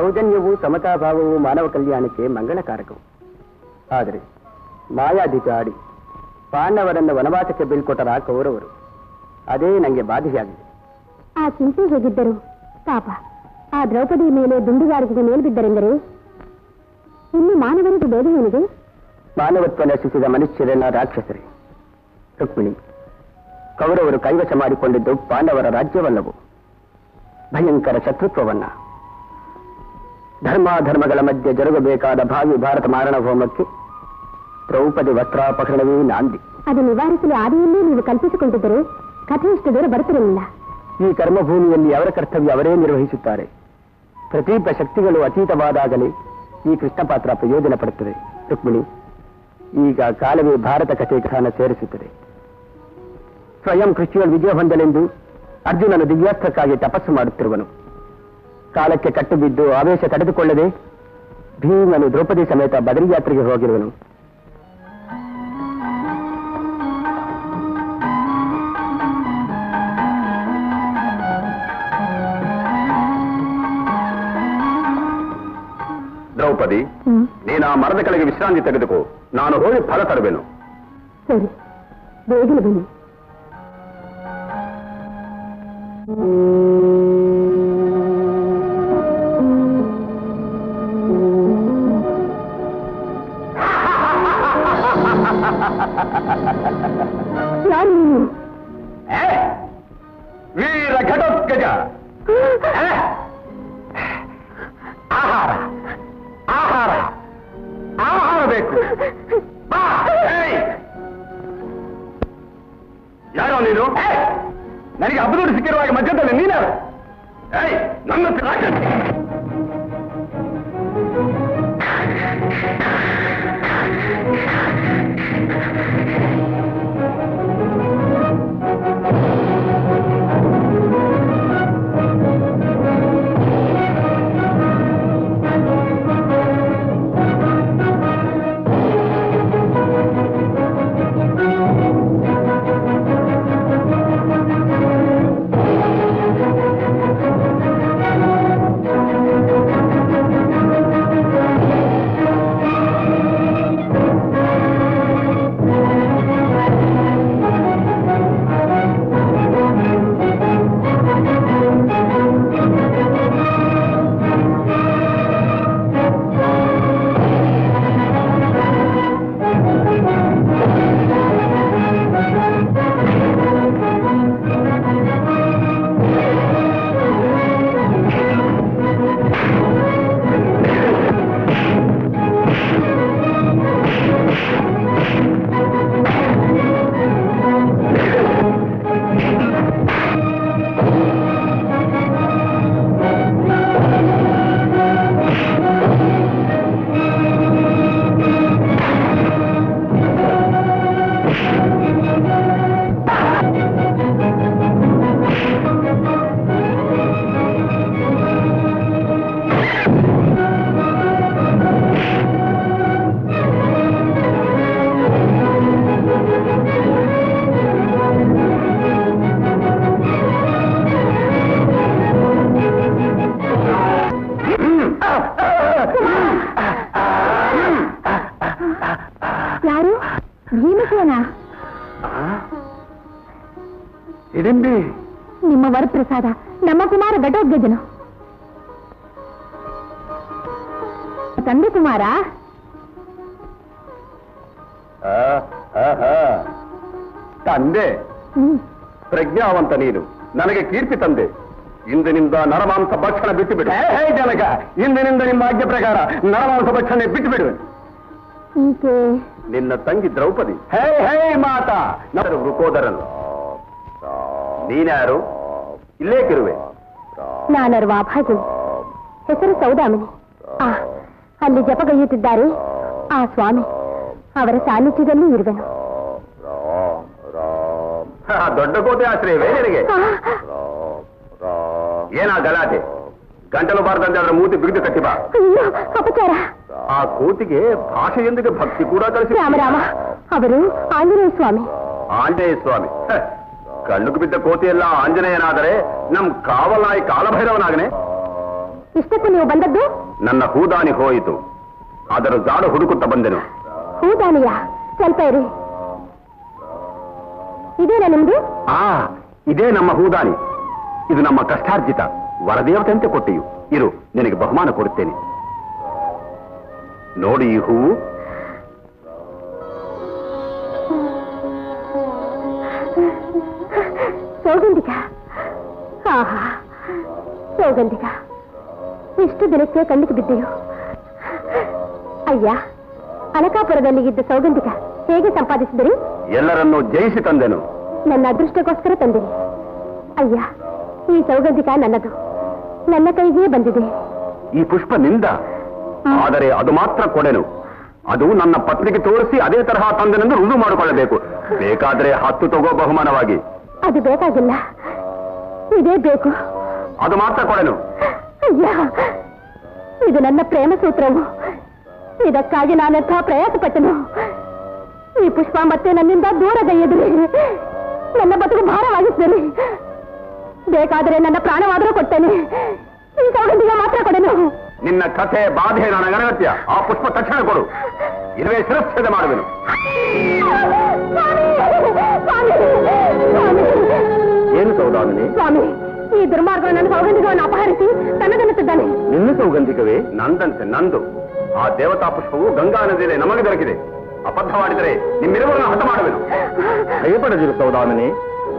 ಸೌಜನ್ಯವು ಸಮತಾಭಾವವು ಮಾನವ ಕಲ್ಯಾಣಕ್ಕೆ ಮಂಗಳಕಾರಕವು ಆದರೆ ಮಾಯಾಧಿಕ ಆಡಿ ಪಾಂಡವರನ್ನು ವನವಾಸಕ್ಕೆ ಬೀಳ್ಕೊಟ್ಟರ ಕೌರವರು ಅದೇ ನನಗೆ ಬಾಧೆಯಾಗಿದೆ ಆ ಚಿಂತೆ ಹೇಗಿದ್ದರು ಪಾಪ ಆ ದ್ರೌಪದಿ ಮೇಲೆ ದುಂಡುಗಾರಿಕೆಗೆ ಮೇಲ್ಬಿದ್ದರೆಂದರೆ ಇನ್ನು ಮಾನವರಿಗೆ ಬೇಡ ಏನಿದೆ ಮಾನವತ್ವ ನಶಿಸಿದ ಮನುಷ್ಯರೆಲ್ಲ ರಾಕ್ಷಸರೇ ರುಕ್ಮಿಣಿ ಕೌರವರು ಕೈವಶ ಮಾಡಿಕೊಂಡಿದ್ದು ಪಾಂಡವರ ರಾಜ್ಯವಲ್ಲವು ಭಯಂಕರ ಶತ್ರುತ್ವವನ್ನ ಧರ್ಮಾಧರ್ಮಗಳ ಮಧ್ಯೆ ಜರುಗಬೇಕಾದ ಭಾವಿ ಭಾರತ ಮಾರಣ ಹೋಮಕ್ಕೆ ದ್ರೌಪದಿ ವಸ್ತ್ರಾಪಹರಣವೇ ನಾಂದಿ ಅದು ನಿವಾರಿಸಲು ಆದಿಯಲ್ಲೇ ನೀವು ಕಲ್ಪಿಸಿಕೊಂಡಿದ್ದರೆ ಕಥೆ ಇಷ್ಟು ದೂರ ಬರುತ್ತಿರಲಿಲ್ಲ ಈ ಕರ್ಮಭೂಮಿಯಲ್ಲಿ ಅವರ ಕರ್ತವ್ಯ ಅವರೇ ನಿರ್ವಹಿಸುತ್ತಾರೆ ಪ್ರತೀಪ ಶಕ್ತಿಗಳು ಅತೀತವಾದಾಗಲೇ ಈ ಕೃಷ್ಣ ಪಾತ್ರ ಪ್ರಯೋಜನ ಪಡುತ್ತದೆ ರುಕ್ಮಿಣಿ ಈಗ ಕಾಲವೇ ಭಾರತ ಕಥೆ ಕಥಾನ ಸೇರಿಸುತ್ತದೆ ಸ್ವಯಂ ಕೃಷಿಯಲ್ಲಿ ವಿಜಯ ಹೊಂದಲೆಂದು ಅರ್ಜುನನು ದಿವ್ಯಾಸ್ತ್ರಕ್ಕಾಗಿ ತಪಸ್ಸು ಮಾಡುತ್ತಿರುವನು ಕಾಲಕ್ಕೆ ಕಟ್ಟು ಬಿದ್ದು ಆವೇಶ ತಡೆದುಕೊಳ್ಳದೆ ಭೀಮನು ದ್ರೌಪದಿ ಸಮೇತ ಬದರಿ ಯಾತ್ರೆಗೆ ಹೋಗಿರುವನು ದ್ರೌಪದಿ ಹ್ಮ್ ನೀನು ಆ ಮರದ ಕೆಳಗೆ ವಿಶ್ರಾಂತಿ ತೆಗೆದುಕೋ ನಾನು ಹೋಗಿ ಫಲ ತರುವೆನು ಸರಿ ಬೇಗನೆ ಬನ್ನಿ ಯಾರು ನೀನು ಏ? ವೀರ ಘಟೋತ್ಕಜ ಏ? ಆಹಾರ ಆಹಾರ ಆಹಾರ ಬೇಕು ಬಾ, ಏಯ್! ಯಾರೋ ನೀನು ಏ! ನನಗೆ ಹಬ್ಬದೊಡ್ಡು ಸಿಕ್ಕಿರುವಾಗ ಮಧ್ಯದಲ್ಲಿ ನೀನ್ಯಾರು ಏಯ್ ನನ್ನ ಹತ್ರ ರಾಜ. ಯಾರು ಭೀಮಸೇನ ಇಡಿಂಬಿ ನಿಮ್ಮ ವರಪ್ರಸಾದ ನಮ್ಮ ಕುಮಾರ ಘಟೋದ್ಗಜನು ತಂದೆ ಕುಮಾರ ಆ, ಆಹಾ. ತಂದೆ ಹ್ಮ್ ಪ್ರಜ್ಞಾವಂತ ನೀನು ನನಗೆ ಕೀರ್ತಿ ತಂದೆ ಇಂದಿನಿಂದ ನರಮಾಂಸ ಭಕ್ಷಣ ಬಿಟ್ಟು ಬಿಡು ಹೇ ಜನಕ ಇಂದಿನಿಂದ ನಿಮ್ಮ ಆಜ್ಞೆ ಪ್ರಕಾರ ನರಮಾಂಸ ಭಕ್ಷಣೆ ಬಿಟ್ಟು ಬಿಡು ಈಕೆ ನಿನ್ನ ತಂಗಿ ದ್ರೌಪದಿ ಹೇ ಹೇ ಮಾತಾ ನನ್ನ ವೃಕೋದರನು ನೀನ್ಯಾರು ಇಲ್ಲೇಕಿರುವೆ ನಾನರ್ವ ಅಭಾಗಿನಿ ಹೆಸರು ಸೌದಾಮಿನಿ ಆ ಅಲ್ಲಿ ಜಪಗೈಯುತ್ತಿದ್ದಾರೆ ಆ ಸ್ವಾಮಿ ಅವರ ಸಾನ್ನಿಧ್ಯದಲ್ಲಿ ಇರುವೆನು ಹಾ, ದೊಡ್ಡ ಕೋಟೆ ಆಶ್ರಯವೇ ನಿನಗೆ ಆ, ಏನಾ ಗಲಾಟೆ ಗಂಟಲು ಬಾರದಂತೆ ಅದರ ಮೂತಿ ಬಿಗಿದು ಕಟ್ಟಿ ಬಾ ಅಯ್ಯೋ ಅಪಚಾರ ಆ ಕೂತಿಗೆ ಭಾಷೆಯೊಂದಿಗೆ ಭಕ್ತಿ ಕೂಡ ಕಳಿಸಿ ರಾಮರಾಮ ಅವರು ಆಂಜನೇಯ ಸ್ವಾಮಿ ಆಂಜನೇಯ ಸ್ವಾಮಿ ಹ, ಕಣ್ಣುಕು ಬಿದ್ದ ಕೋತಿಯೆಲ್ಲ ಆಂಜನೇಯನಾದರೆ ನಮ್ ಕಾವಲಾಯಿ ಕಾಲಭೈರವನಾಗನೆ ಇಷ್ಟಕ್ಕೂ ನೀವು ಬಂದದ್ದು ನನ್ನ ಹೂದಾನಿ ಹೋಯಿತು ಅದರ ಜಾಡು ಹುಡುಕುತ್ತಾ ಬಂದೆನು ಹೂದಾನಿಯ ಸ್ವಲ್ಪ ಇರಿ ಇದೇನಾ ನಿಮ್ದು ಆ ಇದೇ ನಮ್ಮ ಹೂದಾನಿ ಇದು ನಮ್ಮ ಕಷ್ಟಾರ್ಜಿತ ವರದೇವತೆಯಂತೆ ಕೊಟ್ಟೆಯು ಇರು ನಿನಗೆ ಬಹುಮಾನ ಕೊಡುತ್ತೇನೆ ನೋಡಿ ಈ ಹೂವು ಸೌಗಂಧಿಕ ಆಹಾ ಸೌಗಂಧಿಕ ಇಷ್ಟು ದಿನಕ್ಕೆ ಕಣ್ಣಿಗೆ ಬಿದ್ದೆಯು ಅಯ್ಯ ಅನಕಾಪುರದಲ್ಲಿ ಇದ್ದ ಸೌಗಂಧಿಕ ಹೇಗೆ ಸಂಪಾದಿಸಿದಿರಿ ಎಲ್ಲರನ್ನೂ ಜಯಿಸಿ ತಂದೆನು ನನ್ನ ಅದೃಷ್ಟಕ್ಕೋಸ್ಕರ ತಂದಿರಿ ಅಯ್ಯ ಈ ಸೌಗಂಧಿಕ ನನ್ನದು ನನ್ನ ಕೈಗೆ ಬಂದಿದೆ ಈ ಪುಷ್ಪ ನಿಂದ ಆದರೆ ಅದು ಮಾತ್ರ ಕೊಡೆನು ಅದು ನನ್ನ ಪತ್ನಿಗೆ ತೋರಿಸಿ ಅದೇ ತರಹ ತಂದೆನೆಂದು ರುಜು ಮಾಡಿಕೊಳ್ಳಬೇಕು ಬೇಕಾದ್ರೆ ಹತ್ತು ತಗೋ ಬಹುಮಾನವಾಗಿ ಅದು ಬೇಕಾಗಿಲ್ಲ ಇದೇ ಬೇಕು ಅದು ಮಾತ್ರ ಕೊಡೆನು ಅಯ್ಯ ಇದು ನನ್ನ ಪ್ರೇಮ ಸೂತ್ರವು ಇದಕ್ಕಾಗಿ ನಾನೆಂಥ ಪ್ರಯಾಸ ಪಟ್ಟನು ಈ ಪುಷ್ಪ ಮತ್ತೆ ನನ್ನಿಂದ ದೂರದಯ್ಯದ್ರಿ ನನ್ನ ಬದುಕು ಭಾರವಾಗಿಸಿದರಿ ಬೇಕಾದರೆ ನನ್ನ ಪ್ರಾಣವಾದರೂ ಕೊಡ್ತೇನೆ ಈ ಸೌಗಂಧಿಗೆ ಮಾತ್ರ ಕೊಡೆನು ನಿನ್ನ ಕಥೆ ಬಾಧೆ ನನಗೆ ಅನಗತ್ಯ ಆ ಪುಷ್ಪ ತಕ್ಷಣ ಕೊಡು ಇರುವೆ ಶಿರಚ್ಛೇದ ಮಾಡುವೆನು ಸ್ವಾಮಿ! ಸ್ವಾಮಿ! ಸ್ವಾಮಿ! ಏನು ಸೌದಾಮಿನಿ ಸ್ವಾಮಿ ಈ ದುರ್ಮಾರ್ಗವು ನನ್ನ ಸೌಗಂಧಿಕವನ್ನು ಅಪಹರಿಸಿ ತನ್ನದನ್ನುತ್ತಿದ್ದಾನೆ ನಿನ್ನ ಸೌಗಂಧಿಕವೇ ನಂದಂತೆ ನಂದು ಆ ದೇವತಾ ಪುಷ್ಪವು ಗಂಗಾ ನದಿಯಲ್ಲಿ ನಮಗೆ ದೊರಕಿದೆ ಅಬದ್ಧವಾಡಿದರೆ ನಿಮ್ಮಿರುವರನ್ನು ಹತ ಮಾಡುವೆನು ಭಯಪಡದಿರು ಸೌದಾಮಿನಿ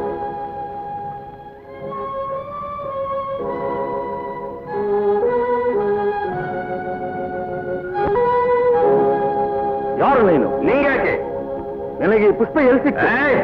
ಯಾರು ನೀನು ನಿಂಗ್ಯಾಕೆ ನಿನಗೆ ಈ ಪುಷ್ಪ ಎಲ್ಲಿ ಸಿಕ್ತು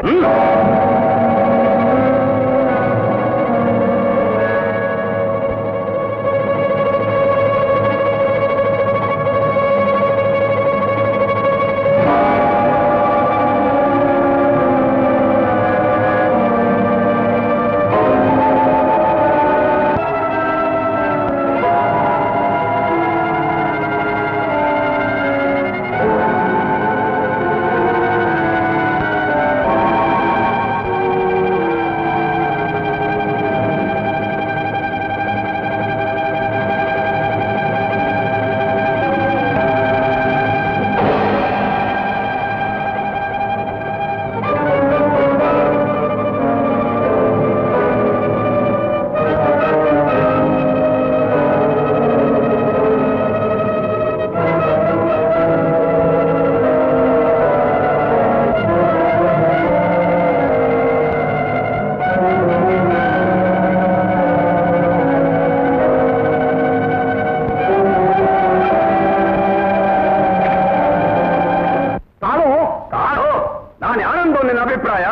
ತಾಳು ತಾಳು ನಾನು ಯಾರೆಂದು ನಿನ್ನ ಅಭಿಪ್ರಾಯ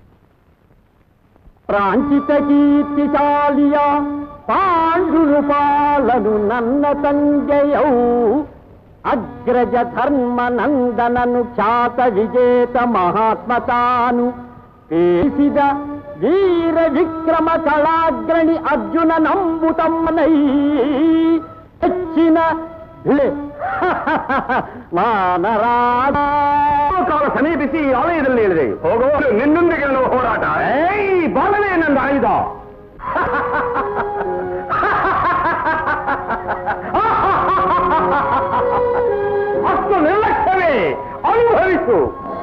ಪ್ರಾಂಚಿತ ಕೀರ್ತಿಶಾಲಿಯ ಪಾಂಡುರು ಪಾಲನು ನನ್ನ ತಂದೆಯವು ಅಗ್ರಜ ಧರ್ಮ ನಂದನನು ಖ್ಯಾತ ವಿಜೇತ ಮಹಾತ್ಮ ತಾನು ಪೇಸಿದ ವೀರ ವಿಕ್ರಮ ಕಳಾಗ್ರಣಿ ಅರ್ಜುನ ನಂಬುತಮ್ಮನೈ ಹೆಚ್ಚಿನ ಬಿಳೆ ಮಾನರಾಡ ಕಾಲ ಸಮೀಪಿಸಿ ಈ ಆಲಯದಲ್ಲಿ ಹೇಳಿದೆ ಹೋಗೋ ನಿನ್ನೊಂದಿಗೆ ನನ್ನ ಹೋರಾಟ ಏಯ್ ಬಾಲವೇ ನನ್ನ ಆಯುಧ ಅಷ್ಟು ನಿರ್ಲಕ್ಷ್ಯವೇ ಅನುಭವಿಸು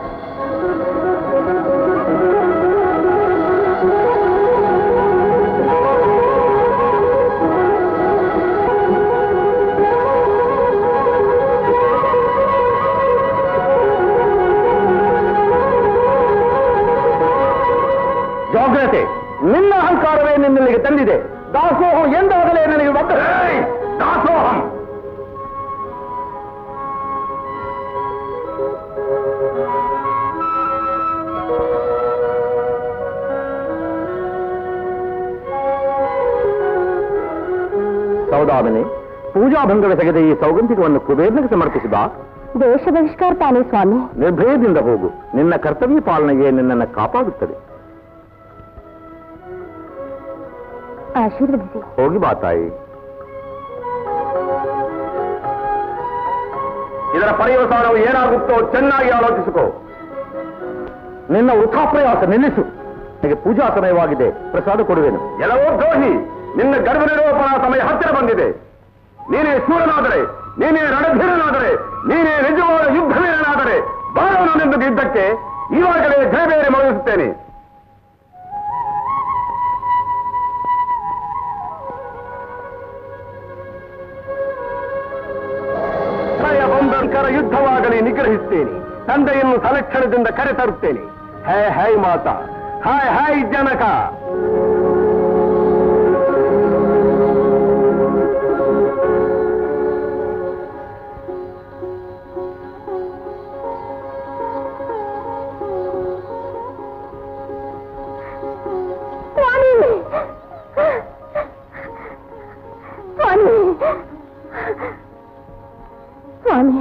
ಜಾಗ್ರತೆ ನಿನ್ನ ಅಹಂಕಾರವೇ ನಿನ್ನಲ್ಲಿಗೆ ತಂದಿದೆ ದಾಸೋಹಂ ಎಂದಾಗಲೇ ನನಗೆ ಬದ್ಧ ದಾಸೋಹಂ ಸೌದಾಮನೆ ಪೂಜಾಭಂಗವೆಸಗದೆ ಈ ಸೌಗಂಧಿಕವನ್ನು ಕುಬೇರ್ನಿಗೆ ಸಮರ್ಪಿಸಿದ ದೇಶ ಬಹಿಷ್ಕಾರ ತಾನೇ ಸ್ವಾಮಿ ನಿರ್ಭಯದಿಂದ ಹೋಗು ನಿನ್ನ ಕರ್ತವ್ಯ ಪಾಲನೆಗೆ ನಿನ್ನನ್ನು ಕಾಪಾಡುತ್ತದೆ ಆಶೀರ್ವದಿಸಿ ಹೋಗಿ ಬಾ ತಾಯಿ ಇದರ ಪರ್ಯವಸಾನವು ಏನಾಗುತ್ತೋ ಚೆನ್ನಾಗಿ ಆಲೋಚಿಸಿಕೋ ನಿನ್ನ ವೃಥಾ ಪ್ರಯಾಸ ನಿಲ್ಲಿಸು ನಿನಗೆ ಪೂಜಾ ಸಮಯವಾಗಿದೆ ಪ್ರಸಾದ ಕೊಡುವೆನು ಎಲ್ಲವೋ ದ್ರೋಹಿ ನಿನ್ನ ಗರ್ಭ ನಿರೋಪಣ ಸಮಯ ಹತ್ತಿರ ಬಂದಿದೆ ನೀನೇ ಸೂರನಾದರೆ ನೀನೇ ರಣಧೀರನಾದರೆ ನೀನೇ ನಿಜವಾದ ಯುದ್ಧವೀರನಾದರೆ ಬಾಳವನೆಂದು ಯುದ್ಧಕ್ಕೆ ಈವಾಗಲೇ ಜಯಬೇರೆ ಮುಗಿಸುತ್ತೇನೆ ಭಯಬಂಧಂಕರ ಯುದ್ಧವಾಗಲಿ ನಿಗ್ರಹಿಸ್ತೇನೆ ತಂದೆಯನ್ನು ಸಲಕ್ಷಣದಿಂದ ಕರೆತರುತ್ತೇನೆ ಹೇ ಹೈ ಮಾತಾ ಹಾಯ್ ಹಾಯ್ ಜನಕ ಸ್ವಾಮಿ ಸ್ವಾಮಿ ಸ್ವಾಮಿ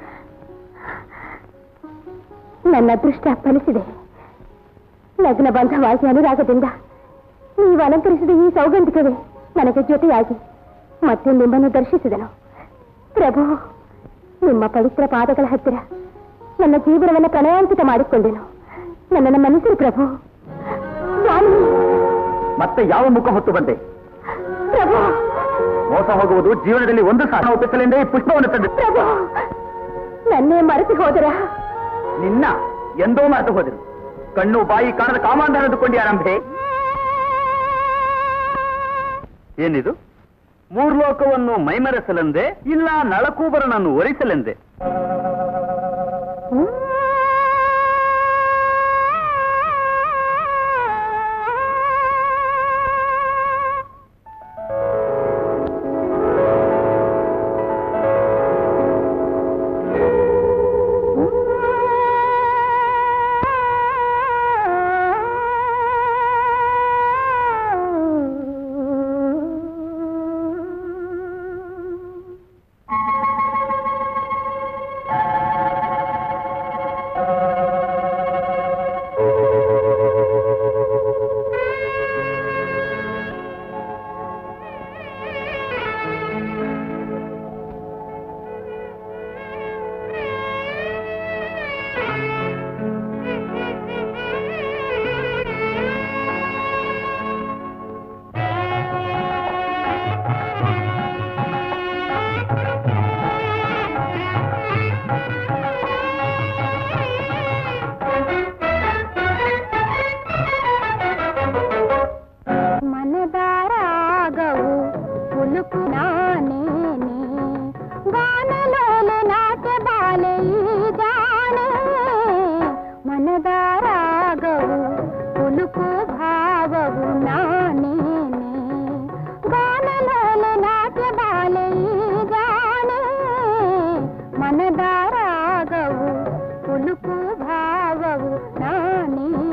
ನನ್ನ ಅದೃಷ್ಟ ಫಲಿಸಿದೆ ಲಗ್ನ ಬಂಧವಾಗಿ ಅನುರಾಗದಿಂದ ನೀವು ಅಲಂಕರಿಸಿದ ಈ ಸೌಗಂಧಿಕವೇ ನನಗೆ ಜೊತೆಯಾಗಿ ಮತ್ತೆ ನಿಮ್ಮನ್ನು ದರ್ಶಿಸಿದನು ಪ್ರಭು ನಿಮ್ಮ ಪವಿತ್ರ ಪಾದಗಳ ಹತ್ತಿರ ನನ್ನ ಜೀವನವನ್ನು ಪ್ರಣಯಾಂಕಿತ ಮಾಡಿಕೊಂಡೆನು ನನ್ನನ್ನು ಮನ್ನಿಸಿರಿ ಪ್ರಭು ಸ್ವಾಮಿ ಮತ್ತೆ ಯಾವ ಮುಖ ಹೊತ್ತು ಬಂದೆ ಪ್ರಭು ಮೋಸ ಹೋಗುವುದು ಜೀವನದಲ್ಲಿ ಒಂದು ಸಾಲ ಒಪ್ಪಿಸಲೆಂದೇ ಈ ಪುಷ್ಪವನ್ನು ತಂದೆ ಪ್ರಭು ನನ್ನೇ ಮರೆತು ಹೋದರ ನಿನ್ನ ಎಂದೋ ಮರೆತು ಹೋದರು ಕಣ್ಣು ಬಾಯಿ ಕಾಣದ ಕಾಮಾಂಧ ಅಂದುಕೊಂಡಿ ಆರಂಭೆ ಏನಿದು ಮೂರ್ಲೋಕವನ್ನು ಮೈಮರೆಸಲೆಂದೆ ಇಲ್ಲ ನಳಕೂಬರನನ್ನು ಒರಿಸಲೆಂದೆ మనదారాగవు పులుకు నానేనే గానలోలు నాట్య బాలే జానే మనదారాగవు పులుకు భావవు నానేనే గానలోలు నాట్య బాలే జానే మనదారాగవు పులుకు భావవు నానేనే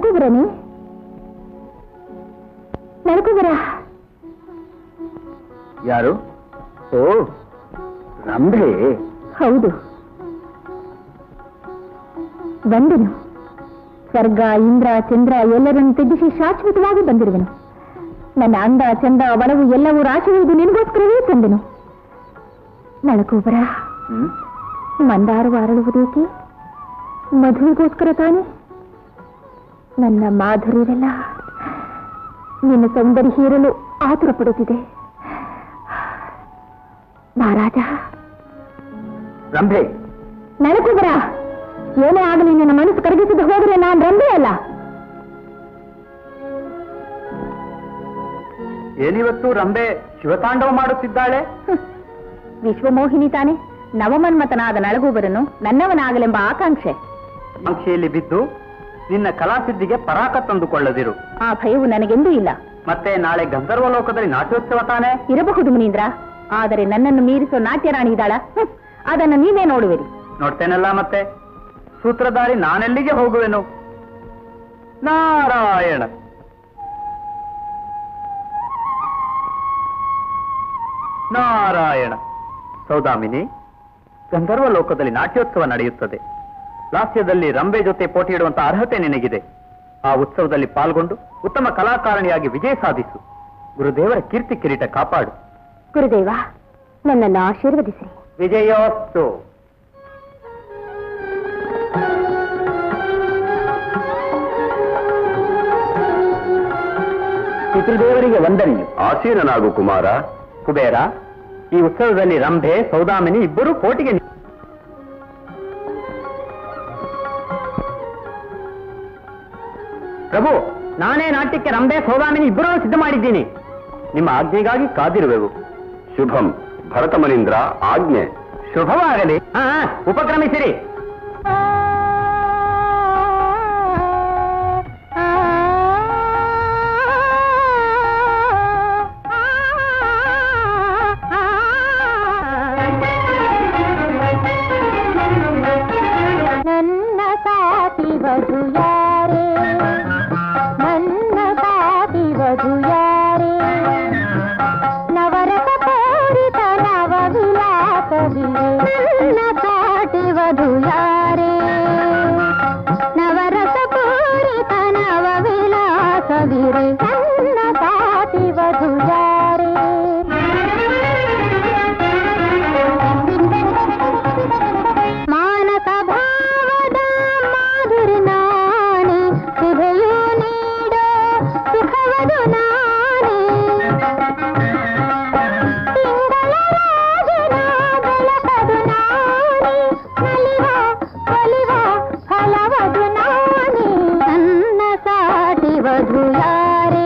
ನಡ್ಕೋಬರನಿ ನಡ್ಕೋಬರ ಯಾರು ಓ ರಂಭೆ ಹೌದು ಬಂದೆನು ಸ್ವರ್ಗ ಇಂದ್ರ ಚಂದ್ರ ಎಲ್ಲರನ್ನು ತ್ಯಜಿಸಿ ಶಾಶ್ವತವಾಗಿ ಬಂದಿರುವೆನು ನನ್ನ ಅಂದ ಚಂದ ಒಳವು ಎಲ್ಲವೂ ರಾಶಿಯುವುದು ನಿನಗೋಸ್ಕರವೇ ತಂದೆನು ನಳಕೂಬರ ಹ್ಮ್ ಮಂದಾರವು ಅರಳುವುದೇಕೆ ಮಧುವಿಗೋಸ್ಕರ ತಾನೆ ನನ್ನ ಮಾಧುರ್ಯವೆಲ್ಲ ನಿನ್ನ ಸೌಂದರ್ಯ ಹೀರಲು ಆತುರ ಪಡುತ್ತಿದೆ ಮಹಾರಾಜ ರಂಭೆ ನಳಕುಬರ ಏನೇ ಆಗಲಿ ನನ್ನ ಮನಸ್ಸು ಕರಗಿಸದೆ ಹೋದರೆ ನಾನು ರಂಬೆ ಅಲ್ಲ ಏನಿವತ್ತು ರಂಭೆ ಶಿವತಾಂಡವ ಮಾಡುತ್ತಿದ್ದಾಳೆ ಹ್ಮ್. ವಿಶ್ವಮೋಹಿನಿ ತಾನೆ ನವಮನ್ಮತನಾದ ನಳಗೂಬರನು ನನ್ನವನಾಗಲೆಂಬ ಆಕಾಂಕ್ಷೆ ಆಕಾಂಕ್ಷೆಯಲ್ಲಿ ಬಿದ್ದು ನಿನ್ನ ಕಲಾಸಿದ್ಧಿಗೆ ಪರಾಕ ತಂದುಕೊಳ್ಳದಿರು ಆ ಭಯವು ನನಗೆಂದೂ ಇಲ್ಲ ಮತ್ತೆ ನಾಳೆ ಗಂಧರ್ವ ಲೋಕದಲ್ಲಿ ನಾಟ್ಯೋತ್ಸವ ತಾನೇ ಇರಬಹುದು ಮುನೀಂದ್ರ ಆದರೆ ನನ್ನನ್ನು ಮೀರಿಸೋ ನಾಟ್ಯರಾಣಿ ಇದ್ದಾಳ ಹ್ಮ್. ಅದನ್ನು ನೀವೇ ನೋಡುವಿರಿ ನೋಡ್ತೇನಲ್ಲ ಮತ್ತೆ ಸೂತ್ರಧಾರಿ ನಾನೆಲ್ಲಿಗೆ ಹೋಗುವೆನು ನಾರಾಯಣ ನಾರಾಯಣ ಸೌದಾಮಿನಿ ಗಂಧರ್ವ ಲೋಕದಲ್ಲಿ ನಾಟ್ಯೋತ್ಸವ ನಡೆಯುತ್ತದೆ ಲಾಸ್ಯದಲ್ಲಿ ರಂಬೆ ಜೊತೆ ಪೋಟಿ ಇಡುವಂತ ಅರ್ಹತೆ ನಿನಗಿದೆ ಆ ಉತ್ಸವದಲ್ಲಿ ಪಾಲ್ಗೊಂಡು ಉತ್ತಮ ಕಲಾಕಾರಣಿಯಾಗಿ ವಿಜಯ ಸಾಧಿಸು ಗುರುದೇವರ ಕೀರ್ತಿ ಕಿರೀಟ ಕಾಪಾಡು ಗುರುದೇವ ನನ್ನನ್ನು ಆಶೀರ್ವದಿಸಿರಿ ವಿಜಯೋಸ್ತು ಪಿತೃದೇವರಿಗೆ ವಂದನೆಯು ಆಸೀನನಾಗು ಕುಮಾರ ಕುಬೇರ ಈ ಉತ್ಸವದಲ್ಲಿ ರಂಭೆ ಸೌದಾಮಿನಿ ಇಬ್ಬರು ಕೋಟಿಗೆ ನಿ- ಪ್ರಭು ನಾನೇ ನಾಟ್ಯಕ್ಕೆ ರಂಭೆ ಸೌದಾಮಿನಿ ಇಬ್ಬರೂ ಸಿದ್ಧ ಮಾಡಿದ್ದೀನಿ ನಿಮ್ಮ ಆಜ್ಞೆಗಾಗಿ ಕಾದಿರುವೆವು ಶುಭಂ ಭರತ ಮನೀಂದ್ರ ಆಜ್ಞೆ ಶುಭವಾಗಲಿ ಹಾ ಉಪಕ್ರಮಿಸಿರಿ ನನ್ನ ಸಾತಿ ವಧು ಯಾರೇ ನನ್ನ ಸಾತಿ ವಧು ಯಾರೇ ನವರಸ ಕೋರಿತ ನವ ವಿಲಾಸವಿದೆ ನನ್ನ ಸಾಟಿ ವಧು ಯಾರೇ ನವರಸ ಕೋರಿತ ನವ ವಿಲಾಸವಿರೆ ನನ್ನ ಸಾಟಿ ವಧು ಯಾರೇ ಮಾನಸ ಭಾವದ ಮಾಧುರಿ ನಾನೇ ಸುಧೆಯು ನೀಡೋ ಸುಖವದು ನಾನೇ ತಿಂಗಳ ರಾಜನ ಬೆಳಕದು ನಾನೇ ನಲಿವ ಒಲಿವ ಫಲವದು ನಾನೇ ನನ್ನ ಸಾಟಿ ವಧು ಯಾರೇ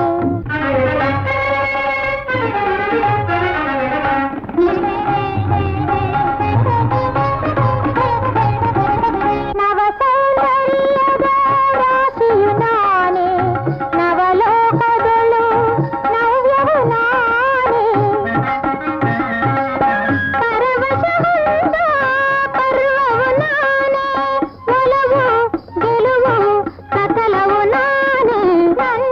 ನವ ಸೌಂದರ್ಯದ ರಾಶಿಯು ನಾನೇ ನವಲೋಕದಳು ನವ್ಯವು ನಾನೇ ಪರವಶಗೊಂಡ ಪರ್ವವು ನಾನೇ ಒಲವು ಗೆಲುವು ಸಕಲವು ನಾನೇ ನನ್ನ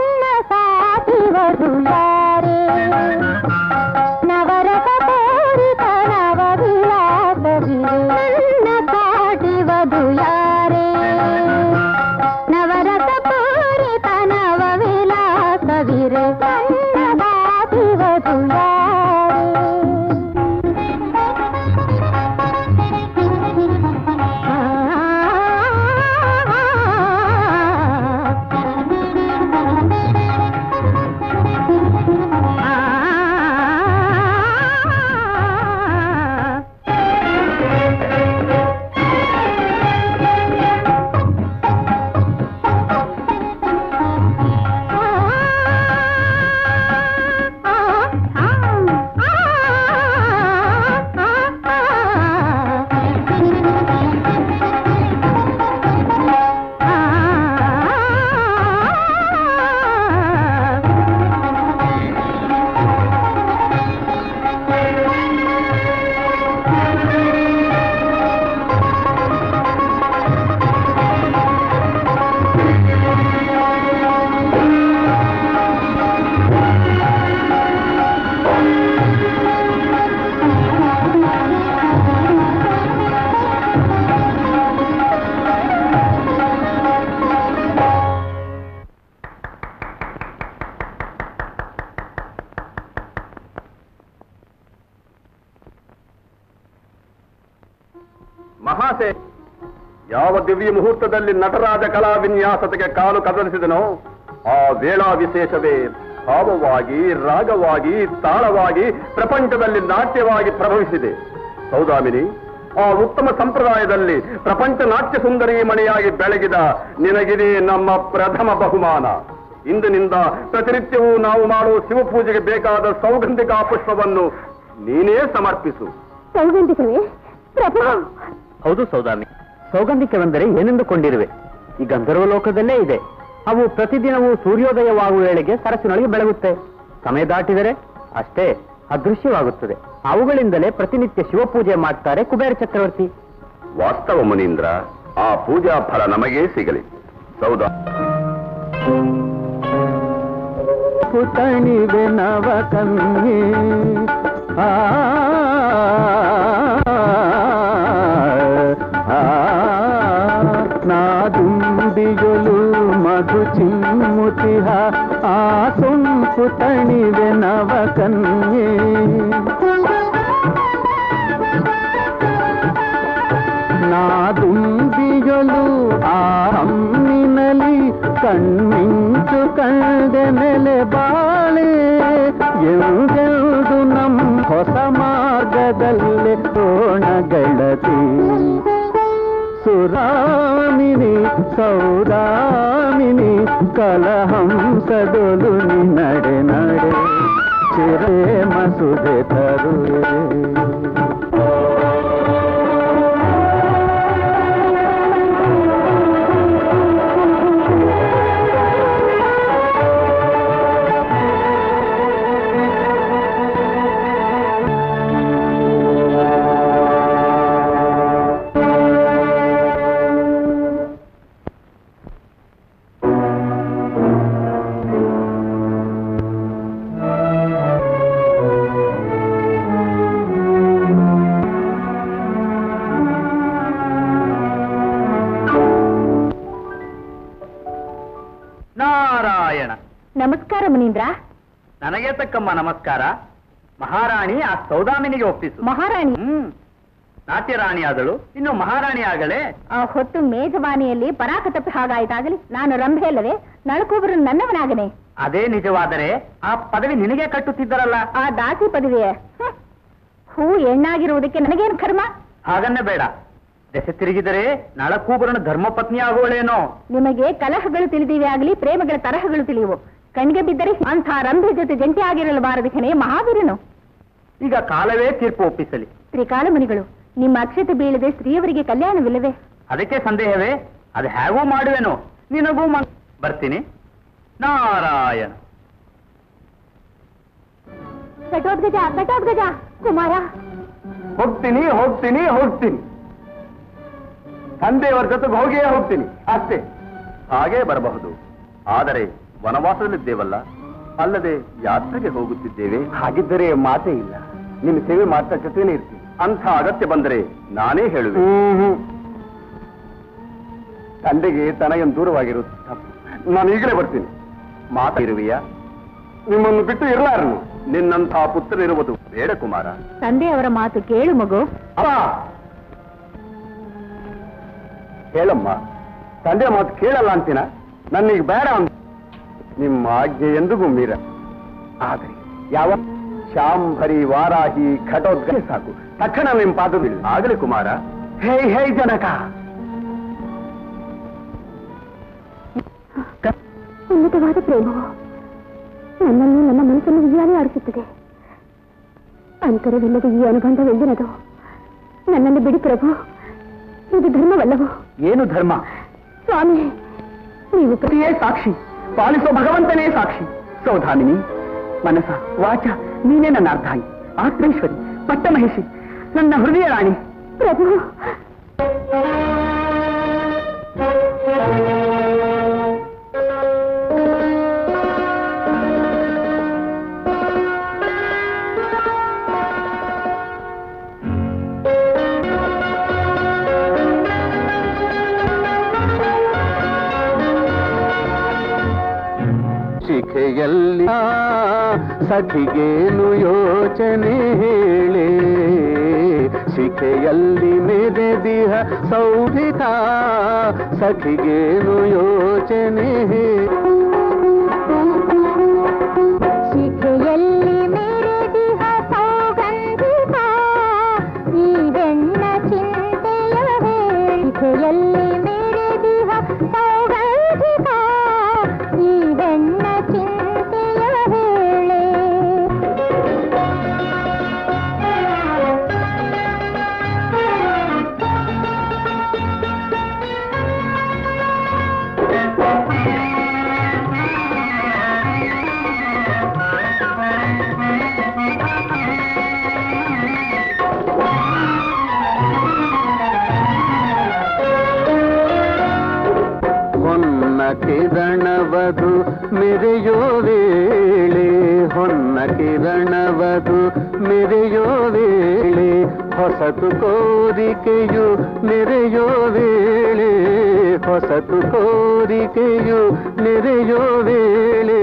ತಮಾಸೆ ಯಾವ ದಿವ್ಯ ಮುಹೂರ್ತದಲ್ಲಿ ನಟರಾಜ ಕಲಾ ವಿನ್ಯಾಸತೆಗೆ ಕಾಲು ಕದಲಿಸಿದನೋ ಆ ವೇಳಾ ವಿಶೇಷವೇ ಭಾವವಾಗಿ ರಾಗವಾಗಿ ತಾಳವಾಗಿ ಪ್ರಪಂಚದಲ್ಲಿ ನಾಟ್ಯವಾಗಿ ಪ್ರಭವಿಸಿದೆ ಸೌದಾಮಿನಿ ಆ ಉತ್ತಮ ಸಂಪ್ರದಾಯದಲ್ಲಿ ಪ್ರಪಂಚ ನಾಟ್ಯ ಸುಂದರಿ ಮಣಿಯಾಗಿ ಬೆಳಗಿದ ನಿನಗಿದೇ ನಮ್ಮ ಪ್ರಥಮ ಬಹುಮಾನ ಇಂದಿನಿಂದ ಪ್ರತಿನಿತ್ಯವೂ ನಾವು ಮಾಡುವ ಶಿವಪೂಜೆಗೆ ಬೇಕಾದ ಸೌಗಂಧಿಕಾ ಪುಷ್ಪವನ್ನು ನೀನೇ ಸಮರ್ಪಿಸು ಸೌಗಂಧಿಕವೇ ಪ್ರಭು ಹೌದು ಸೌದಾಮಿ ಸೌಗಂಧಿಕವೆಂದರೆ ಏನೆಂದುಕೊಂಡಿರುವೆ ಈ ಗಂಧರ್ವ ಲೋಕದಲ್ಲೇ ಇದೆ ಅವು ಪ್ರತಿದಿನವೂ ಸೂರ್ಯೋದಯವಾಗುವ ವೇಳೆಗೆ ಸರಸಿನೊಳಗೆ ಬೆಳಗುತ್ತೆ ಸಮಯ ದಾಟಿದರೆ ಅಷ್ಟೇ ಅದೃಶ್ಯವಾಗುತ್ತದೆ ಅವುಗಳಿಂದಲೇ ಪ್ರತಿನಿತ್ಯ ಶಿವಪೂಜೆ ಮಾಡ್ತಾರೆ ಕುಬೇರ ಚಕ್ರವರ್ತಿ ವಾಸ್ತವ ಮುನೀಂದ್ರ ಆ ಪೂಜಾ ಫಲ ನಮಗೇ ಸಿಗಲಿ ಸೌದ ಪುತಣಿವೆ ನವ ಕನ್ಯೆ ಆ ನಾದುಂಬಿಯೊಲು ಮಧು ಚಿಮ್ಮುತಿಹ ಆ ಸೊಂಪು ತಣಿವೆ ನವ ಕನ್ಯೆ ನಾದುಂಬಿಯೊಲು ಆ ಹಮ್ಮಿನಲಿ ಕಣ್ಮಿಂಚು ಕಂಡೆ ನೆಲೆ ಬಾಳೆ ಎಂದೆಂದು ನಮ್ ಹೊಸ ಮಾರ್ಗದಲ್ಲಿ ತೋಣಗಳತಿ ಸುರಾಮಿನಿ ಸೌರಾಮಿನಿ ಕಲಹಂಸದೊಲು ನಿ ನಡೆ ನಡೆ ಚಿರೇ ಮಸುದೆ ತರುವೆ ನಾರಾಯಣ ನಮಸ್ಕಾರ ಮುನೀಂದ್ರ ನನಗೆ ತಕ್ಕಮ್ಮ ನಮಸ್ಕಾರ ಮಹಾರಾಣಿ ಆ ಸೌದಾಮಿನಿಗೆ ಒಪ್ಪಿಸು ಮಹಾರಾಣಿ ಹ್ಮ್ ನಾಟ್ಯ ರಾಣಿ ಆದಳು ಇನ್ನು ಮಹಾರಾಣಿ ಆಗಲೇ ಆ ಹೊತ್ತು ಮೇಜವಾನಿಯಲ್ಲಿ ಪರಾಕ ತಪ್ಪಿ ಹಾಗಾಯ್ತಾಗಲಿ ನಾನು ರಂಭೆ ಅಲ್ಲವೇ ನಳಕೂಬರು ನನ್ನವನಾಗನೆ ಅದೇ ನಿಜವಾದರೆ ಆ ಪದವಿ ನಿನಗೆ ಕಟ್ಟುತ್ತಿದ್ದರಲ್ಲ ಆ ದಾಸಿ ಪದವಿಯೇ ಹ್ಮ್. ಹೂ ಹೆಣ್ಣಾಗಿರುವುದಕ್ಕೆ ನನಗೇನು ಕರ್ಮ ಹಾಗನ್ನೇ ಬೇಡ ದೆಸೆ ತಿರುಗಿದರೆ ನಳಕೂಬರನ ಧರ್ಮಪತ್ನಿ ಆಗುವಳೇನೋ ನಿಮಗೆ ಕಲಹಗಳು ತಿಳಿದಿವೆ ಆಗಲಿ ಪ್ರೇಮಗಳ ತರಹಗಳು ತಿಳಿಯುವು ಕಣ್ಗೆ ಬಿದ್ದರೆ ಅಂಥ ರಂಭೆ ಜೊತೆ ಜಂಟಿ ಆಗಿರಲಬಾರದು ಕಣೆ ಮಹಾವೀರನು ಈಗ ಕಾಲವೇ ತೀರ್ಪು ಒಪ್ಪಿಸಲಿ ತ್ರಿಕಾಲ ಮುನಿಗಳು ನಿಮ್ಮ ಅಕ್ಷತೆ ಬೀಳದೆ ಸ್ತ್ರೀಯವರಿಗೆ ಕಲ್ಯಾಣವಿಲ್ಲವೇ ಅದಕ್ಕೆ ಸಂದೇಹವೇ ಅದು ಹೇಗೂ ಮಾಡುವೆನು ನಿನಗೂ ಮ- ಬರ್ತೀನಿ ನಾರಾಯಣ ಘಟೋದ್ಗಜ ಘಟೋದ್ಗಜ ಕುಮಾರ ಹೋಗ್ತೀನಿ ಹೋಗ್ತೀನಿ ಹೋಗ್ತೀನಿ ತಂದೆಯವರ ಜೊತೆಗೆ ಹೋಗಿಯೇ ಹೋಗ್ತೀನಿ ಅಷ್ಟೇ ಹಾಗೇ ಬರಬಹುದು ಆದರೆ ವನವಾಸದಲ್ಲಿದ್ದೇವಲ್ಲ ಅಲ್ಲದೆ ಯಾತ್ರೆಗೆ ಹೋಗುತ್ತಿದ್ದೇವೆ ಹಾಗಿದ್ದರೆ ಮಾತೇ ಇಲ್ಲ ನಿಮ್ಮ ಸೇವೆ ಮಾತ್ರ ಜೊತೆನೇ ಇರ್ತೀನಿ ಅಂಥ ಅಗತ್ಯ ಬಂದರೆ ನಾನೇ ಹೇಳುವೆ ತಂದೆಗೆ ತನಗೇನು ದೂರವಾಗಿರುವುದು ತಪ್ಪು ನಾನು ಈಗಲೇ ಬರ್ತೀನಿ ಮಾತಿರುವೆಯಾ ನಿಮ್ಮನ್ನು ಬಿಟ್ಟು ಇರಲಾರನು ನಿನ್ನಂಥ ಪುತ್ರರಿರುವುದು ಬೇಡ ಕುಮಾರ ತಂದೆಯವರ ಮಾತು ಕೇಳು ಮಗು ಅಪ್ಪ ಹೇಳಮ್ಮ ತಂದೆ ಮಾತು ಕೇಳಲ್ಲ ಅಂತೀನ ನನ್ನೀಗ ಬೇಡ ಅಂತ ನಿಮ್ಮ ಆಜ್ಞೆ ಎಂದಿಗೂ ಮೀರ ಆದರೆ ಯಾವ ಶಾಂಭರಿ ವಾರಾಹಿ ಘಟೋದ್ಗೇ ಸಾಕು ತಕ್ಷಣ ನಿಮ್ಮ ಪಾದವಿಲ್ಲ ಆಗಲಿ ಕುಮಾರ ಹೇ ಹೇ ಜನಕ ಉನ್ನತವಾದ ಪ್ರೇಮವು ನನ್ನನ್ನು ನನ್ನ ಮನಸ್ಸನ್ನು ವಿಜಯಾನೇ ಆಡಿಸುತ್ತದೆ ಅಂತರವಿಲ್ಲದ ಈ ಅನುಬಂಧವೆಂದಿನದು ನನ್ನನ್ನು ಬಿಡಿ ಪ್ರಭು ಇದು ಧರ್ಮವಲ್ಲವು ಏನು ಧರ್ಮ ಸ್ವಾಮಿ ನೀವು ಪ್ರ- ಪ್ರತಿಯೇ ಸಾಕ್ಷಿ ಪಾಲಿಸೋ ಭಗವಂತನೇ ಸಾಕ್ಷಿ ಸೌಧಾಮಿನಿ ಮನಸ ವಾಚ ನೀನೇ ನನ್ನ ಅರ್ಧಾಯಿ ಆತ್ಮೇಶ್ವರಿ ಪಟ್ಟಮಹೇಶಿ ನನ್ನ ಹೃದಯ ರಾಣಿ ಪ್ರಭು ಶಿಖೆಯಲ್ಲಿ ಆ ಸಖಿಗೇನು ಯೋಚನೆ ಹೇಳೆ ಶಿಖೆಯಲ್ಲಿ ಮೆರೆದಿಹ ಸೌಭಿಕ ಸಖಿಗೇನು ಯೋಚನೆ ಶಿಖೆಯಲ್ಲಿ ಮೆರೆದಿಹ ಸೌಗಂಧಿಕ ಈ ಬೆಣ್ಣ ಚಿಂತೆಯ ವೇಳೆ ಶಿಖೆಯಲ್ಲಿ ಮೆರೆದಿಹ ಸೌಗಂಧಿಕ ಈ ಬೆಣ್ಣ ಚಿಂತೆಯ ವೇಳೆ ಹೊನ್ನ ಕಿರಣವದು ಮೆರೆಯೋ ವೇಳೆ ಹೊನ್ನ ಕಿರಣವದು ಮೆರೆಯೋ ವೇಳೆ ಹೊಸತು ಕೋರಿಕೆಯು ನೆರೆಯೋ ವೇಳೆ ಹೊಸತು ಕೋರಿಕೆಯು ನೆರೆಯೋ ವೇಳೆ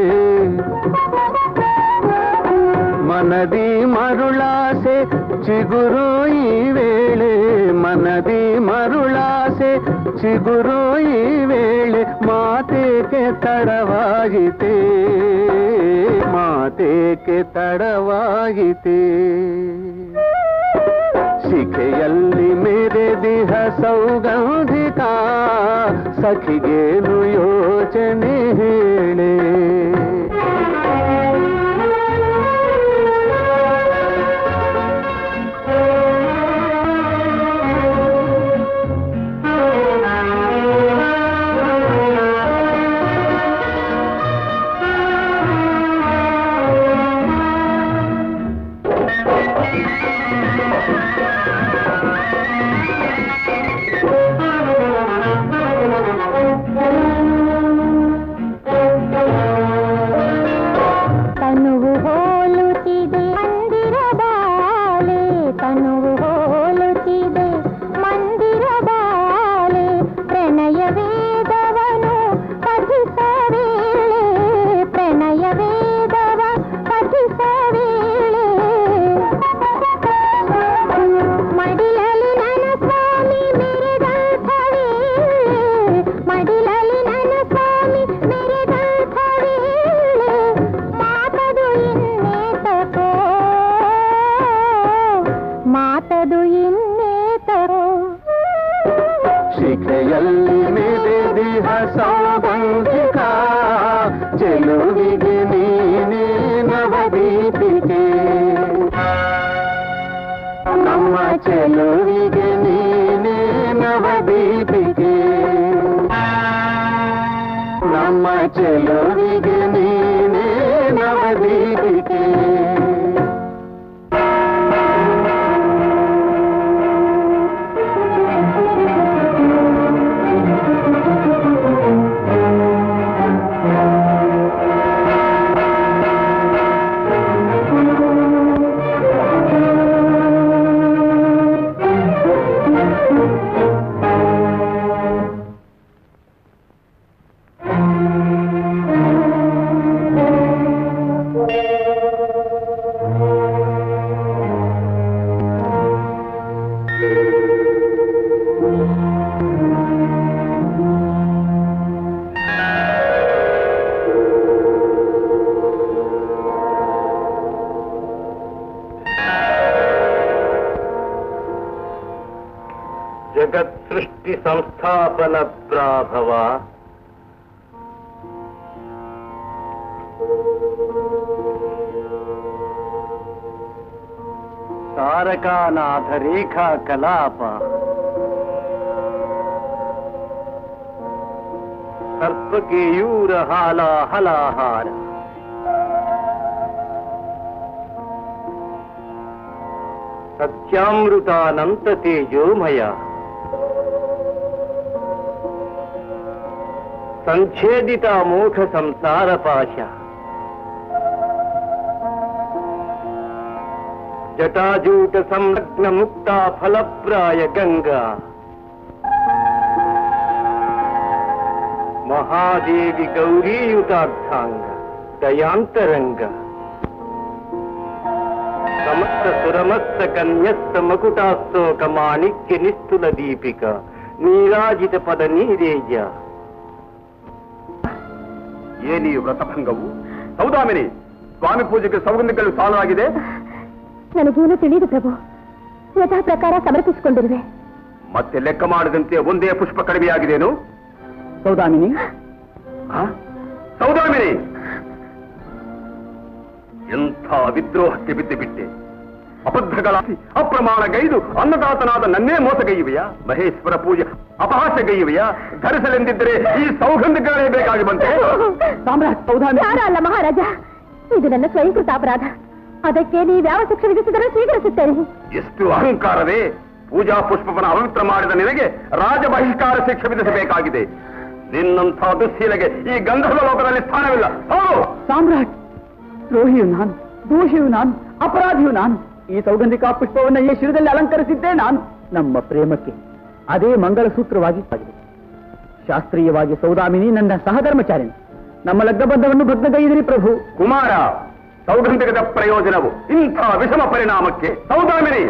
ಮನದಿ ಮರುಳಾಸೆ ಚಿಗುರು ಈ ವೇಳೆ ಮನದಿ ಮರುಳಾಸೆ ಚಿಗುರು ಈ ವೇಳೆ ಮಾತೇಕೆ ತಡವಾಯಿತೆ ಮಾತೇಕೆ ತಡವಾಯಿತೆ ಶಿಖೆಯಲ್ಲಿ ಮೆರೆದಿಹ ಸೌಗಂಧಿಕ ಸಖಿಗೇನು ಯೋಚನೆ ಹೇಳೆ ತನುವು ಹೋಲುತ್ತಿದೆ ಮಂದಿರ ಬಾಲೆ ತನುವು ಹೋಲುತ್ತಿದೆ ಮಂದಿರ ಬಾಲೆ ಪ್ರಣಯ ವೇದವನು ಪಠಿಸ ವೇಳೆ ಪ್ರಣಯ ವೇದವ ಪಠಿಸ ವೇಳೆ ಮಡಿಲಲ್ಲಿ ನನ್ನ ಸ್ವಾಮಿ ಮೆರೆದಂಥ ವೇಳೆ ಮಡಿಲಲ್ಲಿ ನನ್ನ ಸ್ವಾಮಿ ಮೆರೆದಂಥ ವೇಳೆ ಮಾತದು ಇನ್ನೇತಕೋ ಮಾತದು ಇನ್ನೇತರೋ ಶಿಖೆಯಲ್ಲಿ ಮೆರೆದಿಹ ಸೌಗಂಧಿಕ ಚೆಲುವಿಗೆ ನೀನೇ ನವದೀಪಿಕೆ ನಮ್ಮ ಚೆಲುವಿಗೆ ನೀನೇ ನವದೀಪಿಕೆ ನಮ್ಮ ಚೆಲುವಿಗೆ ನೀನೇ ನವದೀಪಿಕೆ ಜಗತ್ಸೃಷ್ಟಿ ಸಂಸ್ಥಾಪನ ಪ್ರಾಭವ ತಾರಕಾನಾಥ ರೇಖಾ ಕಲಾಪ ಸರ್ಪಕೇಯೂರ ಹಾಲ ಹಲಾಹಾರ ಸತ್ಯಾಮೃತಾನಂತ ತೇಜೋಮಯ ಸಂಛೇದಿತ ಮೋಕ್ಷ ಸಂಸಾರ ಪಾಶ ಜಟಾಜೂಟ ಸಂಲಗ್ನ ಮುಕ್ತ ಫಲಪ್ರಾಯ ಗಂಗಾ ಮಹಾದೇವಿ ಗೌರೀಯುತಾರ್ಥಾಂಗ ದಯಾಂತರಂಗ ಸಮಸ್ತ ಸುರಮಸ್ತ ಕನ್ಯಸ್ತ ಮಕುಟಾಸ್ತೋಕ ಮಾಣಿಕ್ಯ ನಿಸ್ತುಲ ದೀಪಿಕ ನೀರಾಜಿತ ಪದ ನೀರೇಜ ಏನೀ ವ್ರತಭಂಗವು ಸೌದಾಮಿನಿ ಸ್ವಾಮಿ ಪೂಜೆಗೆ ಸೌಗಂಧಿಗಳು ಸಾಲಾಗಿದೆ ನನಗೇನು ತಿಳಿದು ಪ್ರಭು ಯಥಾ ಪ್ರಕಾರ ಸಮರ್ಪಿಸಿಕೊಂಡಿರುವೆ ಮತ್ತೆ ಲೆಕ್ಕ ಮಾಡದಂತೆ ಒಂದೇ ಪುಷ್ಪ ಕಡಿಮೆಯಾಗಿದೇನು ಸೌದಾಮಿನಿ ಆ? ಸೌದಾಮಿನಿ ಎಂಥ ವಿದ್ರೋಹಕ್ಕೆ ಬಿದ್ದು ಬಿಟ್ಟೆ ಅಬದ್ಧಗಳಾಗಿ ಅಪ್ರಮಾಣಗೈದು ಅನ್ನದಾತನಾದ ನನ್ನೇ ಮೋಸಗೈಯುವೆಯಾ ಮಹೇಶ್ವರ ಪೂಜೆ ಅಪಹಾಸ್ಯಗೈಯುವೆಯಾ ಧರಿಸಲೆಂದಿದ್ದರೆ ಈ ಸೌಗಂಧಿಗಳೇ ಬೇಕಾಗಿ ಬಂತೆ ಸಾಮ್ರಾಟ್ ಸೌದಾಮಿನಿ ಯಾರ ಅಲ್ಲ ಮಹಾರಾಜ ಇದು ನನ್ನ ಸ್ವಯಂಕೃತ ಅಪರಾಧ ಅದಕ್ಕೆ ನೀವ್ಯಾವ ಶಿಕ್ಷೆ ವಿಧಿಸಿದರೂ ಸ್ವೀಕರಿಸುತ್ತೇನೆ ಎಷ್ಟು ಅಹಂಕಾರವೇ ಪೂಜಾ ಪುಷ್ಪವನ ಅಪವಿತ್ರ ಮಾಡಿದ ನಿನಗೆ ರಾಜ ಬಹಿಷ್ಕಾರ ಶಿಕ್ಷೆ ವಿಧಿಸಬೇಕಾಗಿದೆ ನಿನ್ನಂಥ ದುಶ್ಶೀಲೆಗೆ ಈ ಗಂಧರ್ವ ಲೋಕದಲ್ಲಿ ಸ್ಥಾನವಿಲ್ಲ ಹೌದು ಸಾಮ್ರಾಟ್ ದ್ರೋಹಿಯು ನಾನು ದೋಷಿಯು ನಾನು ಅಪರಾಧಿಯು ನಾನು ಈ ಸೌಗಂಧಿಕ ಪುಷ್ಪವನ್ನು ಈ ಶಿರದಲ್ಲಿ ಅಲಂಕರಿಸಿದ್ದೇ ನಾನು ನಮ್ಮ ಪ್ರೇಮಕ್ಕೆ ಅದೇ ಮಂಗಳಸೂತ್ರವಾಗಿ ಆಗಿದೆ ಶಾಸ್ತ್ರೀಯವಾಗಿ ಸೌದಾಮಿನಿ ನನ್ನ ಸಹಧರ್ಮಚಾರಿಣಿ ನಮ್ಮ ಲಗ್ನಬಂಧವನ್ನು ಭಗ್ನಗೈದಿರಿ ಪ್ರಭು ಕುಮಾರ ಸೌಗಂಧಿಕದ ಪ್ರಯೋಜನವು ಇಂಥ ವಿಷಮ ಪರಿಣಾಮಕ್ಕೆ ಸೌದಾಮಿನಿ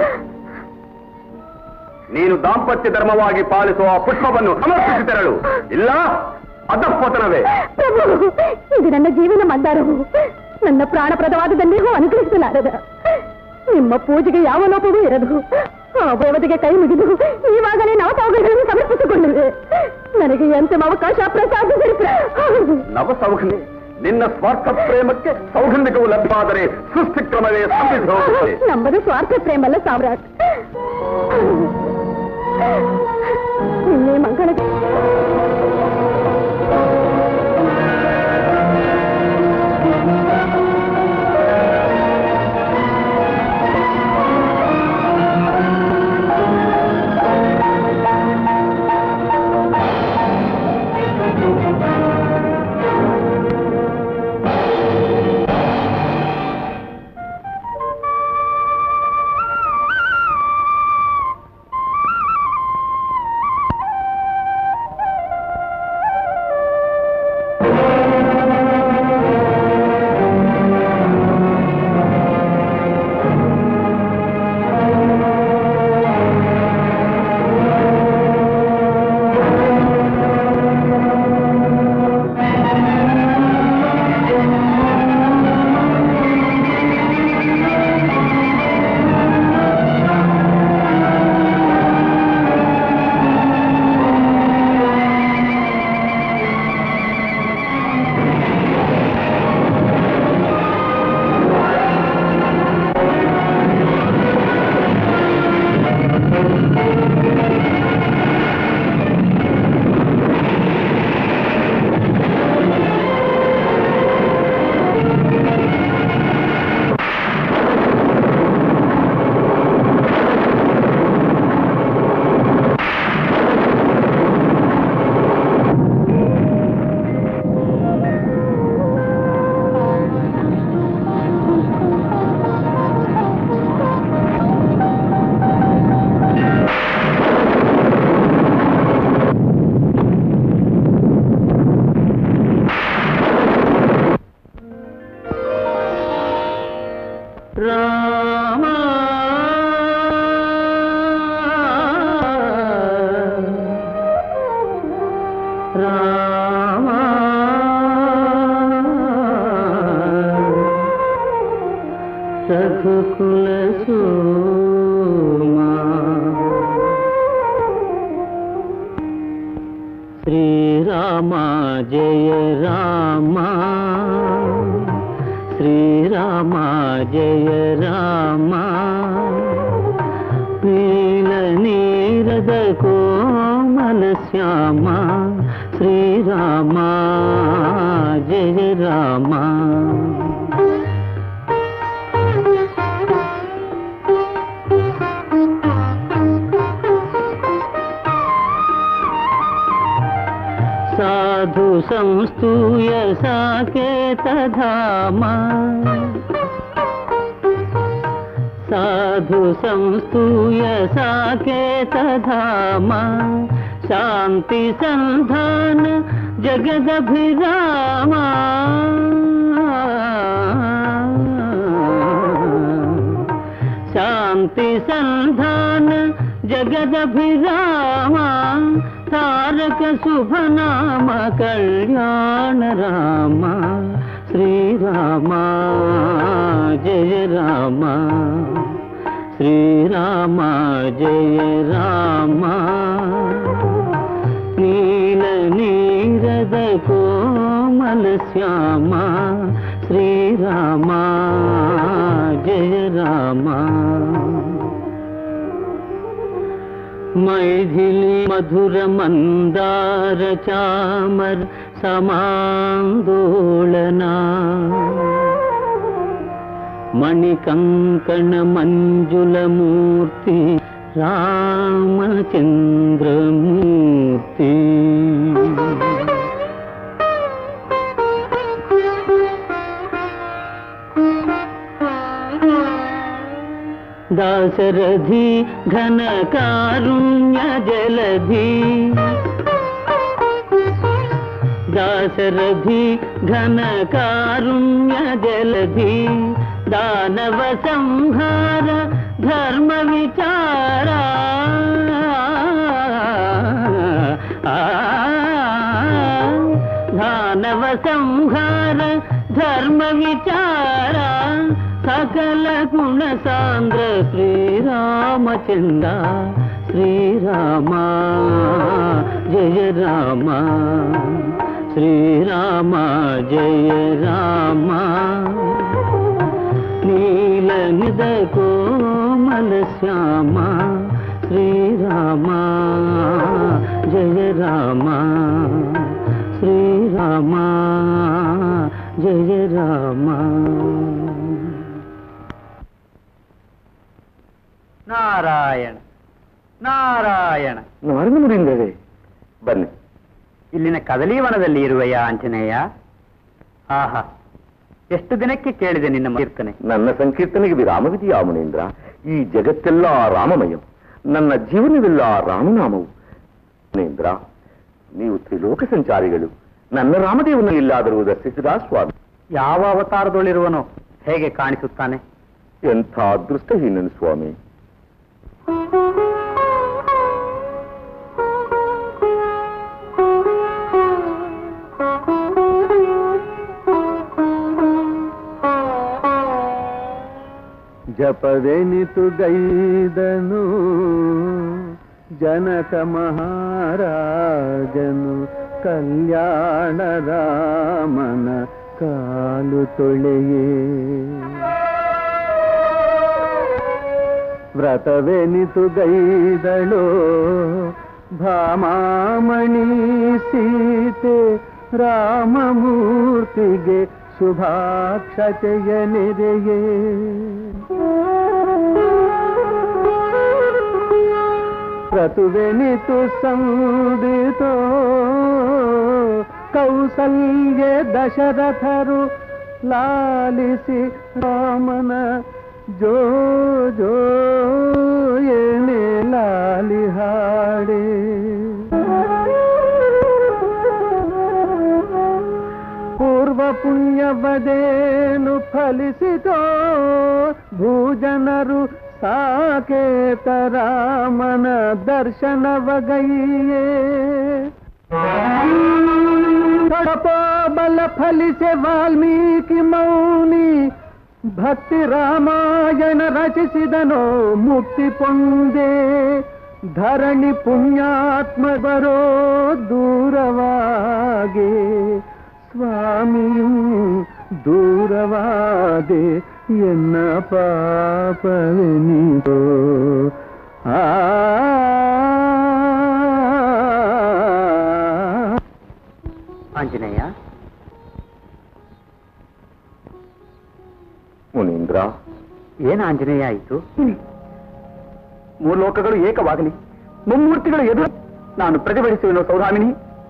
ನೀನು ದಾಂಪತ್ಯ ಧರ್ಮವಾಗಿ ಪಾಲಿಸುವ ಆ ಪುಷ್ಪವನ್ನು ಸಮರ್ಪಿಸಿ ತೆರಳು ಇಲ್ಲ ಅಧಃಪತನವೇ ಪ್ರಭು ಇದು ನನ್ನ ಜೀವನ ಮಂದಾರವು ನನ್ನ ಪ್ರಾಣಪ್ರದವಾದದನ್ನೇಹೂ ಅನುಗ್ರಹಿಸಲಾರದ ನಿಮ್ಮ ಪೂಜೆಗೆ ಯಾವ ಲೋಪವೂ ಇರದು ಆ ದೇವತೆಗೆ ಕೈ ಮುಗಿದು ಈವಾಗಲೇ ನಾವು ಸೌಗಂಧಗಳನ್ನು ಸಮರ್ಪಿಸಿಕೊಂಡಿವೆ ನನಗೆ ಈ ಅಂತಿಮ ಅವಕಾಶ ಪ್ರಸಾದಿಸಿರಿ ಪ್ರ- ನವ ಸೌಗಂಧಿ ನಿನ್ನ ಸ್ವಾರ್ಥ ಪ್ರೇಮಕ್ಕೆ ಸೌಗಂಧಿಕವು ಲಭ್ಯವಾದರೆ ಸೃಷ್ಟಿ ಕ್ರಮವೇ ಸಂಬಿಸಿ ಹೋಗುತ್ತದೆ ನಮ್ಮದು ಸ್ವಾರ್ಥ ಪ್ರೇಮಲ್ಲ ಸಾಮ್ರಾಟ್ ನಿನ್ನೆ ಮಂಗಳ ರಾಮ ರಾಮ ರಘುಕುಲ ಸೋಮ ಶ್ರೀರಾಮ ಜಯ ರಾಮ ಶ್ರೀರಾಮ ಜಯ ರಾಮ ನೀಲ ನೀರದ ಕೋಮಲ ಶ್ಯಾಮ ಶ್ರೀರಾಮ ಜಯ ರಾಮ साधु संस्तूय साकेतधाम साधु संस्तूय साकेतधाम शान्ति सन्धान जगदभिरामा ಶಾಂತಿ ಸಂಧಾನ ಜಗದಭಿರಾಮ ತಾರಕ ಶುಭ ನಾಮ ಕಲ್ಯಾಣ ರಾಮ ಶ್ರೀರಾಮ ಜಯ ರಾಮ ಶ್ರೀರಾಮ ಜಯ ರಾಮ ನೀಲ ನೀರದ ಕೋಮಲ ಶ್ಯಾಮ ಶ್ರೀರಾಮ ಜಯ ರಾಮ मैथिली मधुर मंदार चामर समान्दोलना मणिकङ्कण मञ्जुलमूर्ति रामचन्द्रमूर्ति दाशरथी घनकारुण्य जलधि दाशरथी घनकारुण्य जलधि दानव संहार धर्म विचारा दानव संहार धर्म विचारा सकल गुण सान्द्र श्रीरामचन्द्र श्रीराम जय राम श्रीराम जय राम नील निद कोमल श्याम श्रीराम जय राम श्रीराम जय राम ನಾರಾಯಣ ನಾರಾಯಣ ನಾರಾಯಣ ಮುನಿಂದರೆ ಬನ್ನಿ ಇಲ್ಲಿನ ಕದಲೀವನದಲ್ಲಿ ಇರುವೆಯ ಆಂಜನೇಯ ಆಹಾ ಎಷ್ಟು ದಿನಕ್ಕೆ ಕೇಳಿದೆ ನಿನ್ನ ಕೀರ್ತನೆ ನನ್ನ ಸಂಕೀರ್ತನೆಗೆ ವಿರಾಮವಿದೆಯಾ ಮುನೀಂದ್ರ ಈ ಜಗತ್ತೆಲ್ಲ ರಾಮಮಯ ನನ್ನ ಜೀವನವೆಲ್ಲ ರಾಮನಾಮವು ಮುನೀಂದ್ರ ನೀವು ತ್ರಿಲೋಕ ಸಂಚಾರಿಗಳು ನನ್ನ ರಾಮದೇವನ ಇಲ್ಲಾದರೂ ದರ್ಶಿಸಿದ ಸ್ವಾಮಿ ಯಾವ ಅವತಾರದೊಳಿರುವನೋ ಹೇಗೆ ಕಾಣಿಸುತ್ತಾನೆ ಎಂಥ ಅದೃಷ್ಟಹೀನನು ಸ್ವಾಮಿ ಜಪವೆನಿತು ಗೈದನು ಜನಕ ಮಹಾರಾಜನು ಕಲ್ಯಾಣ ರಾಮನ ಕಾಲು ತೊಳೆಯೇ ವ್ರತವೆನಿತು ಗೈದಳು ಭಾಮಾಮಣಿ ಸೀತೆ ರಾಮಮೂರ್ತಿಗೆ ಶುಭಾಕ್ಷತೆಯ ನೆರೆಯೇ ಪ್ರತುವೆನಿತು ಸಂದಿತೋ ಕೌಸಲ್ಯ ದಶರಥರು ಲಾಲಿಸಿ ರಾಮನ ಜೋ ಜೋ ಏನೇ ಲಾಲಿ ಹಾಡೆ ಪೂರ್ವ ಪುಣ್ಯವದೇನು ಫಲಿಸಿತೋ ಭೂಜನರು ಸಾಕೇತ ರಾಮನ ದರ್ಶನವಗೈಯೇ ತಡಪೋ ಬಲ ಫಲಿಸೆ ವಾಲ್ಮೀಕಿ ಮೌನಿ ಭಕ್ತಿ ರಾಮಾಯಣ ರಚಿಸಿದನೋ ಮುಕ್ತಿ ಪೊಂದೆ ಧರಣಿ ಪುಣ್ಯಾತ್ಮ ಬರೋ ದೂರವಾಗೆ ಸ್ವಾಮಿಯು ದೂರವಾದೆ ಎನ್ನ ಪಾಪವೆನಿತೋ ಆ ಆಂಜನೇಯ ಮುನೀಂದ್ರ ಏನು ಆಂಜನೇಯ ಆಯಿತು ಮೂರು ಲೋಕಗಳು ಏಕವಾಗಲಿ ಮುಮ್ಮೂರ್ತಿಗಳು ಎದುರು ನಾನು ಪ್ರತಿಭಟಿಸುವೆನು ಸೌಧಾಮಿನಿ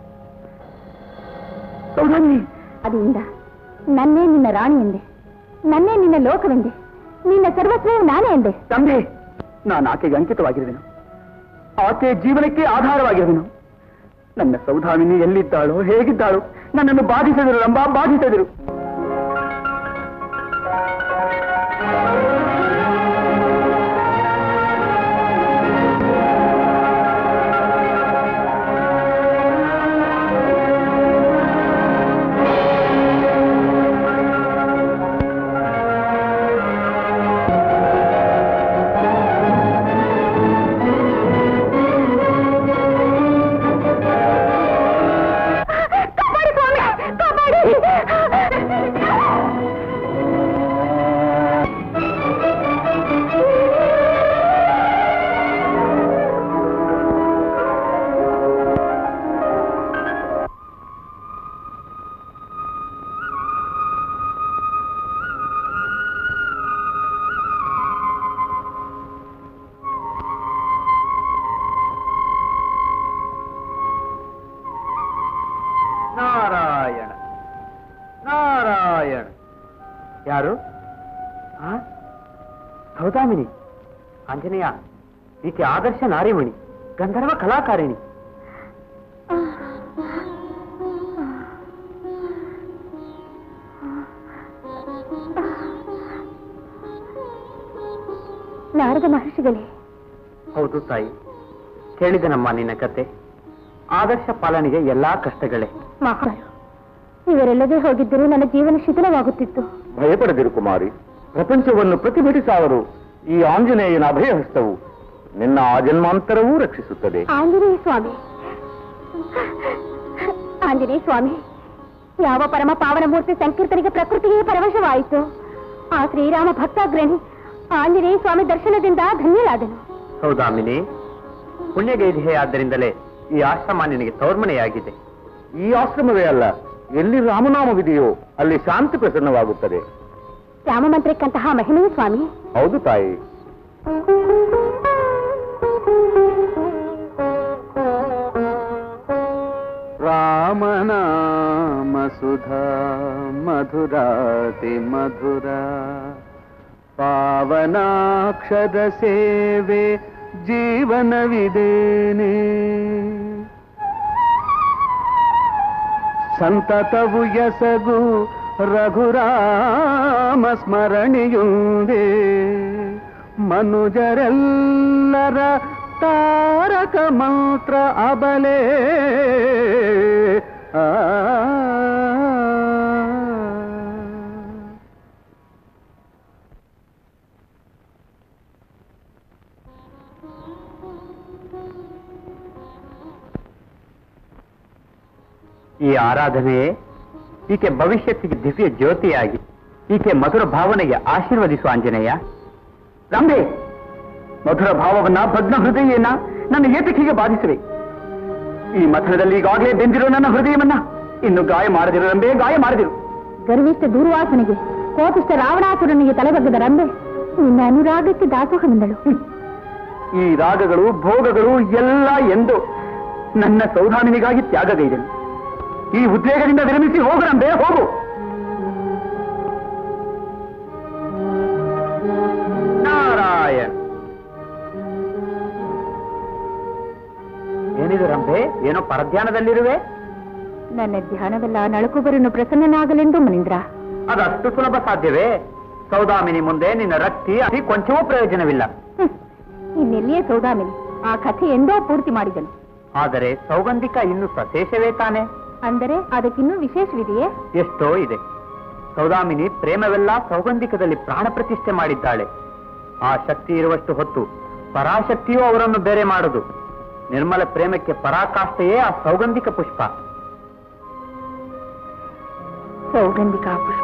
ಸೌಧಾಮಿನಿ ಅದರಿಂದ ನನ್ನೇ ನಿನ್ನ ರಾಣಿ ಎಂದೆ ನನ್ನೇ ನಿನ್ನ ಲೋಕವೆಂದೆ ನಿನ್ನ ಸರ್ವಸ್ವವು ನಾನೇ ಎಂದೆ ತಂದೆ ನಾನು ಆಕೆಗೆ ಅಂಕಿತವಾಗಿರುವೆನು ಆಕೆ ಜೀವನಕ್ಕೆ ಆಧಾರವಾಗಿರುವೆನು ನನ್ನ ಸೌಧಾಮಿನಿ ಎಲ್ಲಿದ್ದಾಳೋ ಹೇಗಿದ್ದಾಳೋ ನನ್ನನ್ನು ಬಾಧಿಸಿದರು ರಂಬ ಬಾಧಿಸಿದರು ಯಾರು ಆ? ಸೌದಾಮಿನಿ ಆಂಜನೇಯ ಈಕೆ ಆದರ್ಶ ನಾರಿಮಣಿ ಗಂಧರ್ವ ಕಲಾಕಾರಿಣಿ ನಾರದ ಮಹರ್ಷಿಗಳೇ ಹೌದು ತಾಯಿ ಕೇಳಿದನಮ್ಮ ನಿನ್ನ ಕತೆ ಆದರ್ಶ ಪಾಲನೆಗೆ ಎಲ್ಲಾ ಕಷ್ಟಗಳೇ ಮಹಾರು ಇವರೆಲ್ಲದೆ ಹೋಗಿದ್ದರೂ ನನ್ನ ಜೀವನ ಶಿಥಿಲವಾಗುತ್ತಿತ್ತು ಭಯಪಡದಿರು ಕುಮಾರಿ ಪ್ರಪಂಚವನ್ನು ಪ್ರತಿಭಟಿಸಾವರು ಈ ಆಂಜನೇಯನ ಅಭಯ ಹಸ್ತವು ನಿನ್ನ ಆಜನ್ಮಾಂತರವೂ ರಕ್ಷಿಸುತ್ತದೆ ಆಂಜನೇಯ ಸ್ವಾಮಿ ಆಂಜನೇಯ ಸ್ವಾಮಿ ಯಾವ ಪರಮ ಪಾವನ ಮೂರ್ತಿ ಸಂಕೀರ್ತನಿಗೆ ಪ್ರಕೃತಿಗೆ ಪರವಶವಾಯಿತು ಆ ಶ್ರೀರಾಮ ಭಕ್ತಾಗ್ರಣಿ ಆಂಜನೇಯ ಸ್ವಾಮಿ ದರ್ಶನದಿಂದ ಧನ್ಯರಾದನು ಸೌದಾಮಿನಿ ಪುಣ್ಯಗೈಧಿಯೇ ಆದ್ದರಿಂದಲೇ ಈ ಆಶ್ರಮ ನಿನಗೆ ತೌರ್ಮಣೆಯಾಗಿದೆ ಈ ಆಶ್ರಮವೇ ಅಲ್ಲ ಎಲ್ಲಿ ರಾಮನಾಮವಿದೆಯೋ ಅಲ್ಲಿ ಶಾಂತಿ ಪ್ರಸನ್ನವಾಗುತ್ತದೆ ರಾಮ ಮಂತ್ರಕ್ಕಂತಹ ಮಹಿಮೆಯ ಸ್ವಾಮಿ ಹೌದು ತಾಯಿ ರಾಮನಾಮ ಸುಧಾ ಮಧುರಾತಿ ಮಧುರ ಪಾವನಾಕ್ಷರ ಸೇವೆ ಜೀವನವಿದೇನೆ ಸಂತತವು ಎಸಗು ರಘುರಾಮ ಸ್ಮರಣೆಯುಂದೇ ಮನುಜರೆಲ್ಲರ ತಾರಕ ಮಂತ್ರ ಅಬಲೆ ಆ ಈ ಆರಾಧನೆಯೇ ಈಕೆ ಭವಿಷ್ಯತ್ತಿಗೆ ದಿವ್ಯ ಜ್ಯೋತಿಯಾಗಿ ಈಕೆ ಮಧುರ ಭಾವನೆಗೆ ಆಶೀರ್ವದಿಸು ಆಂಜನೇಯ ರಂಭೆ ಮಧುರ ಭಾವವನ್ನ ಭಗ್ನ ಹೃದಯನ ನನ್ನ ಏತಕಿಗೆ ಬಾಧಿಸಿವೆ ಈ ಮಥನದಲ್ಲಿ ಈಗಾಗಲೇ ಬೆಂದಿರೋ ನನ್ನ ಹೃದಯವನ್ನ ಇನ್ನು ಗಾಯ ಮಾಡದಿರು ರಂಬೆ ಗಾಯ ಮಾಡದಿರು ಗರ್ವಿಷ್ಠ ದೂರ್ವಾಸನಿಗೆ ಕೋಪಿಷ್ಠ ರಾವಣಾಸುರನಿಗೆ ತಲೆಬಗ್ಗದ ರಂಬೆ ನಿನ್ನ ಅನುರಾಗಕ್ಕೆ ದಾಸೋಹವೆಂದಳು ಈ ರಾಗಗಳು ಭೋಗಗಳು ಎಲ್ಲ ಎಂದು ನನ್ನ ಸೌಧಾಮಿನಿಗಾಗಿ ತ್ಯಾಗಗೈದನು ಈ ಉದ್ವೇಗದಿಂದ ವಿರಮಿಸಿ ಹೋಗು ರಂಬೆ ಹೋಗು ನಾರಾಯಣ್ ಏನಿದು ರಂಭೆ ಏನೋ ಪರಧ್ಯಾನದಲ್ಲಿರುವೆ ನನ್ನ ಧ್ಯಾನವೆಲ್ಲ ನಳಕುಬರನ್ನು ಪ್ರಸನ್ನನಾಗಲೆಂದು ಮನೀಂದ್ರ ಅದಷ್ಟು ಸುಲಭ ಸಾಧ್ಯವೇ ಸೌದಾಮಿನಿ ಮುಂದೆ ನಿನ್ನ ರಕ್ತಿ ಅತಿ ಕೊಂಚವೂ ಪ್ರಯೋಜನವಿಲ್ಲ ಹ್ಮ್. ಇನ್ನೆಲ್ಲಿಯೇ ಸೌದಾಮಿನಿ ಆ ಕಥೆ ಎಂದೋ ಪೂರ್ತಿ ಮಾಡಿದನು ಆದರೆ ಸೌಗಂಧಿಕ ಇನ್ನು ಸಶೇಷವೇ ತಾನೆ ಅಂದರೆ ಅದಕ್ಕಿನ್ನೂ ವಿಶೇಷವಿದೆಯೇ ಎಷ್ಟೋ ಇದೆ ಸೌದಾಮಿನಿ ಪ್ರೇಮವೆಲ್ಲ ಸೌಗಂಧಿಕದಲ್ಲಿ ಪ್ರಾಣ ಪ್ರತಿಷ್ಠೆ ಮಾಡಿದ್ದಾಳೆ ಆ ಶಕ್ತಿ ಇರುವಷ್ಟು ಹೊತ್ತು ಪರಾಶಕ್ತಿಯೂ ಅವರನ್ನು ಬೇರೆ ಮಾಡುದು ನಿರ್ಮಲ ಪ್ರೇಮಕ್ಕೆ ಪರಾಕಾಷ್ಠೆಯೇ ಆ ಸೌಗಂಧಿಕ ಪುಷ್ಪ ಸೌಗಂಧಿಕಾ ಪುಷ್ಪ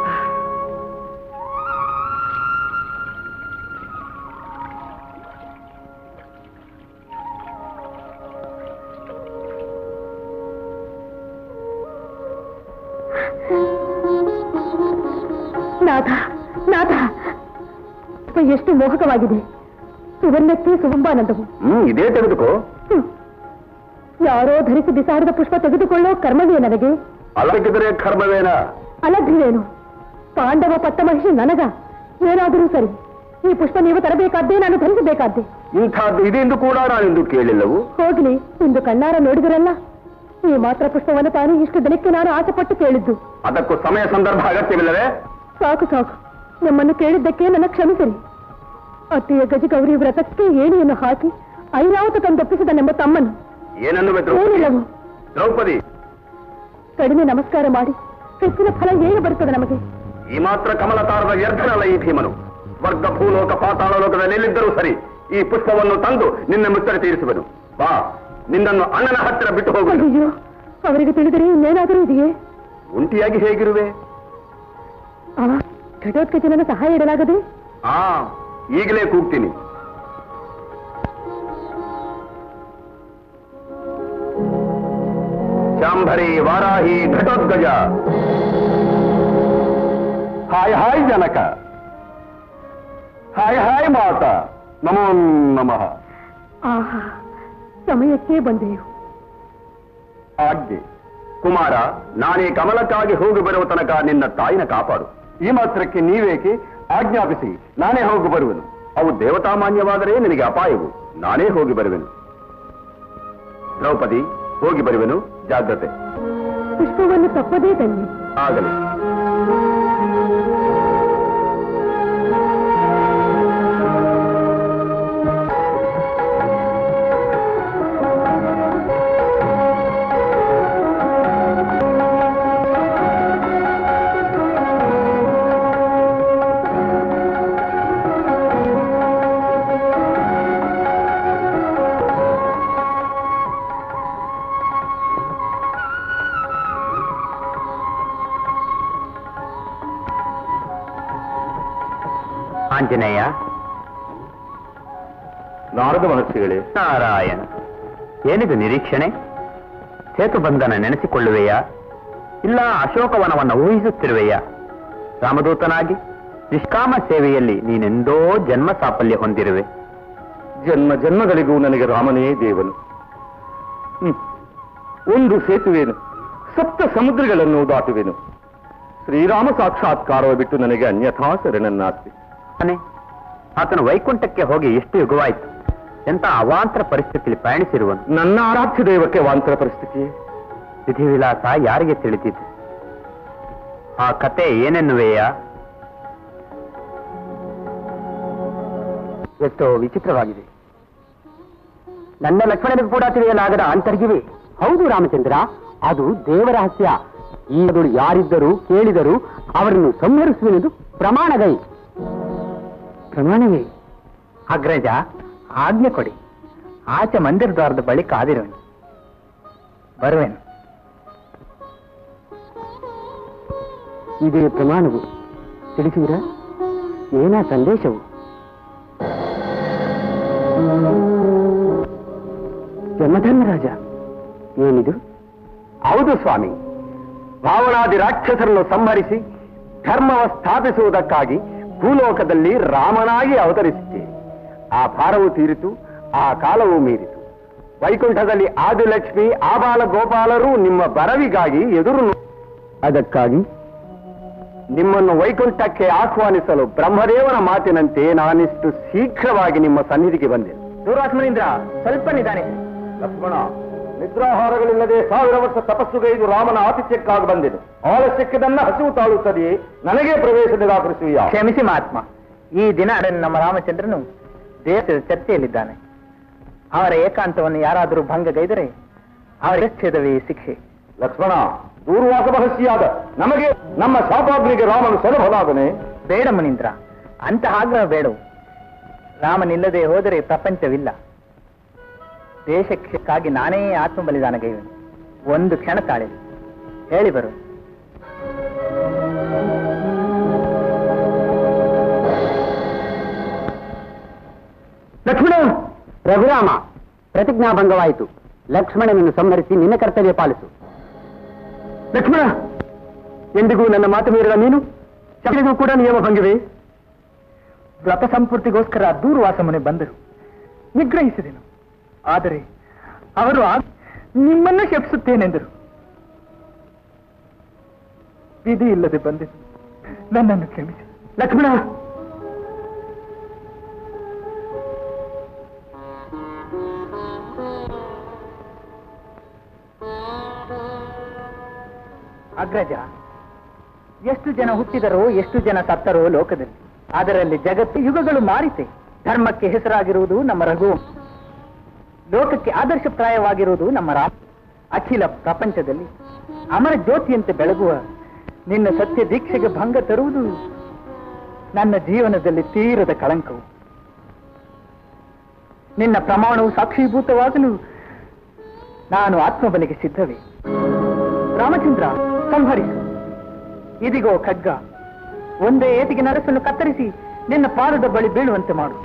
ನಾಥ ನಾಥ ಪುಷ್ಪ ಎಷ್ಟು ಮೋಹಕವಾಗಿದೆ ಸುವರ್ಣಕ್ಕೆ ಸುಗಂಬಾನಂದವು ಹ್ಮ್ ಇದೇ ತೆಗೆದುಕೋ ಹ್ಮ್. ಯಾರೋ ಧರಿಸಿ ಬಿಸಾಡಿದ ಪುಷ್ಪ ತೆಗೆದುಕೊಳ್ಳೋ ಕರ್ಮವೇ ನನಗೆ ಅಲ್ಲಗಿದ್ರೆ ಕರ್ಮವೇನ ಅಲಭ್ಯವೇನು ಪಾಂಡವ ಪಟ್ಟ ಮಹಿಷಿ ನನಗ ಏನಾದರೂ ಸರಿ ಈ ಪುಷ್ಪ ನೀವು ತರಬೇಕಾದ್ದೇ ನಾನು ಧರಿಸಬೇಕಾದ್ದೆ ಇಂಥದ್ದು ಇದೆಂದು ಕೂಡ ನಾನಿಂದು ಕೇಳಿಲ್ಲವು ಹೋಗ್ಲಿ ಇಂದು ಕಣ್ಣಾರ ನೋಡಿದರಲ್ಲ ಈ ಮಾತ್ರ ಪುಷ್ಪವನ್ನು ತಾನೇ ಇಷ್ಟು ದಿನಕ್ಕೆ ನಾನು ಆಸೆಪಟ್ಟು ಕೇಳಿದ್ದು ಅದಕ್ಕೂ ಸಮಯ ಸಂದರ್ಭ ಅಗತ್ಯವಿಲ್ಲವೇ ಸಾಕು ಸಾಕು ನಮ್ಮನ್ನು ಕೇಳಿದ್ದಕ್ಕೆ ನನ್ನ ಕ್ಷಮಿಸಿರಿ ಅತ್ತೆಯ ಗಜಗೌರಿ ವ್ರತಕ್ಕೆ ಏಣಿಯನ್ನು ಹಾಕಿ ಐರಾವತ ತಂದೊಪ್ಪಿಸಿದನೆಂಬ ತಮ್ಮನು ಏನನ್ನುವೆ ದ್ರೌಪದಿ ಏನಿಲ್ಲವು ದ್ರೌಪದಿ ಕಡಿಮೆ ನಮಸ್ಕಾರ ಮಾಡಿ ಹೆಚ್ಚಿನ ಫಲ ಹೇಗೆ ಬರುತ್ತದೆ ನಮಗೆ ಈ ಮಾತ್ರ ಕಮಲ ತಾರದ ವ್ಯರ್ಥನಲ್ಲ ಈ ಭೀಮನು ಸ್ವರ್ಗ ಭೂಲೋಕ ಪಾತಾಳ ಲೋಕದಲ್ಲಿ ಎಲ್ಲಿದ್ದರೂ ಸರಿ ಈ ಪುಷ್ಪವನ್ನು ತಂದು ನಿನ್ನ ಮುತ್ತರೆ ತೀರಿಸುವನು ಬಾ ನಿನ್ನನ್ನು ಅಣ್ಣನ ಹತ್ತಿರ ಬಿಟ್ಟು ಹೋಗುವನು ಅಯ್ಯೋ ಅವರಿಗೆ ತಿಳಿದರೆ ಇನ್ನೇನಾದರೂ ಇದೆಯೇ ಒಂಟಿಯಾಗಿ ಹೇಗಿರುವೆ ಆ ಘಟೋತ್ಕಚನನ ಸಹಾಯ ಇಡಲಾಗದೆ ಆ ಈಗಲೇ ಕೂಗ್ತೀನಿ ಶಾಂಭರಿ ವಾರಾಹಿ ಘಟೋದ್ಗಜ ಹಾಯ್ ಹಾಯ್ ಜನಕ ಹಾಯ್ ಹಾಯ್ ಮಾತ ನಮೋ ನಮಃ ಆಹಾ ಸಮಯಕ್ಕೆ ಬಂದೆಯು ಆಜ್ಞೆ ಕುಮಾರ ನಾನೇ ಕಮಲಕ್ಕಾಗಿ ಹೋಗಿ ಬರುವ ತನಕ ನಿನ್ನ ತಾಯಿನ ಕಾಪಾಡು ಈ ಮಾತ್ರಕ್ಕೆ ನೀವೇಕೆ ಆಜ್ಞಾಪಿಸಿ ನಾನೇ ಹೋಗಿ ಬರುವೆನು ಅವು ದೇವತಾಮಾನ್ಯವಾದರೆ ನಿನಗೆ ಅಪಾಯವು ನಾನೇ ಹೋಗಿ ಬರುವೆನು ದ್ರೌಪದಿ ಹೋಗಿ ಬರುವೆನು ಜಾಗ್ರತೆ ಪುಷ್ಪವನ್ನು ತಪ್ಪದೇ ತನ್ನಿ ಆಗಲಿ ಆಂಜನೇಯ ನಾರದ ಮಹರ್ಷಿಗಳೇ ನಾರಾಯಣ ಏನಿದು ನಿರೀಕ್ಷಣೆ ಸೇತುಬಂಧನ ನೆನೆಸಿಕೊಳ್ಳುವೆಯಾ ಇಲ್ಲ ಅಶೋಕವನವನ್ನು ಊಹಿಸುತ್ತಿರುವೆಯಾ ರಾಮದೂತನಾಗಿ ನಿಷ್ಕಾಮ ಸೇವೆಯಲ್ಲಿ ನೀನೆಂದೋ ಜನ್ಮ ಸಾಫಲ್ಯ ಹೊಂದಿರುವೆ ಜನ್ಮ ಜನ್ಮಗಳಿಗೂ ನನಗೆ ರಾಮನೇ ದೇವನು ಹ್ಮ್. ಒಂದು ಸೇತುವೆನು ಸಪ್ತ ಸಮುದ್ರಗಳನ್ನು ದಾಟುವೆನು ಶ್ರೀರಾಮ ಸಾಕ್ಷಾತ್ಕಾರವ ಬಿಟ್ಟು ನನಗೆ ಅನ್ಯಥಾ ಶರಣನ್ನಾಸ್ತಿ ತಾನೆ ಆತನು ವೈಕುಂಠಕ್ಕೆ ಹೋಗಿ ಎಷ್ಟು ಯುಗವಾಯಿತು ಎಂತ ಅವಾಂತರ ಪರಿಸ್ಥಿತಿಯಲ್ಲಿ ಪಯಣಿಸಿರುವನು ನನ್ನ ಆರಾಧ್ಯ ದೈವಕ್ಕೆ ವಾಂತರ ಪರಿಸ್ಥಿತಿ ವಿಧಿವಿಲಾಸ ಯಾರಿಗೆ ತಿಳಿದಿದೆ ಆ ಕತೆ ಏನೆನ್ನುವೆಯಾ ಎಷ್ಟೋ ವಿಚಿತ್ರವಾಗಿದೆ ನನ್ನ ಲಕ್ಷ್ಮಣನಿಗೂ ಕೂಡ ತಿಳಿಯಲಾಗದ ಅಂತರ್ಗಿವೆ ಹೌದು ರಾಮಚಂದ್ರ ಅದು ದೇವರಹಸ್ಯ ಈಗಗಳು ಯಾರಿದ್ದರೂ ಕೇಳಿದರೂ ಅವರನ್ನು ಸಂಹರಿಸುವೆನೆಂದು ಪ್ರಮಾಣಗೈ ಪ್ರಮಾಣವೇ ಅಗ್ರಜ ಆಜ್ಞೆ ಕೊಡಿ ಆಚೆ ಮಂದಿರ ದ್ವಾರದ ಬಳಿ ಕಾದಿರುವೆನು ಬರುವೆನು ಇದೇ ಪ್ರಮಾಣವು ತಿಳಿಸಿದ್ರ ಏನ ಸಂದೇಶವು ಜನ್ಮಧರ್ಮರಾಜ ಏನಿದು ಹೌದು ಸ್ವಾಮಿ ಭಾವನಾದಿ ರಾಕ್ಷಸರನ್ನು ಸಂಹರಿಸಿ ಧರ್ಮವ ಸ್ಥಾಪಿಸುವುದಕ್ಕಾಗಿ ಭೂಲೋಕದಲ್ಲಿ ರಾಮನಾಗಿ ಅವತರಿಸಿದ್ದೆ ಆ ಭಾರವು ತೀರಿತು ಆ ಕಾಲವು ಮೀರಿತು ವೈಕುಂಠದಲ್ಲಿ ಆದಿಲಕ್ಷ್ಮಿ ಆಬಾಲ ಗೋಪಾಲರು ನಿಮ್ಮ ಬರವಿಗಾಗಿ ಎದುರು ನೋ- ಅದಕ್ಕಾಗಿ ನಿಮ್ಮನ್ನು ವೈಕುಂಠಕ್ಕೆ ಆಹ್ವಾನಿಸಲು ಬ್ರಹ್ಮದೇವನ ಮಾತಿನಂತೆ ನಾನಿಷ್ಟು ಶೀಘ್ರವಾಗಿ ನಿಮ್ಮ ಸನ್ನಿಧಿಗೆ ಬಂದೆ ದೂರಾತ್ಮನಿಂದ್ರ ಸ್ವಲ್ಪ ನಿಧಾನೆ ಲಕ್ಷ್ಮಣ ನಿದ್ರಾಹಾರಗಳಿಲ್ಲದೆ ಸಾವಿರ ವರ್ಷ ತಪಸ್ಸುಗೈದು ರಾಮನ ಆತಿಥ್ಯಕ್ಕಾಗಿ ಬಂದೆನು ಆಲಸ್ಯಕ್ಕೆ ನನ್ನ ಹಸಿವು ತಾಳುತ್ತದೆಯೇ ನನಗೆ ಪ್ರವೇಶ ನಿರಾಕರಿಸುವಿಯಾ ಕ್ಷಮಿಸಿ ಮಹಾತ್ಮ ಈ ದಿನ ನಮ್ಮ ರಾಮಚಂದ್ರನು ದೇಶದ ಚರ್ಚೆಯಲ್ಲಿದ್ದಾನೆ ಅವರ ಏಕಾಂತವನ್ನು ಯಾರಾದರೂ ಭಂಗಗೈದರೆ ಅವರ ಛೇದವೇ ಶಿಕ್ಷೆ ಲಕ್ಷ್ಮಣ ದೂರ್ವಾಸ ಮಹರ್ಷಿಯಾದ ನಮಗೆ ನಮ್ಮ ಶಾಪಾಗ್ನಿಗೆ ರಾಮನು ಸುಲಭನಾದನೆ ಬೇಡ ಮುನೀಂದ್ರ ಅಂತಹ ಆಗ್ರಹ ಬೇಡವು ರಾಮನಿಲ್ಲದೆ ಹೋದರೆ ಪ್ರಪಂಚವಿಲ್ಲ ದೇಶಕ್ಕಾಗಿ ನಾನೇ ಆತ್ಮ ಬಲಿದಾನಗೈವೆನು ಒಂದು ಕ್ಷಣ ತಾಳೆ ಹೇಳಿ ಬರು ಲಕ್ಷ್ಮಣ ರಘುರಾಮ ಪ್ರತಿಜ್ಞಾಭಂಗವಾಯಿತು ಲಕ್ಷ್ಮಣನನ್ನು ಸಂಹರಿಸಿ ನಿನ್ನ ಕರ್ತವ್ಯ ಪಾಲಿಸು ಲಕ್ಷ್ಮಣ ಎಂದಿಗೂ ನನ್ನ ಮಾತು ಮೀರಿದ ನೀನು ಚಕ್ರಿಗೂ ಕೂಡ ನಿಯಮ ಭಂಗವೇ ವ್ರತ ಸಂಪೂರ್ತಿಗೋಸ್ಕರ ದೂರ್ವಾಸ ಮನೆ ಬಂದರು ನಿಗ್ರಹಿಸಿದೆನು ಆದರೆ ಅವರು ಆ- ನಿಮ್ಮನ್ನು ಶಪಿಸುತ್ತೇನೆಂದರು ವಿಧಿ ಇಲ್ಲದೆ ಬಂದೆನು ನನ್ನನ್ನು ಕ್ಷಮಿಸಿ ಲಕ್ಷ್ಮಣ ಅಗ್ರಜ ಎಷ್ಟು ಜನ ಹುಟ್ಟಿದರೋ ಎಷ್ಟು ಜನ ಸತ್ತರೋ ಲೋಕದಲ್ಲಿ ಅದರಲ್ಲಿ ಜಗತ್ತು ಯುಗಗಳು ಮಾರಿತೆ ಧರ್ಮಕ್ಕೆ ಹೆಸರಾಗಿರುವುದು ನಮ್ಮ ರಘು ಲೋಕಕ್ಕೆ ಆದರ್ಶಪ್ರಾಯವಾಗಿರುವುದು ನಮ್ಮ ರಾಮ ಅಖಿಲ ಪ್ರಪಂಚದಲ್ಲಿ ಅಮರ ಜ್ಯೋತಿಯಂತೆ ಬೆಳಗುವ ನಿನ್ನ ಸತ್ಯ ದೀಕ್ಷೆಗೆ ಭಂಗ ತರುವುದು ನನ್ನ ಜೀವನದಲ್ಲಿ ತೀರದ ಕಳಂಕವು ನಿನ್ನ ಪ್ರಮಾಣವು ಸಾಕ್ಷೀಭೂತವಾಗಲು ನಾನು ಆತ್ಮಬಲಿಗೆ ಸಿದ್ಧವೇ ರಾಮಚಂದ್ರ ಸಂಹರಿಸು ಇದಿಗೋ ಖಡ್ಗ ಒಂದೇ ಏಟಿಗೆ ನರಸನ್ನು ಕತ್ತರಿಸಿ ನಿನ್ನ ಪಾದದ ಬಳಿ ಬೀಳುವಂತೆ ಮಾಡು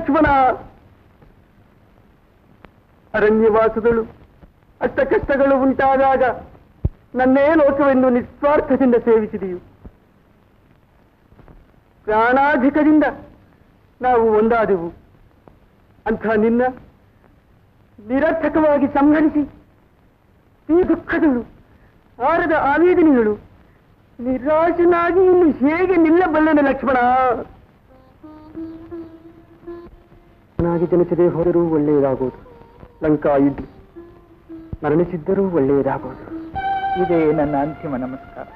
ಲಕ್ಷ್ಮಣ ಅರಣ್ಯವಾಸಗಳು ಅಷ್ಟ ಕಷ್ಟಗಳು ಉಂಟಾದಾಗ ನನ್ನೇ ಲೋಕವೆಂದು ನಿಸ್ವಾರ್ಥದಿಂದ ಸೇವಿಸಿದೆಯು ಪ್ರಾಣಾಧಿಕದಿಂದ ನಾವು ಒಂದಾದೆವು ಅಂಥ ನಿನ್ನ ನಿರರ್ಥಕವಾಗಿ ಸಂಹರಿಸಿ ಈ ದುಃಖಗಳು ಆರದ ಆವೇದನೆಗಳು ನಿರಾಶನಾಗಿ ಇನ್ನು ಹೇಗೆ ನಿಲ್ಲಬಲ್ಲನೆ ಲಕ್ಷ್ಮಣ ನಾಗಿ ಜನಿಸದೆ ಹೋದರೂ ಒಳ್ಳೆಯದಾಗುವುದು ಲಂಕಾ ಯುದ್ಧ ಮರಣಿಸಿದ್ದರೂ ಒಳ್ಳೆಯದಾಗುವುದು ಇದೇ ನನ್ನ ಅಂತಿಮ ನಮಸ್ಕಾರ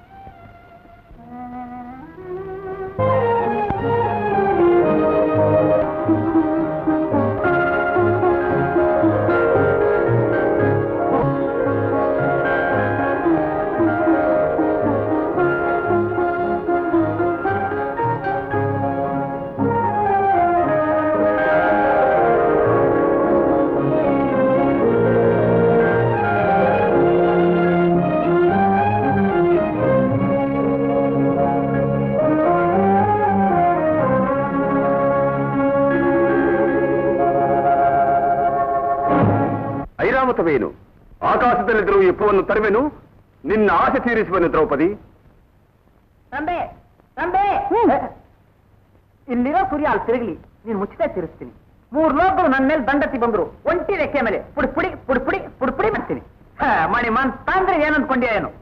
ಐರಾವತವೇನು ಆಕಾಶದಲ್ಲಿದ್ದರೂ ಈ ಪುವನ್ನು ತರುವೆನು ನಿನ್ನ ಆಸೆ ತೀರಿಸುವೆನು ದ್ರೌಪದಿ ತಂದೆ ತಂದೆ ಇಲ್ಲಿರೋ ಸೂರ್ಯ ಅಲ್ಲಿ ತಿರುಗಲಿ ನೀನು ಮುಚ್ಚತೆ ತಿರುಸ್ತೀನಿ ಮೂರ್ ಲೋಕರು ನನ್ನ ಮೇಲೆ ದಂಡತಿ ಬಂದ್ರು ಒಂಟಿ ರೆಕ್ಕೆ ಮೇಲೆ ಪುಡಿ ಪುಡಿ ಪುಡಿ ಪುಡಿ ಪುಡಿ ಪುಡಿ ಮಾಡ್ತೀನಿ ಹ, ಮಣಿ ಮನ್ ಅಂದ್ರೆ ಏನ್ ಅನ್ಕೊಂಡ್ಯಾ ಏನು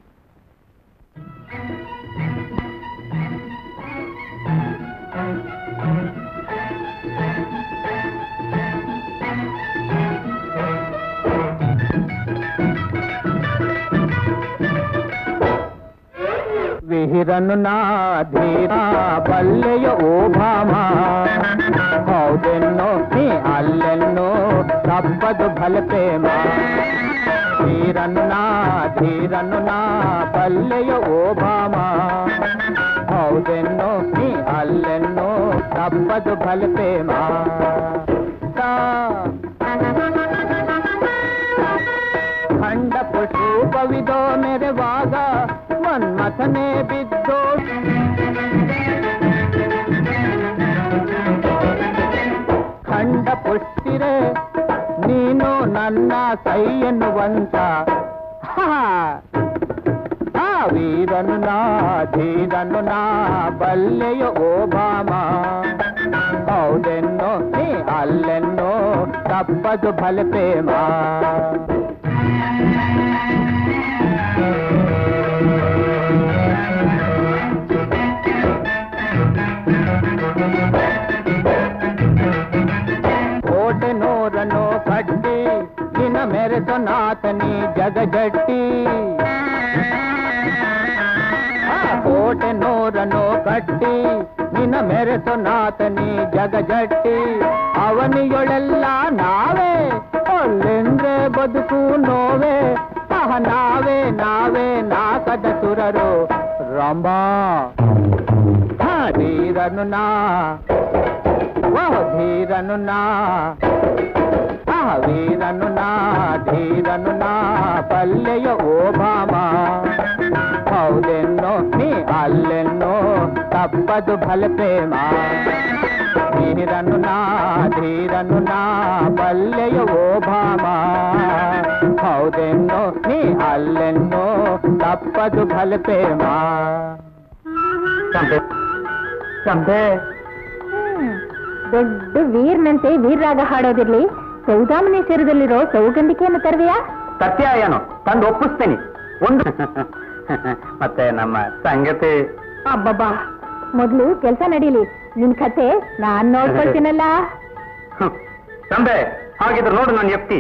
ವಿಹಿರನು ನಾಧೀರ ಬಲ್ಲೆಯ ಓ ಭಾಮ ಹೌದೆನ್ನೋ ನೀ ಅಲ್ಲೆನ್ನೋ ತಪ್ಪದು ಬಲ ಪ್ರೇಮ ಧೀರನು ನಾ ಧೀರನು ನಾ ಬಲ್ಲೆಯ ಓ ಭಾಮ ಹೌದೆನ್ನೋ ನೀ ಅಲ್ಲೆನ್ನೋ ತಪ್ಪದು ಬಲ ಪ್ರೇಮ ಸಾ ಖಂಡ ಪುಷ್ಪವಿದೋ ಮೆರೆವಾಗ ಮನ್ಮಥನೆ ಬಿದ್ದೋ ಖಂಡ ಪುಷ್ಟಿರೆ ನೀನು ನನ್ನ ಕೈ ಎನ್ನುವಂತ ಆ ವೀರನು ನಾ ಧೀರನು ನಾ ಬಲ್ಲೆಯ ಓ ಭಾಮ ಹೌದೆನ್ನೋ ನೀ ಅಲ್ಲೆನ್ನೋ ತಪ್ಪದು ಬಲ ಪ್ರೇಮ ಕೋಟೆ ನೂರನ್ನು ಕಟ್ಟಿ ನಿನ್ನ ಮೆರೆಸು ನಾತನಿ ಜಗಜಟ್ಟಿ ಆ ಕೋಟೆ ನೂರನ್ನು ಕಟ್ಟಿ ನಿನ್ನ ಮೆರೆಸು ನಾತನಿ ಜಗಜಟ್ಟಿ ಅವನಿಯೊಳೆಲ್ಲ ನಾವೇ ಅಲ್ಲೆಂದ್ರೆ ಬದುಕು ನೋವೇ ಆಹ ನಾವೇ ನಾವೇ ನಾಕದ ಸುರರು ರಂಬಾ ಹಾ ಧೀರನು ನಾ ಓ ಧೀರನು ನಾ ಆ ವೀರನು ನಾ ಧೀರನು ನಾ ಪಲ್ಲೆಯ ಓ ಭಾಮ ಹೌದೆನ್ನೋ ನೀ ಅಲ್ಲೆನ್ನೋ ತಪ್ಪದು ಬಲ ಪ್ರೇಮ ಧೀರನು ನಾ ಧೀರನು ನಾ ಪಲ್ಲೆಯ ಓ ಭಾಮ ಹೌದೆನ್ನೋ ನೀ ಅಲ್ಲೆನ್ನೋ ತಪ್ಪದು ಬಲ ಪ್ರೇಮ ಚಂಪೆ ಚಂಪೆ ದೊಡ್ಡ ವೀರ್ನಂತೆ ವೀರ್ರಾಗ ಹಾಡೋದಿರ್ಲಿ ಸೌದಾಮನೇಶ್ವರದಲ್ಲಿರೋ ಸೌಗಂಧಿಕೆಯನ್ನು ತರುವೆಯಾ ಸತ್ಯ ಏನು ತಂದು ಒಪ್ಪಿಸ್ತೇನೆ ಒಂದು ಮತ್ತೆ ನಮ್ಮ ಸಂಗತಿ ಅಬ್ಬಬ್ಬಾ ಮೊದ್ಲು ಕೆಲಸ ನಡೀಲಿ ನಿನ್ ಕತೆ ನಾನ್ ನೋಡ್ಕೊಳ್ತೀನಲ್ಲ ಹ್ಮ್. ಚಂಪೆ ಹಾಗಿದ್ರೆ ನೋಡು ನಾನು ಎಫ್ಟಿ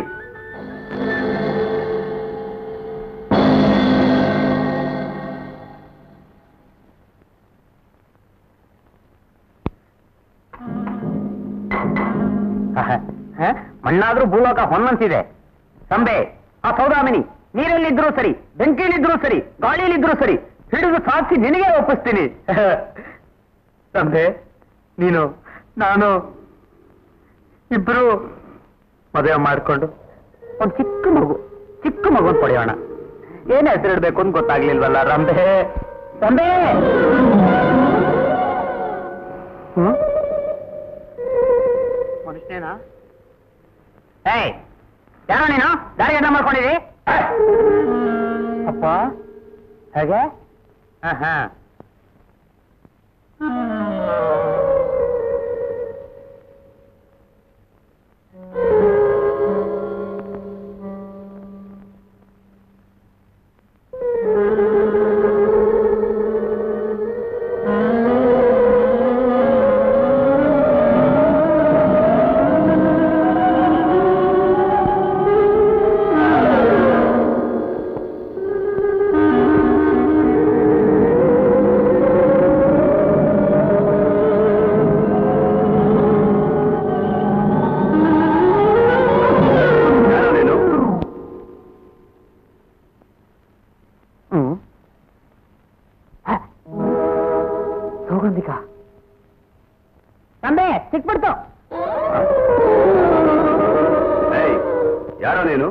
ಮಣ್ಣಾದ್ರೂ ಭೂಲೋಕ ಹೊನ್ನಂತಿದೆ ತಂಬೆ ಆ ಸೌದಾಮಿನಿ ನೀರಲ್ಲಿದ್ರೂ ಸರಿ ಬೆಂಕಿಲಿದ್ರೂ ಸರಿ ಗಾಳಿಯಲ್ಲಿದ್ರೂ ಸರಿ ಹಿಡಿದು ಸಾಧಿಸಿ ನಿನಗೆ ಒಪ್ಪಿಸ್ತೀನಿ ತಂದೆ ನೀನು ನಾನು ಇಬ್ರು ಮದುವೆ ಮಾಡಿಕೊಂಡು ಒಂದು ಚಿಕ್ಕ ಮಗು ಚಿಕ್ಕ ಮಗು ಪಡೆಯೋಣ ಏನ್ ಹೆಸರಿಡ್ಬೇಕು ಅಂತ ಗೊತ್ತಾಗ್ಲಿಲ್ವಲ್ಲ ರಂಬೆ ರಂಬೆ ಹ್ಮ್? ಮನುಷ್ಯನೇನಾ ಏಯ್ ಯಾರೋ ನೀನು ದಾರಿ ಅಡ್ಡ ಮಾಡ್ಕೊಂಡಿದಿ ಅಪ್ಪ ಹೇಗೆ ಹಾ ಯಾರು ನೀನು ಹ್ಮ್ ಸೌಗಂಧಿಕ ತಂದೆ ಸಿಕ್ಬಿಡ್ತು ಏಯ್ ಯಾರೋ ನೀನು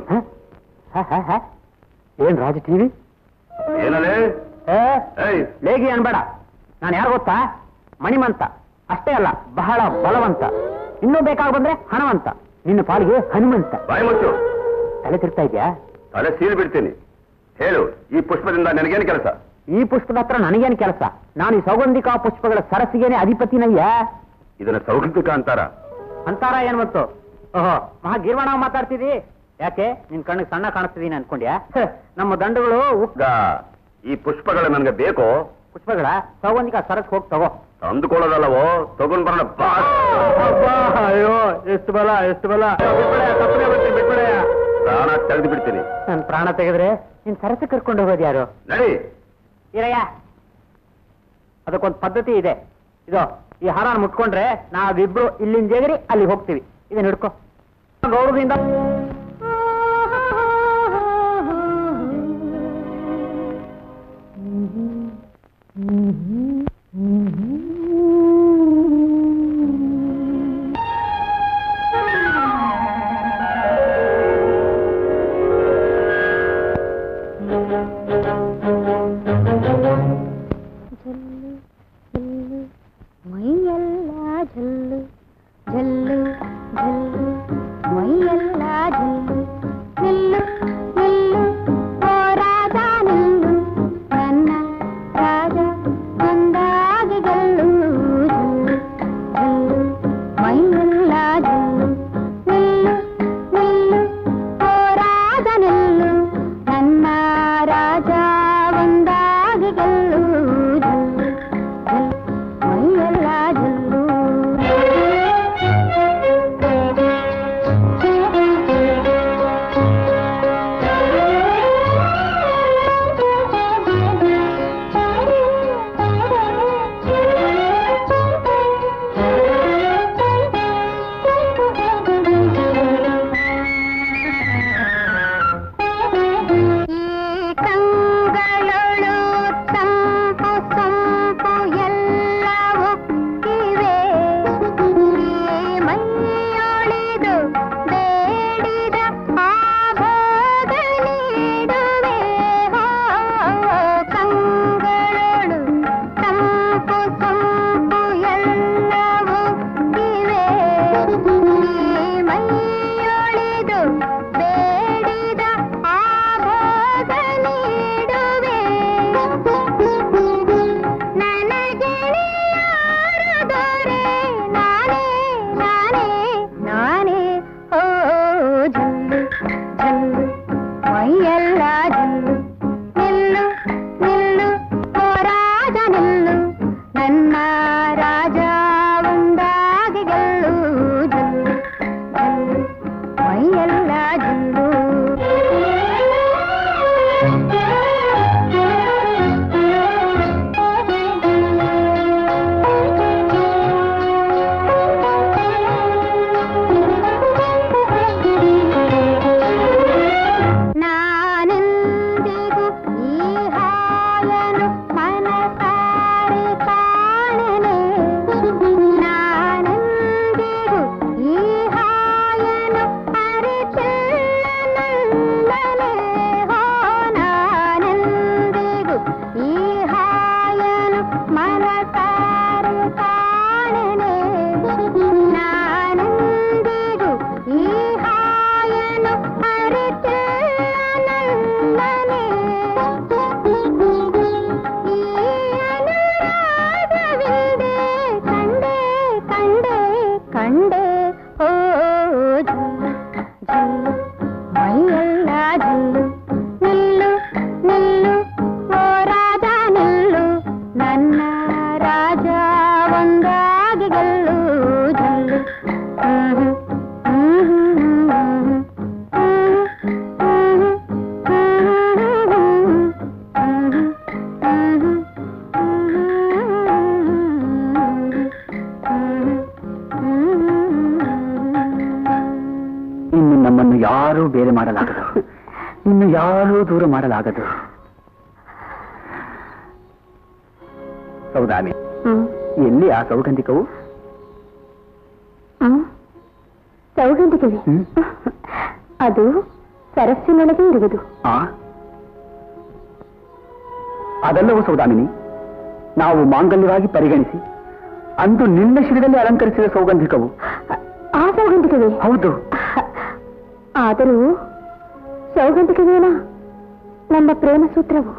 ಏನ್ ರಾಜ ಟಿವಿ ಏನಲೇ ಏಯ್ ಲೇಗಿ ಅನ್ಬೇಡ ನಾನು ಯಾರು ಗೊತ್ತಾ ಮಣಿಮಂತ ಅಷ್ಟೇ ಅಲ್ಲ ಬಹಳ ಬಲವಂತ ಇನ್ನೂ ಬೇಕಾಗ ಬಂದ್ರೆ ಹಣವಂತ ನಿನ್ನ ಪಾಲಿಗೆ ಹನುಮಂತ ಬಾಯಿ ಮುಚ್ಚು ತಲೆ ತಿರ್ತಾ ಇದ್ಯಾ ತಲೆ ಸೀಲ್ ಬಿಡ್ತೀನಿ ಹೇಳು ಈ ಪುಷ್ಪದಿಂದ ನನಗೇನು ಕೆಲಸ ಈ ಪುಷ್ಪದ ಹತ್ರ ನನಗೇನು ಕೆಲಸ ನಾನು ಈ ಸೌಗಂಧಿಕ ಪುಷ್ಪಗಳ ಸರಸಿಗೇನೆ ಅಧಿಪತಿನಯ್ಯ ಇದನ್ನ ಸೌಗಂಧಿಕ ಅಂತಾರ ಅಂತಾರ ಏನ್ ಬಂತು ಓಹೋ ಮಹಾ ಗೀರ್ವಾಣ ಮಾತಾಡ್ತಿದಿ ಯಾಕೆ ನಿನ್ ಕಣ್ಣಿಗೆ ಸಣ್ಣ ಕಾಣಿಸ್ತಿದೀನಿ ಅನ್ಕೊಂಡ್ಯಾ ಹ, ನಮ್ಮ ದಂಡಗಳು ಉಪ್ ಈಗ ಈ ಪುಷ್ಪಗಳು ನನಗೆ ಬೇಕು ಪುಷ್ಪಗಳ ಸೌಗಂಧಿಕ ಸರಸ್ ಹೋಗಿ ತಗೋ ತಂದುಕೊಳ್ಳೋದಲ್ಲವೋ ತಗೊಂಡ್ ಬರೋಣ ಬಾ ಅಯ್ಯೋ ಎಷ್ಟು ಬಲ ಎಷ್ಟು ಬಲ ಪ್ರಾಣ ತೆಗೆದು ಬಿಡ್ತೀನಿ ನನ್ ಪ್ರಾಣ ತೆಗೆದ್ರೆ ನಿನ್ ಸರಸ ಕರ್ಕೊಂಡು ಹೋಗೋದು ಯಾರು ನಡಿ ಇರಯ್ಯ ಅದಕ್ಕೊಂದು ಪದ್ಧತಿ ಇದೆ ಇದು ಈ ಹಾರ ಮುಟ್ಕೊಂಡ್ರೆ ನಾವಿಬ್ರು ಇಲ್ಲಿಂದ ಜೇಗರಿ ಅಲ್ಲಿ ಹೋಗ್ತೀವಿ ಇದನ್ನ ಹಿಡ್ಕೊ ಗೌರವದಿಂದ ಜಲ್ಲು ಜಲ್ಲು ಮೈಯೆಲ್ಲ ಜಲ್ಲು ಜಲ್ಲು ಜಲ್ಲು ಮೈಯೆಲ್ಲ ಜಲ್ಲು ನಿಲ್ಲು ನಿಲ್ಲು ಓ ರಾಜ ನಿಲ್ಲು ನನ್ನ ರಾಜ ಒಂದಾಗಿ ಗೆಲ್ಲು ಜಲ್ಲು ಜಲ್ಲು ಮೈಯೆಲ್ಲ ಜಲ್ಲು ನಿಲ್ಲು ನಿಲ್ಲು ಓ ರಾಜ ನಿಲ್ಲು ನನ್ನ ರಾಜ ಒಂದಾಗಿ ಗೆಲ್ಲು ಜಲ್ಲು ಜಲ್ಲು ಮೈಯೆಲ್ಲ ಜಲ್ಲು ಯಾರೂ ಬೇರೆ ಮಾಡಲಾಗದು ಇನ್ನು ಯಾರೂ ದೂರ ಮಾಡಲಾಗದು ಸೌದಾಮಿ ಹ್ಮ್ ಎಲ್ಲಿ ಆ ಸೌಗಂಧಿಕವು ಹ್ಮ್ ಸೌಗಂಧಿಕವೇ ಹ್ಮ್. ಅದು ಸರಸ್ಸಿನೊಳಗೆ ಇರುವುದು ಆ ಅದೆಲ್ಲವೂ ಸೌದಾಮಿನಿ ನಾವು ಮಾಂಗಲ್ಯವಾಗಿ ಪರಿಗಣಿಸಿ ಅಂದು ನಿನ್ನ ಶಿರದಲ್ಲಿ ಅಲಂಕರಿಸಿದ ಸೌಗಂಧಿಕವು ಆ ಸೌಗಂಧಿಕವೇ ಹೌದು ಆದರೂ ಸೌಗಂಧಿಕವೇನ ನಮ್ಮ ಪ್ರೇಮ ಸೂತ್ರವು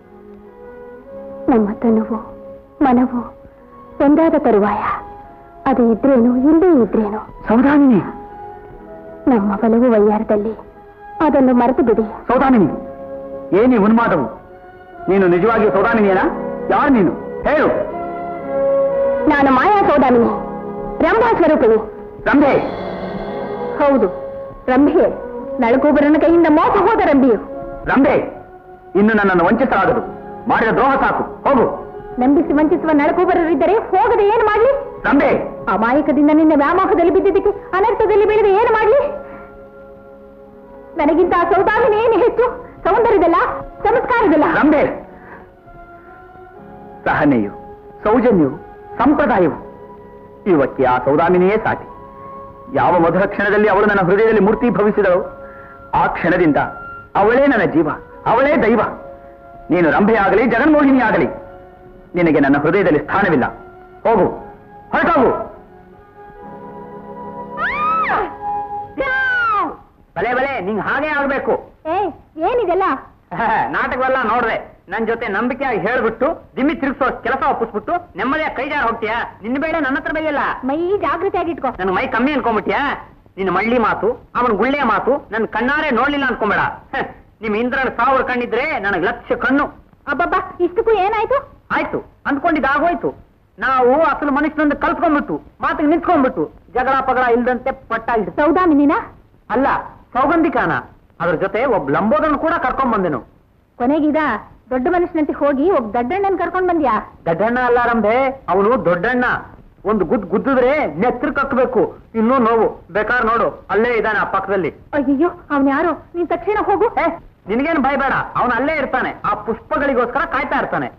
ನಮ್ಮ ತನುವು ಮನವು ಒಂದಾದ ತರುವಾಯ ಅದು ಇದ್ರೇನು ಇಲ್ಲದೇ ಇದ್ರೇನು ಸೌದಾಮಿನಿ ನಮ್ಮ ಬಲವು ವಯ್ಯಾರದಲ್ಲಿ ಅದನ್ನು ಮರೆತು ಬಿಡಿ ಸೌದಾಮಿನಿ ಏನಿ ಉನ್ಮಾದವು ನೀನು ನಿಜವಾಗಿಯೂ ಸೌದಾಮಿನಿಯೇನಾ ಯಾರು ನೀನು ಹೇಳು ನಾನು ಮಾಯಾ ಸೌದಾಮಿನಿ ರಂಭಾ ಸ್ವರೂಪಿಣಿ ರಂಭೆ ಹೌದು ರಂಭೆ ನಳಕೂಬರನ ಕೈಯಿಂದ ಮೋಸ ಹೋದ ರಂಭೆಯು ರಂಭೆ ಇನ್ನು ನನ್ನನ್ನು ವಂಚಿಸಲಾಗದು ಮಾಡಿದ ದ್ರೋಹ ಸಾಕು ಹೋಗು ನಂಬಿಸಿ ವಂಚಿಸುವ ನಳಕೂಬರರಿದ್ದರೆ ಹೋಗದೆ ಏನು ಮಾಡ್ಲಿ ರಂಭೆ ಅಮಾಯಕದಿಂದ ನಿನ್ನ ವ್ಯಾಮೋಹದಲ್ಲಿ ಬಿದ್ದಿದ್ದಕ್ಕೆ ಅನರ್ಥದಲ್ಲಿ ಬೆಳೆದು ಏನು ಮಾಡ್ಲಿ ನನಗಿಂತ ಆ ಸೌದಾಮಿನಿ ಏನು ಹೆಚ್ಚು ಸೌಂದರ್ಯದಲ್ಲ ಸಂಸ್ಕಾರದಲ್ಲ ರಂಭೆ ಸಹನೆಯು ಸೌಜನ್ಯವು ಸಂಪ್ರದಾಯವು ಇವಕ್ಕೆ ಆ ಸೌದಾಮಿನಿಯೇ ಸಾಟಿ ಯಾವ ಮಧುರ ಕ್ಷಣದಲ್ಲಿ ಅವಳು ನನ್ನ ಹೃದಯದಲ್ಲಿ ಮೂರ್ತಿ ಭವಿಸಿದಳು ಆ ಕ್ಷಣದಿಂದ ಅವಳೇ ನನ್ನ ಜೀವ ಅವಳೇ ದೈವ ನೀನು ರಂಭೆಯಾಗಲಿ ಜಗನ್ಮೋಹಿನಿ ಆಗಲಿ ನಿನಗೆ ನನ್ನ ಹೃದಯದಲ್ಲಿ ಸ್ಥಾನವಿಲ್ಲ ಹೋಗು ಹೊರಟೋಗು ಬಲೆ ಬಲೆ ನಿಂಗೆ ಹಾಗೆ ಆಗ್ಬೇಕು ಏ ಏನಿದೆಲ್ಲ ನಾಟಕವೆಲ್ಲ ನೋಡ್ದೆ ನನ್ ಜೊತೆ ನಂಬಿಕೆಯಾಗಿ ಹೇಳ್ಬಿಟ್ಟು ದಿಮ್ಮಿ ತಿರುಗಿಸೋ ಕೆಲಸ ಒಪ್ಪಿಸ್ಬಿಟ್ಟು ನೆಮ್ಮದಿಯಾಗಿ ಕೈ ಜಾರ ಹೋಗ್ತೀಯಾ ನಿನ್ನ ಬೇಡ ನನ್ನ ಹತ್ರ ಬೇಯಿಲ್ಲ ಮೈ ಜಾಗೃತಿಯಾಗಿ ಇಟ್ಕೋ ನನ್ ಮೈ ಕಮ್ಮಿ ಅನ್ಕೊಂಬಿಟ್ಯಾ ನಿನ್ನ ಮಳ್ಳಿ ಮಾತು ಅವನ್ ಗುಳ್ಳೆ ಮಾತು ನನ್ ಕಣ್ಣಾರೆ ನೋಡ್ಲಿಲ್ಲ ಅನ್ಕೊಂಬೇಡ ಹ, ನಿಮ್ ಇಂದ್ರನ ಸಾವಿರ ಕಣ್ಣಿದ್ರೆ ನನಗ್ ಲಕ್ಷ ಕಣ್ಣು ಅಬ್ಬಬ್ಬ ಇಷ್ಟಕ್ಕೂ ಏನಾಯ್ತು ಆಯ್ತು ಅಂದ್ಕೊಂಡಿದ್ದು ಆಗೋಯ್ತು ನಾವು ಅಸಲು ಮನುಷ್ಯನೊಂದು ಕಲ್ತ್ಕೊಂಡ್ಬಿಟ್ಟು ಮಾತಿಗೆ ನಿಂತ್ಕೊಂಡ್ಬಿಟ್ಟು ಜಗಳ ಪಗಳ ಇಲ್ದಂತೆ ಪಟ್ಟಾಗಿ ಸೌದಾಮಿನಿನ ಅಲ್ಲ ಸೌಗಂಧಿಕಾನ ಅದ್ರ ಜೊತೆ ಒಬ್ಬ ಲಂಬೋದನ್ ಕೂಡ ಕರ್ಕೊಂಡ್ ಬಂದೆನು ಕೊನೆಗೀಗ ದೊಡ್ಡ ಮನುಷ್ಯನಂತೆ ಹೋಗಿ ಒಬ್ಬ ದಡ್ಡಣ್ಣನ್ ಕರ್ಕೊಂಡ್ ಬಂದ್ಯಾ ದಡ್ಡಣ್ಣ ಅಲ್ಲ ರಂಭೆ ಅವನು ದೊಡ್ಡಣ್ಣ ಒಂದು ಗುದ್ ಗುದ್ದಿದ್ರೆ ನೆತ್ರ ಕಕ್ಕಬೇಕು ಇನ್ನೂ ನೋವು ಬೇಕಾದ್ರೆ ನೋಡು ಅಲ್ಲೇ ಇದ್ದಾನೆ ಆ ಪಕ್ಕದಲ್ಲಿ ಅಯ್ಯಯ್ಯೋ ಅವನ್ ಯಾರು ನೀನ್ ತಕ್ಷಣ ಹೋಗು ಏ ನಿನಗೇನು ಭಯ ಬೇಡ ಅವನು ಅಲ್ಲೇ ಇರ್ತಾನೆ ಆ ಪುಷ್ಪಗಳಿಗೋಸ್ಕರ ಕಾಯ್ತಾ ಇರ್ತಾನೆ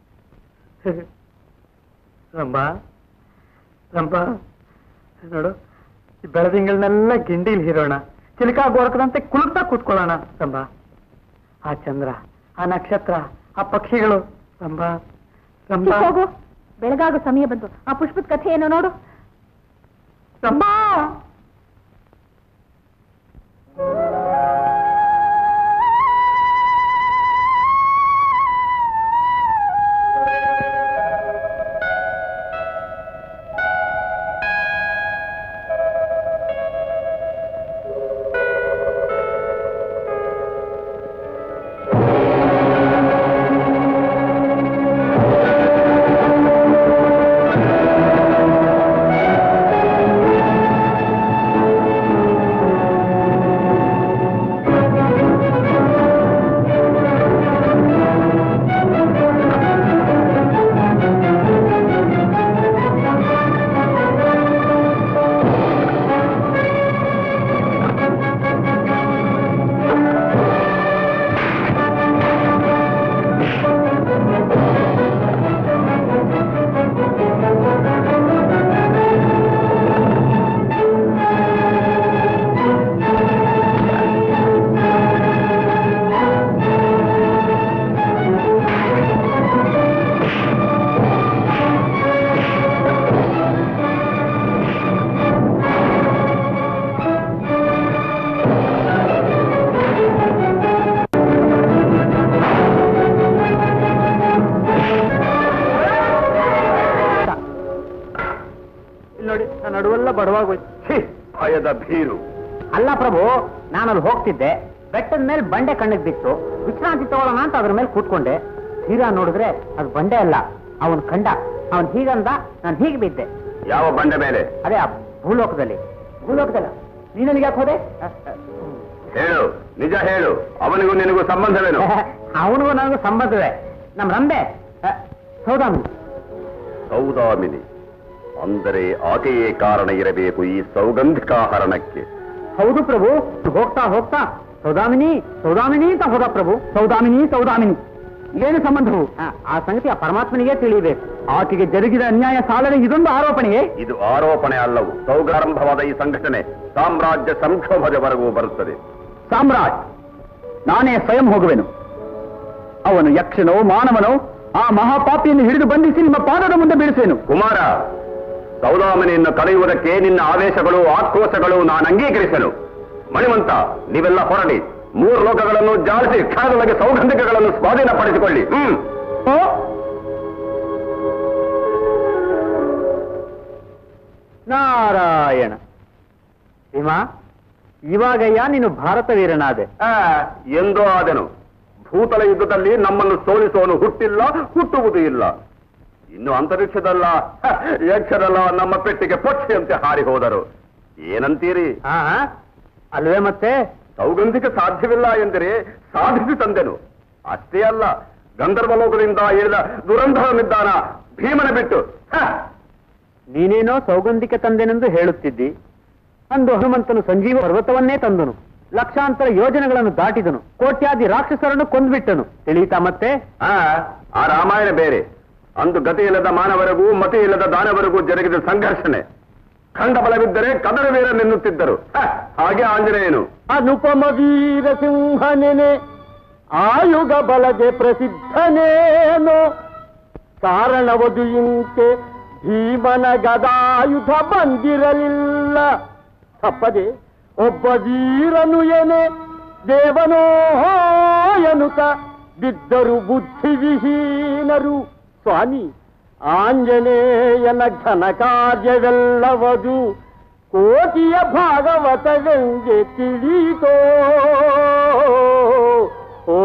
ರಂಬ ರಂಬ ನೋಡು ಈ ಬೆಳದಿಂಗಳನ್ನೆಲ್ಲ ಗಿಂಡಿಲ್ ಹೀರೋಣ ಚಿಲಕ ಗೋರಕದಂತೆ ಕುಲುಕ್ತಾ ಕೂತ್ಕೊಳ್ಳೋಣ ರಂಬ ಆ ಚಂದ್ರ ಆ ನಕ್ಷತ್ರ ಆ ಪಕ್ಷಿಗಳು ರಂಬ ರಂಬ ಹೋಗು ಬೆಳಗಾಗೋ ಸಮಯ ಬಂತು ಆ ಪುಷ್ಪದ ಕಥೆ ಏನೋ ನೋಡು ರಂಬ ಇಲ್ಲಿ ನೋಡಿ ನನ್ನ ನಡುವೆಲ್ಲ ಬಡವಾಗೋಯ್ತು ಛೀ, ಭಯದ ಭೀರು ಅಲ್ಲ ಪ್ರಭು ನಾನಲ್ಲಿ ಹೋಗ್ತಿದ್ದೆ ಬೆಟ್ಟದ ಮೇಲೆ ಬಂಡೆ ಕಣ್ಣಿಗೆ ಬಿತ್ತು ವಿಶ್ರಾಂತಿ ತಗೊಳ್ಳೋಣ ಅಂತ ಅದ್ರ ಮೇಲೆ ಕೂತ್ಕೊಂಡೆ ತೀರಾ ನೋಡಿದ್ರೆ ಅದು ಬಂಡೆ ಅಲ್ಲ ಅವನ್ ಕಂಡ ಅವನ್ ಹೀಗಂದ ನಾನು ಹೀಗೆ ಬಿದ್ದೆ ಯಾವ ಬಂಡೆ ಮೇಲೆ ಅದೇ ಆ ಭೂಲೋಕದಲ್ಲಿ ಭೂಲೋಕದಲ್ಲ ನೀನಲ್ಲಿ ಯಾಕೆ ಹೋದೆ ಹೇಳು ನಿಜ ಹೇಳು ಅವನಿಗೂ ನಿನಗೂ ಸಂಬಂಧವೇನು ಅವನಿಗೂ ನನಗೂ ಸಂಬಂಧವೇ ನಮ್ ರಂಬೆ ಅ, ಸೌದಾಮಿ ಸೌದಾಮಿನಿ ಅಂದರೆ ಆಕೆಯೇ ಕಾರಣ ಇರಬೇಕು ಈ ಸೌಗಂಧಿಕಾ ಹರಣಕ್ಕೆ ಹೌದು ಪ್ರಭು ಹೋಗ್ತಾ ಹೋಗ್ತಾ ಸೌದಾಮಿನಿ ಸೌದಾಮಿನಿ ಅಂತ ಹೋದ ಪ್ರಭು ಸೌದಾಮಿನಿ ಸೌದಾಮಿನಿ ಏನು ಸಂಬಂಧವು ಆ ಸಂಗತಿ ಆ ಪರಮಾತ್ಮನಿಗೆ ತಿಳಿಯಬೇಕು ಆಕೆಗೆ ಜರುಗಿದ ಅನ್ಯಾಯ ಸಾಲದೆ ಇದೊಂದು ಆರೋಪಣೆಯೇ ಇದು ಆರೋಪಣೆ ಅಲ್ಲವು ಸೌಗಾರಂಭವಾದ ಈ ಸಂಘಟನೆ ಸಾಮ್ರಾಜ್ಯ ಸಂಕ್ಷೋಭದವರೆಗೂ ಬರುತ್ತದೆ ಸಾಮ್ರಾಟ್ ನಾನೇ ಸ್ವಯಂ ಹೋಗುವೆನು ಅವನು ಯಕ್ಷನೋ ಮಾನವನೋ ಆ ಮಹಾಪಾಪಿಯನ್ನು ಹಿಡಿದು ಬಂಧಿಸಿ ನಿಮ್ಮ ಪಾದದ ಮುಂದೆ ಬೀಳಿಸುವೆನು ಕುಮಾರ ಸೌದಾಮನಿಯನ್ನು ಕಳೆಯುವುದಕ್ಕೆ ನಿನ್ನ ಆವೇಶಗಳು ಆಕ್ರೋಶಗಳು ನಾನು ಅಂಗೀಕರಿಸಲು ಮಣಿವಂತ ನೀವೆಲ್ಲ ಹೊರಡಿ ಮೂರು ಲೋಕಗಳನ್ನು ಜಾಲಿಸಿ ಕ್ಷಣದೊಳಗೆ ಸೌಗಂಧಿಕಗಳನ್ನು ಸ್ವಾಧೀನಪಡಿಸಿಕೊಳ್ಳಿ ಹ್ಮ್ ನಾರಾಯಣ ಭೀಮಾ ಇವಾಗಯ್ಯ ನೀನು ಭಾರತ ವೀರನಾದೆ ಆ, ಎಂದೋ ಆದೆನು ಭೂತಲ ಯುದ್ಧದಲ್ಲಿ ನಮ್ಮನ್ನು ಸೋಲಿಸುವನು ಹುಟ್ಟಿಲ್ಲ ಹುಟ್ಟುವುದೂ ಇಲ್ಲ ಇನ್ನು ಅಂತರಿಕ್ಷದಲ್ಲ ಹ, ಯಕ್ಷರಲ್ಲ ನಮ್ಮ ಪೆಟ್ಟಿಗೆ ಪಕ್ಷಿಯಂತೆ ಹಾರಿ ಹೋದರು ಏನಂತೀರಿ ಆ, ಅಲ್ವೇ ಮತ್ತೆ ಸೌಗಂಧಿಕ ಸಾಧ್ಯವಿಲ್ಲ ಎಂದರೆ ಸಾಧಿಸಿ ತಂದೆನು ಅಷ್ಟೇ ಅಲ್ಲ ಗಂಧರ್ವ ಲೋಕದಿಂದ ಇಳಿದ ದುರಂಧರನಿದ್ದಾನ ಭೀಮನ ಬಿಟ್ಟು ಹ, ನೀನೇನೋ ಸೌಗಂಧಿಕ ತಂದೆನೆಂದು ಹೇಳುತ್ತಿದ್ದಿ ಅಂದು ಹನುಮಂತನು ಸಂಜೀವ ಪರ್ವತವನ್ನೇ ತಂದನು ಲಕ್ಷಾಂತರ ಯೋಜನೆಗಳನ್ನು ದಾಟಿದನು ಕೋಟ್ಯಾದಿ ರಾಕ್ಷಸರನ್ನು ಕೊಂದ್ಬಿಟ್ಟನು ತಿಳಿಯಿತಾ ಮತ್ತೆ ಆ, ಆ ರಾಮಾಯಣ ಬೇರೆ ಅಂದು ಗತಿ ಇಲ್ಲದ ಮಾನವರಿಗೂ ಮತಿ ಇಲ್ಲದ ದಾನವರಿಗೂ ಜರುಗಿದ ಸಂಘರ್ಷಣೆ ಖಂಡ ಬಲವಿದ್ದರೆ ಕದರ ವೀರನೆನ್ನುತ್ತಿದ್ದರು ಹ, ಹಾಗೆ ಆಂಜನೇಯನು ಅನುಪಮ ವೀರ ಸಿಂಹನೆನೆ ಆಯುಗ ಬಲಗೆ ಪ್ರಸಿದ್ಧನೇನು ಕಾರಣವದು ಇಂತೆ ಭೀಮನ ಗದಾಯುಧ ಬಂದಿರಲಿಲ್ಲ ತಪ್ಪದೆ ಒಬ್ಬ ವೀರನು ಎನೆ ದೇವನೋ ಎನುತ ಬಿದ್ದರು ಬುದ್ಧಿವಿಹೀನರು ಸ್ವಾಮಿ ಆಂಜನೇಯನ ಘನ ಕಾರ್ಯವೆಲ್ಲವದು ಕೋಟಿಯ ಭಾಗವತವೆಂಗೆ ತಿಳಿತೋ ಓ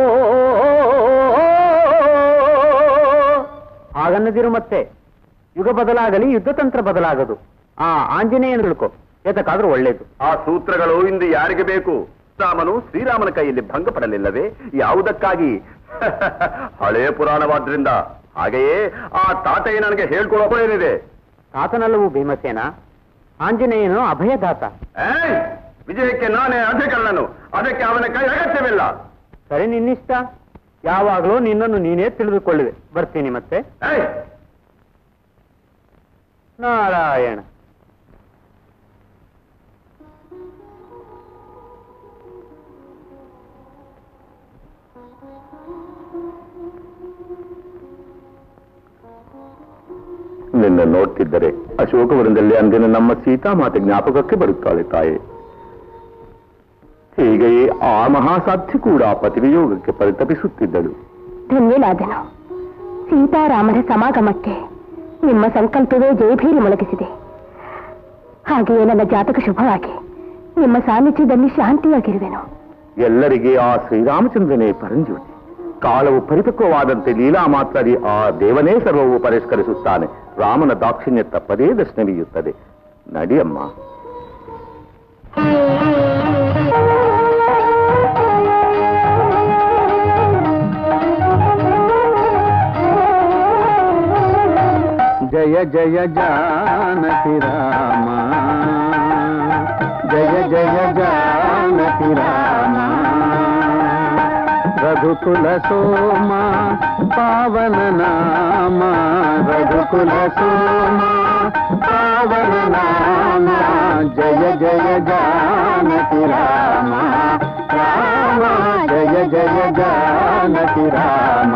ಹಾಗನ್ನದಿರು ಮತ್ತೆ ಯುಗ ಬದಲಾಗಲಿ ಯುದ್ಧ ತಂತ್ರ ಬದಲಾಗದು ಆ ಆಂಜನೇಯನ ತಿಳ್ಕೊ ಏತಕ್ಕಾದ್ರೂ ಒಳ್ಳೇದು ಆ ಸೂತ್ರಗಳು ಇಂದು ಯಾರಿಗೆ ಬೇಕು ರಾಮನು ಶ್ರೀರಾಮನ ಕೈಯಲ್ಲಿ ಭಂಗ ಪಡಲಿಲ್ಲವೇ ಯಾವುದಕ್ಕಾಗಿ ಹಳೆಯ ಪುರಾಣವಾದ್ರಿಂದ ಹಾಗೆಯೇ ಆ ತಾತಯ್ಯ ನನಗೆ ಹೇಳ್ಕೊಳ್ಳೋ ಏನಿದೆ ತಾತನಲ್ಲವೂ ಭೀಮಸೇನ ಆಂಜನೇಯನು ಅಭಯದಾತ ಏಯ್! ವಿಜಯಕ್ಕೆ ನಾನೇ ಅಧಿಕರಣನು ಅದಕ್ಕೆ ಅವನ ಕೈ ಅಗತ್ಯವಿಲ್ಲ ಸರಿ ನಿನ್ನಿಷ್ಟ ಯಾವಾಗಲೂ ನಿನ್ನನ್ನು ನೀನೇ ತಿಳಿದುಕೊಳ್ಳುವೆ ಬರ್ತೀನಿ ಮತ್ತೆ ಏಯ್! ನಾರಾಯಣ ನಿನ್ನ ನೋಡ್ತಿದ್ದರೆ ಅಶೋಕವನದಲ್ಲಿ ಅಂದಿನ ನಮ್ಮ ಸೀತಾಮಾತೆ ಜ್ಞಾಪಕಕ್ಕೆ ಬರುತ್ತಾಳೆ ತಾಯಿ ಹೀಗೆಯೇ ಆ ಮಹಾಸಾಧ್ಯ ಕೂಡ ಪತಿವಿಯೋಗಕ್ಕೆ ಪರಿತಪಿಸುತ್ತಿದ್ದಳು ಧನ್ಯನಾದನು ಸೀತಾರಾಮರ ಸಮಾಗಮಕ್ಕೆ ನಿಮ್ಮ ಸಂಕಲ್ಪವೇ ಜಯಭೀರಿ ಮೊಳಗಿಸಿದೆ ಹಾಗೆಯೇ ನನ್ನ ಜಾತಕ ಶುಭವಾಗಿ ನಿಮ್ಮ ಸಾನ್ನಿಧ್ಯದಲ್ಲಿ ಶಾಂತಿಯಾಗಿರುವೆನು ಎಲ್ಲರಿಗೆ ಆ ಶ್ರೀರಾಮಚಂದ್ರನೇ ಪರಂಜ್ಯೋತಿ ಕಾಲವು ಪರಿಪಕ್ವವಾದಂತೆ ಲೀಲಾ ಮಾತ್ರದಿ ಆ ದೇವನೇ ಸರ್ವವು ಪರಿಷ್ಕರಿಸುತ್ತಾನೆ ರಾಮನ ದಾಕ್ಷಿಣ್ಯ ತಪ್ಪದೇ ದರ್ಶನವೀಯುತ್ತದೆ ನಡಿಯಮ್ಮ ಜಯ ಜಯ ಜಾನಕಿ ರಾಮ ಜಯ ಜಯ ಜಾನಕಿ ರಾಮ ರಘುಕುಲ ಸೋಮ ಪಾವನ ನಾಮ ರಘುಕುಲ ಸೋಮ ಪಾವನ ನಾಮ ಜಯ ಜಯ ಜಾನಕಿ ರಾಮ ರಾಮ ಜಯ ಜಯ ಜಾನಕಿ ರಾಮ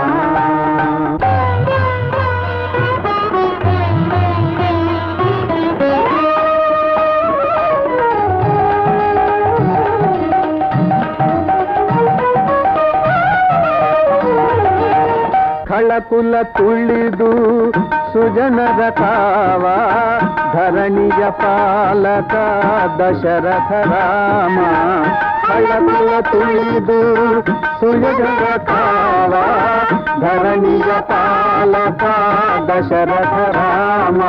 ಖಳಕುಲ ತುಳಿದು ಸುಜನರ ಕಾವ ಧರಣಿಯ ಪಾಲಕ ದಶರಥ ರಾಮ ಖಳಕುಲ ತುಳಿದು ಸುಜನರ ಕಾವ ಧರಣಿಯ ಪಾಲಕ ದಶರಥ ರಾಮ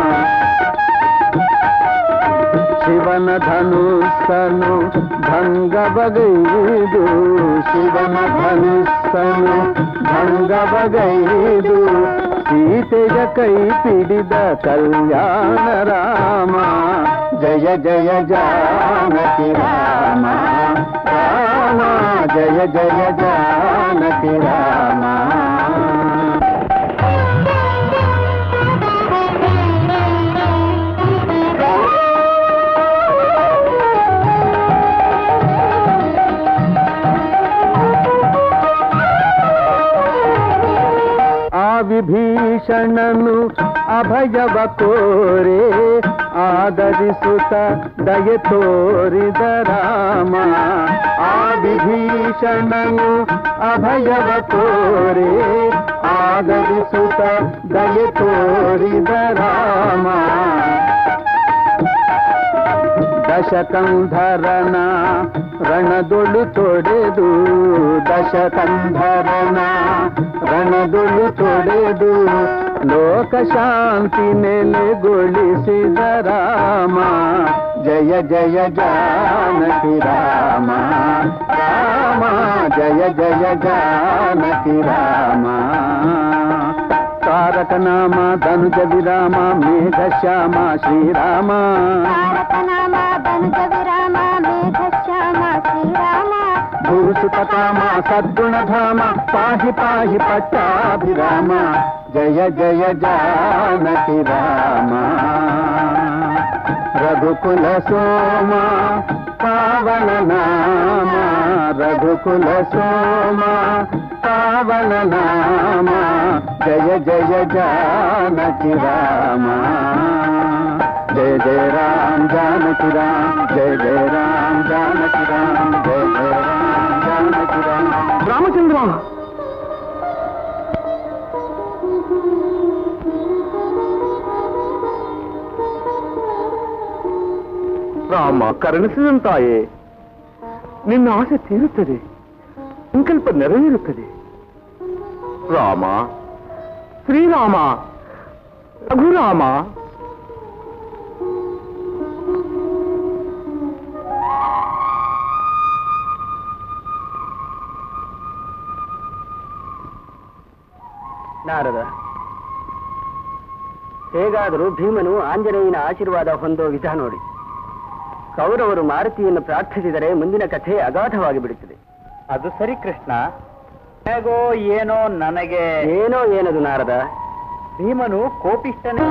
ಶಿವನ ಧನುಸ್ಸನು ಭಂಗ ಬಗೈದು ಶಿವನ ಧನುಸ್ಸನು ಭಂಗ ಬಗೈದು ಸೀತೆಯ ಕೈ ಪಿಡಿದ ಕಲ್ಯಾಣ ರಾಮ ಜಯ ಜಯ ಜಾನಕಿ ರಾಮ ರಾಮ ಜಯ ಜಯ ಜಾನಕಿ ರಾಮ ಆ ವಿಭೀಷಣನು ಅಭಯವ ಕೋರೆ ಆದರಿಸುತ್ತ ದಯೆ ತೋರಿದ ರಾಮ ಆ ವಿಭೀಷಣನು ಅಭಯವ ಕೋರೆ ಆದರಿಸುತ್ತ ದಯೆ ತೋರಿದ ರಾಮ ದಶಕಂಧರನ ರಣದೊಳು ತೊಡೆದು ದಶಕಂಧರನ ರಣದೊಳು ತೊಡೆದು ಲೋಕ ಶಾಂತಿ ನೆಲೆಗೊಳಿಸಿದ ರಾಮ ಜಯ ಜಯ ಜಾನಕಿ ರಾಮ ರಾಮ ಜಯ ಜಯ ಜಾನಕಿ ರಾಮ ತಾರಕ ನಾಮ ಧನುಜ ವಿರಾಮ ಮೇಘ ಶ್ಯಾಮ ಶ್ರೀರಾಮ ತಾರಕನಾಮ ಧನುಜ ವಿರಾಮ ಮೇಘ ಶ್ಯಾಮ ಶ್ರೀರಾಮ ಭೂಸುತಕಾಮ ಸದ್ಗುಣಧಾಮ ಪಾಹಿ ಪಾಹಿ ಪಟ್ಟಾಭಿರಾಮ ಜಯ ಜಯ ಜಾನಕಿ ರಾಮ ರಘುಕುಲ ಸೋಮ ಪಾವನ ನಾಮ ರಘುಕುಲ ಸೋಮ ಪಾವನ ನಾಮ ಜಯ ಜಯ ಜಾನಕಿ ರಾಮ जय जय राम जानकी राम जय जय राम जानकी राम जय जय राम जानकी राम ರಾಮಚಂದ್ರ ರಾಮ ಕರುಣಿಸಿದಂತಾಯೇ ನಿನ್ನ ಆಸೆ ತೀರುತ್ತದೆ ಸಂಕಲ್ಪ ನೆರವೇರುತ್ತದೆ ರಾಮ ಶ್ರೀರಾಮ ರಘುರಾಮ ನಾರದ ಹೇಗಾದರೂ ಭೀಮನು ಆಂಜನೇಯನ ಆಶೀರ್ವಾದ ಹೊಂದೋ ವಿಧ ನೋಡಿ ಕೌರವರು ಮಾರುತಿಯನ್ನು ಪ್ರಾರ್ಥಿಸಿದರೆ ಮುಂದಿನ ಕಥೆ ಅಗಾಧವಾಗಿ ಬಿಡುತ್ತದೆ ಅದು ಸರಿ ಕೃಷ್ಣ ಹೇಗೋ ಏನೋ ನನಗೆ ಏನೋ ಏನದು ನಾರದ ಭೀಮನು ಕೋಪಿಷ್ಟನೇ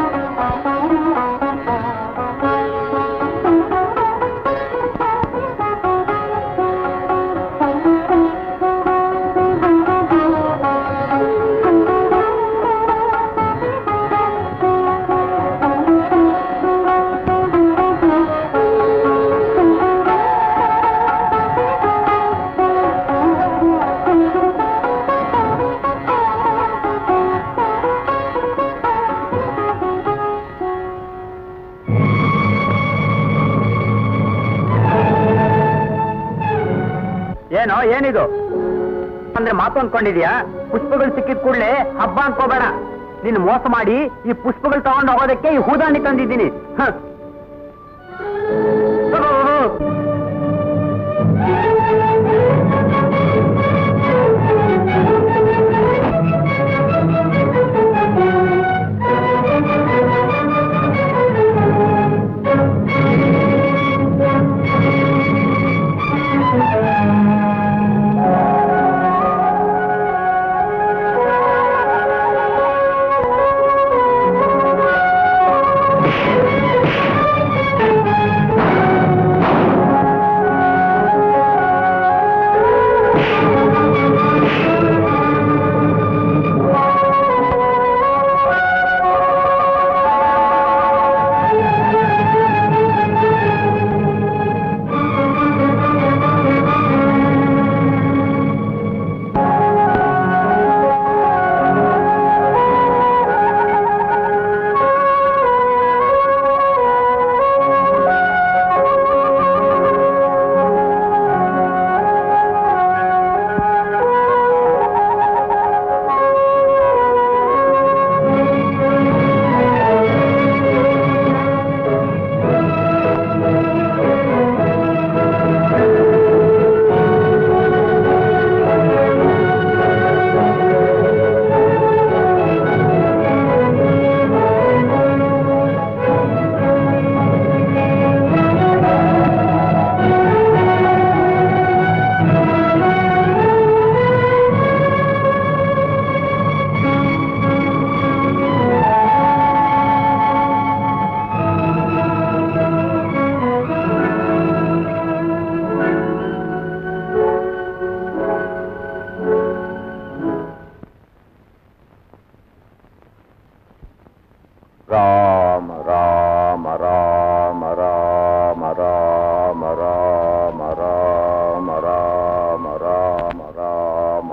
ಏನೋ ಏನಿದು ಅಂದ್ರೆ ಮಾತು ಅನ್ಕೊಂಡಿದ್ಯಾ ಪುಷ್ಪಗಳು ಸಿಕ್ಕಿದ ಕೂಡಲೇ ಹಬ್ಬ ಅನ್ಕೋಬೇಡ ನೀನು ಮೋಸ ಮಾಡಿ ಈ ಪುಷ್ಪಗಳು ತಗೊಂಡು ಹೋಗೋದಕ್ಕೆ ಈ ಹೂದಾಣಿ ತಂದಿದ್ದೀನಿ ಹ. ತಗೋ, ಹೋಗು.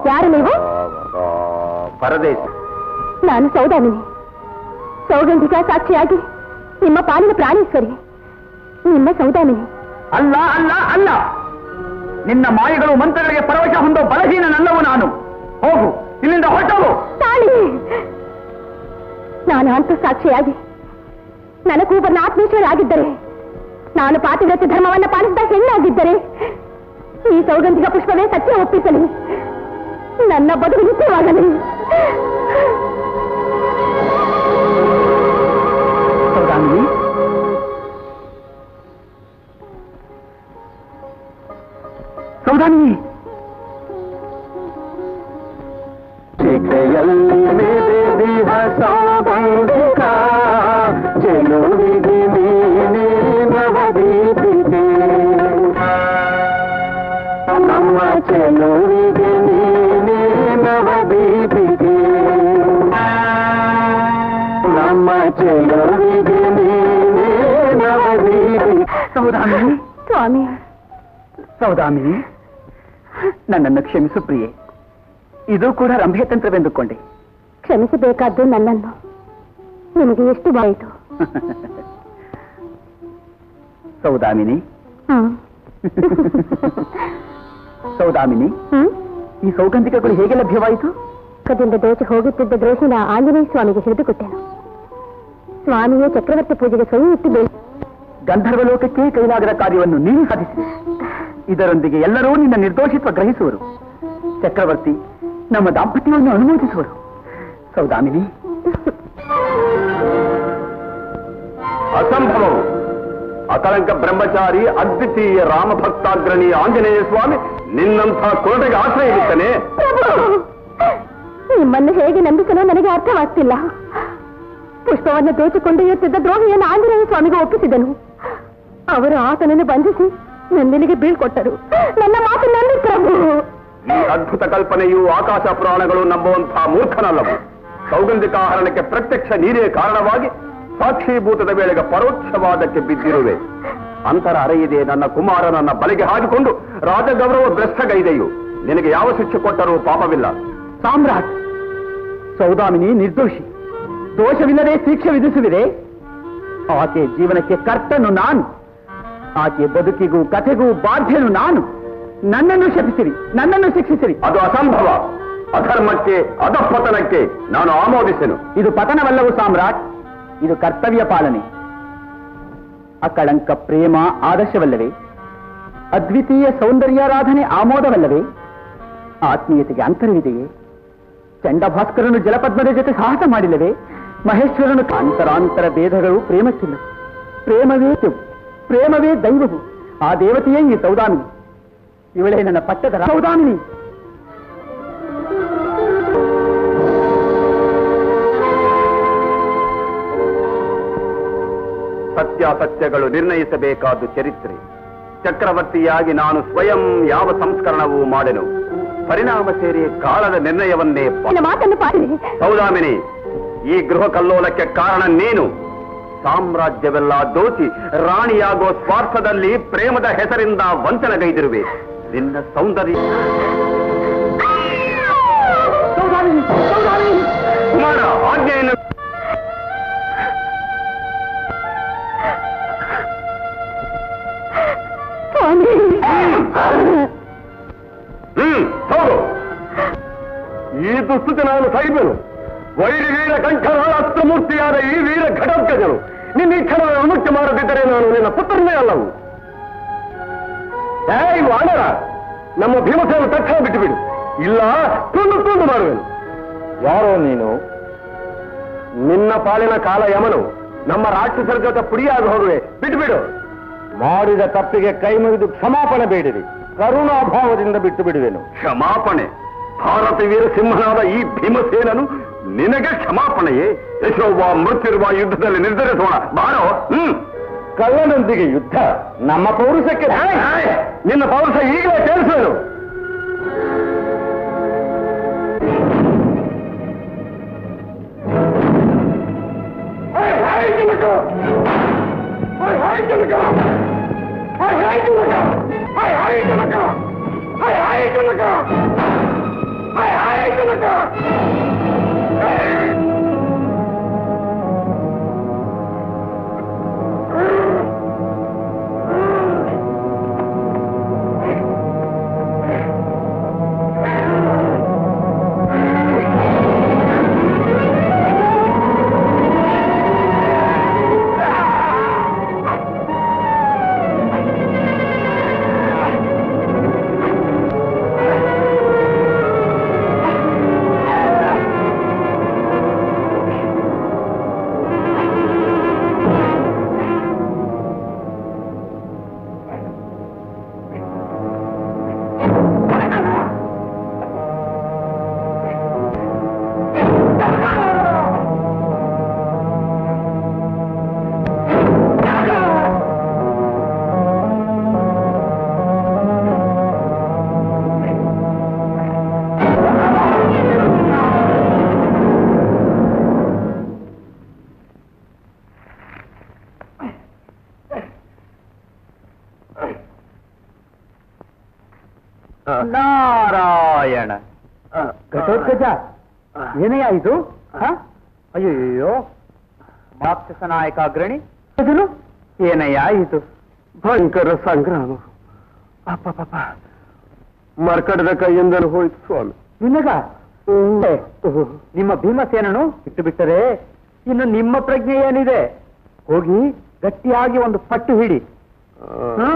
ಯಾರು ನೀವು ಪರದೇಶಿ ನಾನು ಸೌದಾಮಿನಿ ಸೌಗಂಧಿಕ ಸಾಕ್ಷಿಯಾಗಿ ನಿಮ್ಮ ಪಾಲಿನ ಪ್ರಾಣೇಶ್ವರಿ ನಿಮ್ಮ ಸೌದಾಮಿನಿ ಅಲ್ಲ ಅಲ್ಲ ಅಲ್ಲ ನಿನ್ನ ಮಾಯಗಳು ಮಂತ್ರಗಳಿಗೆ ಪರವಶ ಹೊಂದೋ ಬಲಹೀನನಲ್ಲವು ನಾನು ಹೋಗು ಇಲ್ಲಿಂದ ಹೊರಟವು ತಾಳಿ ನಾನು ಅಂತ ಸಾಕ್ಷಿಯಾಗಿ ನನಗೂಬರ್ನ ಆತ್ಮೇಶ್ವರ ಆಗಿದ್ದರೆ ನಾನು ಪಾತಿವ್ರತ್ಯ ಧರ್ಮವನ್ನ ಪಾಲಿಸಿದ ಹೆಣ್ಣಾಗಿದ್ದರೆ ಈ ಸೌಗಂಧಿಕ ಪುಷ್ಪವೇ ಸತ್ಯ ಒಪ್ಪಿಸಲಿ ನನ್ನ ಬದುಕು ನಿತ್ಯವಾಗಲಿ ಸೌದಾಮಿನಿ ಸೌದಾಮಿನಿ ಶಿಖೆಯಲ್ಲಿ ಮೆರೆದಿಹ ಸೌಗಂಧಿಕ ಚೆಲುವಿಗೆ ನೀನೇ ನವದೀಪಿಕೆ ನಮ್ಮ ಚೆಲುವಿಗೆ ನೀನೇ ನವದೀಪಿಕೆ ನಮ್ಮ ಚೆಲುವಿಗೆ ನೀನೇ ನವದೀಪಿಕೆ ಸೌದಾಮಿನಿ ಸ್ವಾಮಿ ಸೌದಾಮಿನಿ ನನ್ನನ್ನು ಕ್ಷಮಿಸು ಪ್ರಿಯೆ ಇದು ಕೂಡ ರಂಭೆ ತಂತ್ರವೆಂದುಕೊಂಡೆ ಕ್ಷಮಿಸಬೇಕಾದ್ದು ನನ್ನನ್ನು ನಿಮಗೆ ಎಷ್ಟು ಬಾಯಿತು ಸೌದಾಮಿನಿ ಹ್ಮ್ ಸೌದಾಮಿನಿ ಹ್ಮ್ ಈ ಸೌಗಂಧಿಕಗಳು ಹೇಗೆ ಲಭ್ಯವಾಯಿತು ಕದಿಂದ ದೋಚಿ ಹೋಗುತ್ತಿದ್ದ ದ್ರೋಹಿನ ಆಂಜನೇಯ ಸ್ವಾಮಿಗೆ ಹಿಡಿದುಕೊಟ್ಟೆನು ಸ್ವಾಮಿಯೇ ಚಕ್ರವರ್ತಿ ಪೂಜೆಗೆ ಸ್ವಯಂ ಇಟ್ಟು ಬೇಡ ಗಂಧರ್ವ ಲೋಕಕ್ಕೆ ಕೈಲಾಗದ ಕಾರ್ಯವನ್ನು ನೀನು ಸಾಧಿಸಿದೆ ಇದರೊಂದಿಗೆ ಎಲ್ಲರೂ ನಿನ್ನ ನಿರ್ದೋಷಿತ್ವ ಗ್ರಹಿಸುವರು ಚಕ್ರವರ್ತಿ ನಮ್ಮ ದಾಂಪತ್ಯವನ್ನು ಅನುಮೋದಿಸುವರು ಸೌದಾಮಿನಿ ಅಸಂಭವವು ಅಕಳಂಕ ಬ್ರಹ್ಮಚಾರಿ ಅದ್ವಿತೀಯ ರಾಮಭಕ್ತಾಗ್ರಣಿ ಆಂಜನೇಯ ಸ್ವಾಮಿ ನಿನ್ನಂಥ ಕುಲಟೆಗೆ ಆಶ್ರಯವಿತ್ತನೆ ಪ್ರಭು ನಿಮ್ಮನ್ನು ಹೇಗೆ ನಂಬಿಸಲು ನನಗೆ ಅರ್ಥವಾಗ್ತಿಲ್ಲ ಪುಷ್ಪವನ್ನು ದೋಚಿಕೊಂಡೊಯ್ಯುತ್ತಿದ್ದ ದ್ರೋಹಿಯನ್ನು ಆಂಜನೇಯ ಸ್ವಾಮಿಗೆ ಒಪ್ಪಿಸಿದನು ಅವರು ಆತನನ್ನು ಬಂಧಿಸಿ ನಂದಿನಿಗೆ ಬೀಳ್ಕೊಟ್ಟರು ನನ್ನ ಮಾತು ನಂಬಿ ಪ್ರಭು ಈ ಅದ್ಭುತ ಕಲ್ಪನೆಯು ಆಕಾಶ ಪುರಾಣಗಳು ನಂಬುವಂತಹ ಮೂರ್ಖನಲ್ಲವು ಸೌಗಂಧಿಕಾಹರಣಕ್ಕೆ ಪ್ರತ್ಯಕ್ಷ ನೀರೇ ಕಾರಣವಾಗಿ ಸಾಕ್ಷೀಭೂತದ ವೇಳೆಗೆ ಪರೋಕ್ಷವಾದಕ್ಕೆ ಬಿದ್ದಿರುವೆ ಅಂತರ ಅರೆಯಿದೆ ನನ್ನ ಕುಮಾರ ನನ್ನ ಬಲೆಗೆ ಹಾಕಿಕೊಂಡು ರಾಜಗೌರವ ಭ್ರಷ್ಟಗೈದೆಯು ನಿನಗೆ ಯಾವ ಶಿಕ್ಷೆ ಕೊಟ್ಟರೂ ಪಾಪವಿಲ್ಲ ಸಾಮ್ರಾಟ್ ಸೌದಾಮಿನಿ ನಿರ್ದೋಷಿ ದೋಷವಿಲ್ಲದೆ ಶಿಕ್ಷೆ ವಿಧಿಸುವಿದೆ ಆಕೆ ಜೀವನಕ್ಕೆ ಕರ್ತನು ನಾನು ಆಕೆ ಬದುಕಿಗೂ ಕಥೆಗೂ ಬಾಧ್ಯನು ನಾನು ನನ್ನನ್ನು ಶಪಿಸಿರಿ ನನ್ನನ್ನು ಶಿಕ್ಷಿಸಿರಿ ಅದು ಅಸಂಭವ ಅಧರ್ಮಕ್ಕೆ ಅಧಪತನಕ್ಕೆ ನಾನು ಆಮೋದಿಸೆನು ಇದು ಪತನವಲ್ಲವು ಸಾಮ್ರಾಟ್ ಇದು ಕರ್ತವ್ಯ ಪಾಲನೆ ಅಕಳಂಕ ಪ್ರೇಮ ಆದರ್ಶವಲ್ಲವೇ ಅದ್ವಿತೀಯ ಸೌಂದರ್ಯಾರಾಧನೆ ಆಮೋದವಲ್ಲವೇ ಆತ್ಮೀಯತೆಗೆ ಅಂತರವಿದೆಯೇ ಚಂಡಭಾಸ್ಕರನು ಜಲಪದ್ಮದ ಜೊತೆ ಸಾಹಸ ಮಾಡಿಲ್ಲವೇ ಮಹೇಶ್ವರನು ಅಂತರಾಂತರ ಭೇದಗಳು ಪ್ರೇಮಕ್ಕಿಲ್ಲ ಪ್ರೇಮವೇ ದೆವ್ವು, ಪ್ರೇಮವೇ ದೈವವು ಆ ದೇವತೆಯೇ ಈ ಸೌದಾಮಿನಿ ಇವಳೇ ನನ್ನ ಪಟ್ಟದ ಸೌದಾಮಿನಿ ಸತ್ಯಾಸತ್ಯಗಳು ನಿರ್ಣಯಿಸಬೇಕಾದ್ದು ಚರಿತ್ರೆ ಚಕ್ರವರ್ತಿಯಾಗಿ ನಾನು ಸ್ವಯಂ ಯಾವ ಸಂಸ್ಕರಣವೂ ಮಾಡೆನು ಪರಿಣಾಮ ಸೇರಿ ಕಾಲದ ನಿರ್ಣಯವನ್ನೇ ಪಾ- ನನ್ನ ಮಾತನ್ನು ಪಾಲಿಸಿ ಸೌದಾಮಿನಿ ಈ ಗೃಹ ಕಲ್ಲೋಲಕ್ಕೆ ಕಾರಣ ನೀನು ಸಾಮ್ರಾಜ್ಯವೆಲ್ಲ ದೋಚಿ ರಾಣಿಯಾಗೋ ಸ್ವಾರ್ಥದಲ್ಲಿ ಪ್ರೇಮದ ಹೆಸರಿಂದ ವಂಚನೆಗೈದಿರುವೆ ನಿನ್ನ ಸೌಂದರ್ಯ ಕುಮಾರ ಆಜ್ಞೆಯನ್ನು ಸ್ವಾಮಿ ಹ್ಮ್ ಹೌದು ಈ ದುಸ್ತುತಿ ನಾನು ಸಹಿಬೆನು ವೈರಿ ವೀರ ಕಂಠರ ಅಸ್ತ್ರಮೂರ್ತಿಯಾದ ಈ ವೀರ ಘಟೋತ್ಕಜನು ನಿನ್ನ ಈ ಕ್ಷಣ ವಿಮುಕ್ತಿ ಮಾಡದಿದ್ದರೆ ನಾನು ನಿನ್ನ ಪುತ್ರನೇ ಅಲ್ಲವು ಏಯ್ ವಾನರ ನಮ್ಮ ಭೀಮಸೇನ ತಕ್ಷಣ ಬಿಟ್ಟುಬಿಡು ಇಲ್ಲ ತುಂಡು ತುಂಡು ಮಾಡುವೆನು ಯಾರೋ ನೀನು ನಿನ್ನ ಪಾಲಿನ ಕಾಲ ಯಮನು ನಮ್ಮ ರಾಕ್ಷಸರ ಜೊತೆ ಪುಡಿಯಾಗಿ ಹೋಗುವೆ ಬಿಟ್ಟುಬಿಡು ಮಾಡಿದ ತಪ್ಪಿಗೆ ಕೈ ಮುಗಿದು ಕ್ಷಮಾಪಣೆ ಬೇಡಿರಿ ಕರುಣಾಭಾವದಿಂದ ಬಿಟ್ಟು ಬಿಡುವೆನು ಕ್ಷಮಾಪಣೆ ಭಾರತ ವೀರ ಸಿಂಹನಾದ ಈ ಭೀಮಸೇನನು ನಿನಗೆ ಕ್ಷಮಾಪಣೆಯೇ ಯಶೋವ ಮೃತ್ಯುರುವ ಯುದ್ಧದಲ್ಲಿ ನಿರ್ಧರಿಸೋಣ ಬಾರೋ ಹ್ಮ್ ಕಳ್ಳನೊಂದಿಗೆ ಯುದ್ಧ ನಮ್ಮ ಪೌರುಷಕ್ಕೆ ನಿನ್ನ ಪೌರುಷ ಈಗಲೇ ತಿಳಿಸುವೆನು ನಾರಾಯಣ ಘಟೋತ್ಕಜ ಏನಯ್ಯ ಇದು ಹ? ಅಯ್ಯಯ್ಯೋ ಮಾಕ್ಷಸ ನಾಯಕ ಅಗ್ರಣಿ ಅದನು ಏನಯ್ಯ ಇದು ಭಯಂಕರ ಸಂಗ್ರಾಮ ಅಪ್ಪಪ್ಪ ಮರ್ಕಡದ ಕೈಯಿಂದಲೂ ಹೋಯ್ತು ಸ್ವಾಮಿ ನಿನಗ ಏ, ನಿಮ್ಮ ಭೀಮಸೇನನು ಬಿಟ್ಟು ಬಿಟ್ಟರೆ ಇನ್ನು ನಿಮ್ಮ ಪ್ರಜ್ಞೆ ಏನಿದೆ ಹೋಗಿ ಗಟ್ಟಿಯಾಗಿ ಒಂದು ಪಟ್ಟು ಹಿಡಿ ಹ್ಮ್?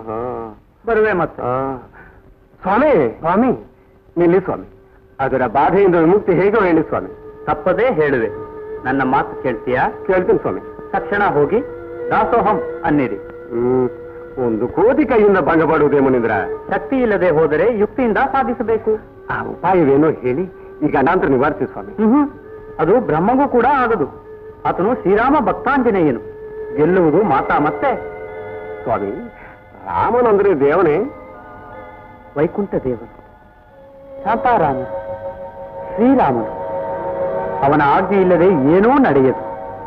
ಬರುವೆ ಮತ್ತೆ ಆ, ಸ್ವಾಮಿ ಸ್ವಾಮಿ ನಿಲ್ಲಿ ಸ್ವಾಮಿ ಅದರ ಬಾಧೆಯಿಂದ ವಿಮುಕ್ತಿ ಹೇಗೋ ಹೇಳಿ ಸ್ವಾಮಿ ತಪ್ಪದೇ ಹೇಳುವೆ ನನ್ನ ಮಾತು ಕೇಳ್ತೀಯಾ ಕೇಳ್ತೀನಿ ಸ್ವಾಮಿ ತಕ್ಷಣ ಹೋಗಿ ದಾಸೋಹಂ ಅನ್ನಿರಿ ಹ್ಮ್ ಒಂದು ಕೋತಿ ಕೈಯಿಂದ ಭಂಗ ಪಡುವುದೇ ಮುನಿಂದ್ರ ಶಕ್ತಿ ಇಲ್ಲದೆ ಹೋದರೆ ಯುಕ್ತಿಯಿಂದ ಸಾಧಿಸಬೇಕು ಆ ಉಪಾಯವೇನೋ ಹೇಳಿ ಈ ಗಂಡಾಂತರ ನಿವಾರಿಸಿ ಸ್ವಾಮಿ ಹ್ಮ್ ಅದು ಬ್ರಹ್ಮಗೂ ಕೂಡ ಆಗದು ಆತನು ಶ್ರೀರಾಮ ಭಕ್ತಾಂಜನೇಯನು ಗೆಲ್ಲುವುದು ಮಾತಾ ಮತ್ತೆ ಸ್ವಾಮಿ ರಾಮನಂದ್ರೆ ದೇವನೇ ವೈಕುಂಠ ದೇವರು ಶಾಂತಾರಾಮ ಶ್ರೀರಾಮನು ಅವನ ಆಜ್ಞೆ ಇಲ್ಲದೆ ಏನೂ ನಡೆಯದು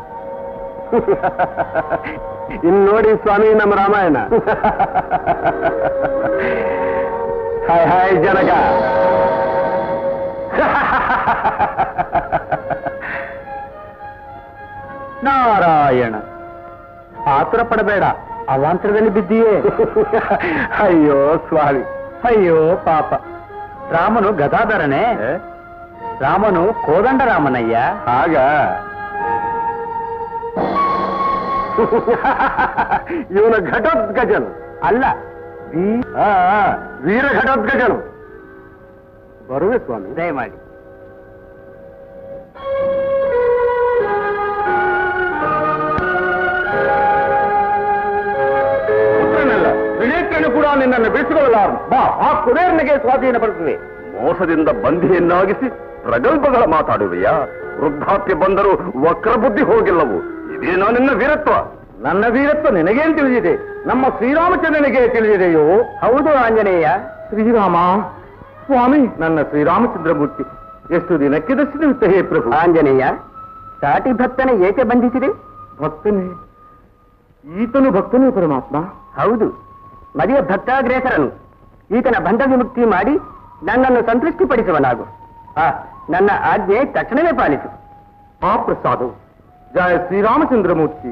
ಇನ್ ನೋಡಿ ಸ್ವಾಮಿ ನಮ್ಮ ರಾಮಾಯಣ ಹಾಯ್ ಹಾಯ್ ಜನಕ ನಾರಾಯಣ ಆತುರ ಪಡಬೇಡ ಅವಾಂತರದಲ್ಲಿ ಬಿದ್ದೀಯೇ ಅಯ್ಯೋ ಸ್ವಾಮಿ ಅಯ್ಯೋ ಪಾಪ ರಾಮನು ಗದಾಧರನೇ ರಾಮನು ಕೋದಂಡ ರಾಮನಯ್ಯ ಆಗ ಇವನ ಘಟೋದ್ಗಜನು ಅಲ್ಲ ಆ, ಆ, ವೀರ ಘಟೋದ್ಗಜನು ಬರುವೆ ಸ್ವಾಮಿ ದಯಮಾಡಿ ಪುತ್ರನಲ್ಲ ತ್ರಿನೇತ್ರನು ಕೂಡ ನಿನ್ನನ್ನು ಬಿಡಿಸಿಕೊಳ್ಳಲಾರನು ಬಾ ಆ ಕುಬೇರನಿಗೆ ಸ್ವಾಧೀನಪಡಿಸುವೆ ಮೋಸದಿಂದ ಬಂಧಿಯನ್ನಾಗಿಸಿ ಪ್ರಗಲ್ಭಗಳ ಮಾತಾಡುವೆಯಾ ವೃದ್ಧಾಪ್ಯ ಬಂದರೂ ವಕ್ರಬುದ್ಧಿ ಹೋಗಿಲ್ಲವು ಇದೇನೋ ನಿನ್ನ ವೀರತ್ವ ನನ್ನ ವೀರತ್ವ ನಿನಗೇನು ತಿಳಿದಿದೆ ನಮ್ಮ ಶ್ರೀರಾಮಚಂದ್ರನಿಗೆ ತಿಳಿದಿದೆಯೋ ಹೌದು ಆಂಜನೇಯ ಶ್ರೀರಾಮ ಸ್ವಾಮಿ ನನ್ನ ಶ್ರೀರಾಮಚಂದ್ರ ಮೂರ್ತಿ ಎಷ್ಟು ದಿನಕ್ಕೆ ದರ್ಶನವಿತ್ತ ಹೇ ಪ್ರಭು ಆಂಜನೇಯ ಸಾಟಿ ಭಕ್ತನ ಏಕೆ ಬಂಧಿಸಿದೆ ಭಕ್ತನೇ ಈತನು ಭಕ್ತನೇ ಪರಮಾತ್ಮ ಹೌದು ಮದುವೆ ಭಕ್ತಾಗ್ರೇಸರನು ಈತನ ಬಂಧ ವಿಮುಕ್ತಿ ಮಾಡಿ ನನ್ನನ್ನು ಸಂತೃಷ್ಟಿಪಡಿಸುವನಾಗು ಆ, ನನ್ನ ಆಜ್ಞೆ ತಕ್ಷಣವೇ ಪಾಲಿಸು ಆ ಪ್ರಸಾದವು ಜಯ ಶ್ರೀರಾಮಚಂದ್ರ ಮೂರ್ತಿ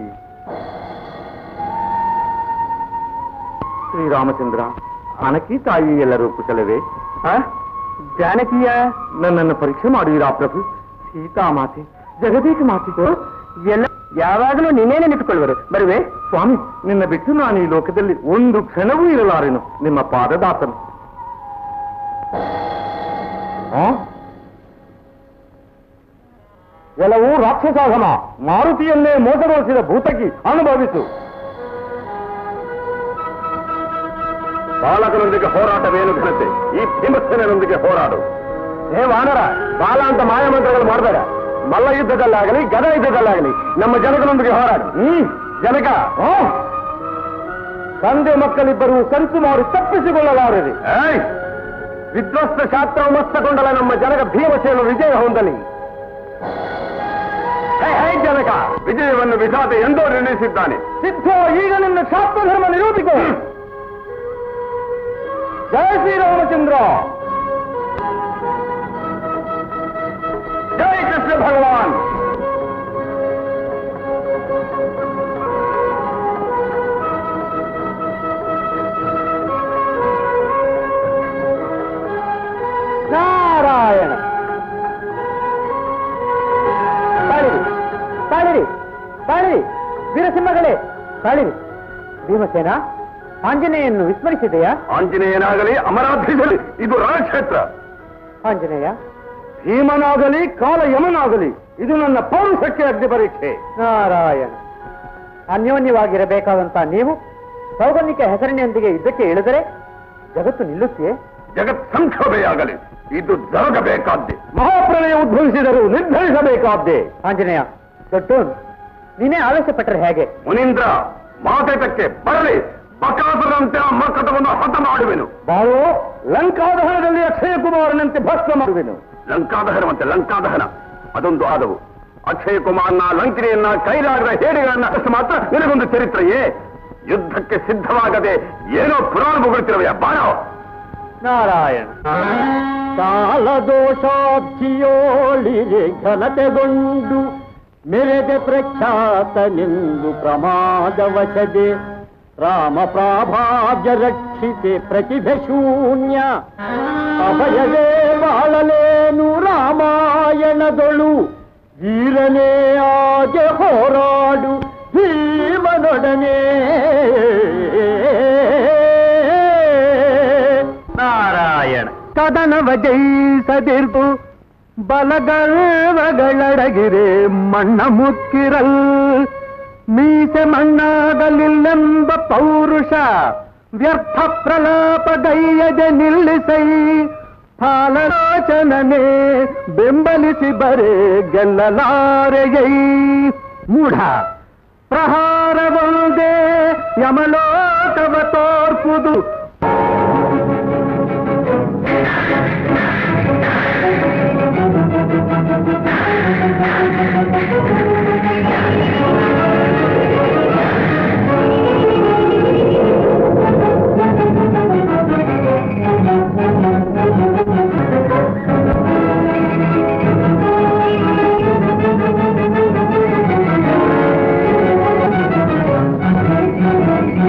ಶ್ರೀರಾಮಚಂದ್ರ ಅನಕಿ ತಾಯಿ ಎಲ್ಲರೂ ಕುಶಲವೇ ಆ? ಜಾನಕಿಯ ನನ್ನನ್ನು ಪರೀಕ್ಷೆ ಮಾಡುವಿರಾ ಪ್ರಭು ಸೀತಾಮಾತೆ ಜಗದೀಶ ಮಾತೆ ಎಲ್ಲ ಯಾವಾಗಲೂ ನಿನ್ನೇ ನೆನಪಿಕೊಳ್ಳುವರು ಬರುವೆ ಸ್ವಾಮಿ ನಿನ್ನ ಬಿಟ್ಟು ನಾನು ಈ ಲೋಕದಲ್ಲಿ ಒಂದು ಕ್ಷಣವೂ ಇರಲಾರೆನು ನಿಮ್ಮ ಪಾದದಾಸನು ಆ? ಎಲ್ಲವೂ ರಾಕ್ಷಸಾಗಮ ಮಾರುತಿಯನ್ನೇ ಮೋಸಗೊಳಿಸಿದ ಭೂತಕಿ ಅನುಭವಿಸು ಬಾಲಕನೊಂದಿಗೆ ಹೋರಾಟವೇನು ಘನತೆ ಈ ಭೀಮಸೇನೊಂದಿಗೆ ಹೋರಾಡು ಹೇ ವಾನರ ಬಾಲ ಅಂತ ಮಾಯಮಂತ್ರಗಳು ಮಾಡಬೇಡ ಮಲ್ಲ ಯುದ್ಧದಲ್ಲಾಗಲಿ ಗದ ಯುದ್ಧದಲ್ಲಾಗಲಿ ನಮ್ಮ ಜನಗಳೊಂದಿಗೆ ಹೋರಾಡು ಹ್ಮ್ ಜನಕ ತಂದೆ ಮಕ್ಕಳಿಬ್ಬರು ಸಂಚು ಮಾಡಿ ತಪ್ಪಿಸಿಕೊಳ್ಳಲಾರದೆ ವಿಧ್ವಸ್ತ ಶಾಸ್ತ್ರ ಮಸ್ತಗೊಂಡಲ ನಮ್ಮ ಜನಕ ಭೀಮಸೇನ ವಿಜಯ ಹೊಂದಲಿ ಹೇ, ಹೇ ಜನಕ ವಿಜಯವನ್ನು ವಿಧಾತ ಎಂದೋ ನಿರ್ಣಯಿಸಿದ್ದಾನೆ ಸಿದ್ಧ ಈಗ ನಿನ್ನ ಶಾಸ್ತ್ರ ಧರ್ಮ ನಿರೂಪಿಕೋ ಜಯ ಶ್ರೀರಾಮಚಂದ್ರ ಕಾಳಿವಿ ಭೀಮಸೇನ ಆಂಜನೇಯನ್ನು ವಿಸ್ಮರಿಸಿದೆಯಾ ಆಂಜನೇಯನಾಗಲಿ ಅಮರಾಧಿಸಲಿ ಇದು ರಣಕ್ಷೇತ್ರ ಆಂಜನೇಯ ಭೀಮನಾಗಲಿ ಕಾಲ ಯಮನಾಗಲಿ ಇದು ನನ್ನ ಪೌರುಷಕ್ಕೆ ಅಗ್ನಿ ಪರೀಕ್ಷೆ ನಾರಾಯಣ ಅನ್ಯೋನ್ಯವಾಗಿರಬೇಕಾದಂತ ನೀವು ಸೌಗನ್ನಿಕ ಹೆಸರಿನೊಂದಿಗೆ ಯುದ್ಧಕ್ಕೆ ಇಳಿದರೆ ಜಗತ್ತು ನಿಲ್ಲುತ್ತೆ ಜಗತ್ ಸಂಕ್ಷೋಭೆಯಾಗಲಿ ಇದು ಜರುಗಬೇಕಾದ್ದೆ ಮಹಾಪ್ರಳಯ ಉದ್ಭವಿಸಿದರೂ ನಿರ್ಧರಿಸಬೇಕಾದ್ದೆ ಆಂಜನೇಯ ದೊಡ್ಡೋನ್ ನೀನೇ ಆವೇಶ ಪಟ್ಟರೆ ಹೇಗೆ ಮುನೀಂದ್ರ ಮಾತೇಟಕ್ಕೆ ಬರಲಿ ಬಕಾಸುರಂತೆ ಆ ಮಕ್ಕಟವನ್ನು ಹತ ಮಾಡುವೆನು ಬಾಳು ಲಂಕಾದಹನದಲ್ಲಿ ಅಕ್ಷಯ ಕುಮಾರನಂತೆ ಭಸ್ಮ ಮಾಡುವೆನು ಲಂಕಾದಹನವಂತೆ ಲಂಕಾದಹನ ಅದೊಂದು ಆದವು ಅಕ್ಷಯ ಕುಮಾರ್ನ ಲಂಕಿನಿಯನ್ನ ಕೈಲಾಗದ ಹೇಡಿಗಳನ್ನ ಅಷ್ಟು ಮಾತ್ರ ನಿನಗೊಂದು ಚರಿತ್ರೆಯೇ ಯುದ್ಧಕ್ಕೆ ಸಿದ್ಧವಾಗದೆ ಏನೋ ಪುರಾಣ ಮುಗುಳ್ತಿರವೆಯ ಬಾಣೋ ನಾರಾಯಣ ಕಾಲದೋಷಾಬ್ಧಿಯೋಳಿರೆ ಘನತೆಗೊಂಡು ಮೆರೆದೆ ಪ್ರಖ್ಯಾತನೆಂದು ಪ್ರಮಾದವಶದೆ ರಾಮ ಪ್ರಾಭಾವ್ಯ ರಕ್ಷಿತೆ ಪ್ರತಿಭೆ ಶೂನ್ಯ ಅಭಯವೇ ಬಾಳಲೇನು ರಾಮಾಯಣದೊಳು ವೀರನೇ ಆಗೆ ಹೋರಾಡು ಭೀಮನೊಡನೆ ನಾರಾಯಣ ಕದನವ ಜಯಿಸದಿರ್ದು ಬಲಗರ್ವಗಳಡಗಿರೆ ಮಣ್ಣ ಮುಕ್ಕಿರಲ್ ಮೀಸೆ ಮಣ್ಣಾಗಲಿಲ್ಲೆಂಬ ಪೌರುಷ ವ್ಯರ್ಥ ಪ್ರಲಾಪ ಗೈಯದೆ ನಿಲ್ಲಿಸೈ ಫಾಲರಾಚನನೆ ಬೆಂಬಲಿಸಿ ಬರೆ ಗೆಲ್ಲಲಾರೆಯೈ ಮೂಢ ಪ್ರಹಾರವೊಂದೇ ಯಮಲೋಕವ ತೋರ್ಪುದು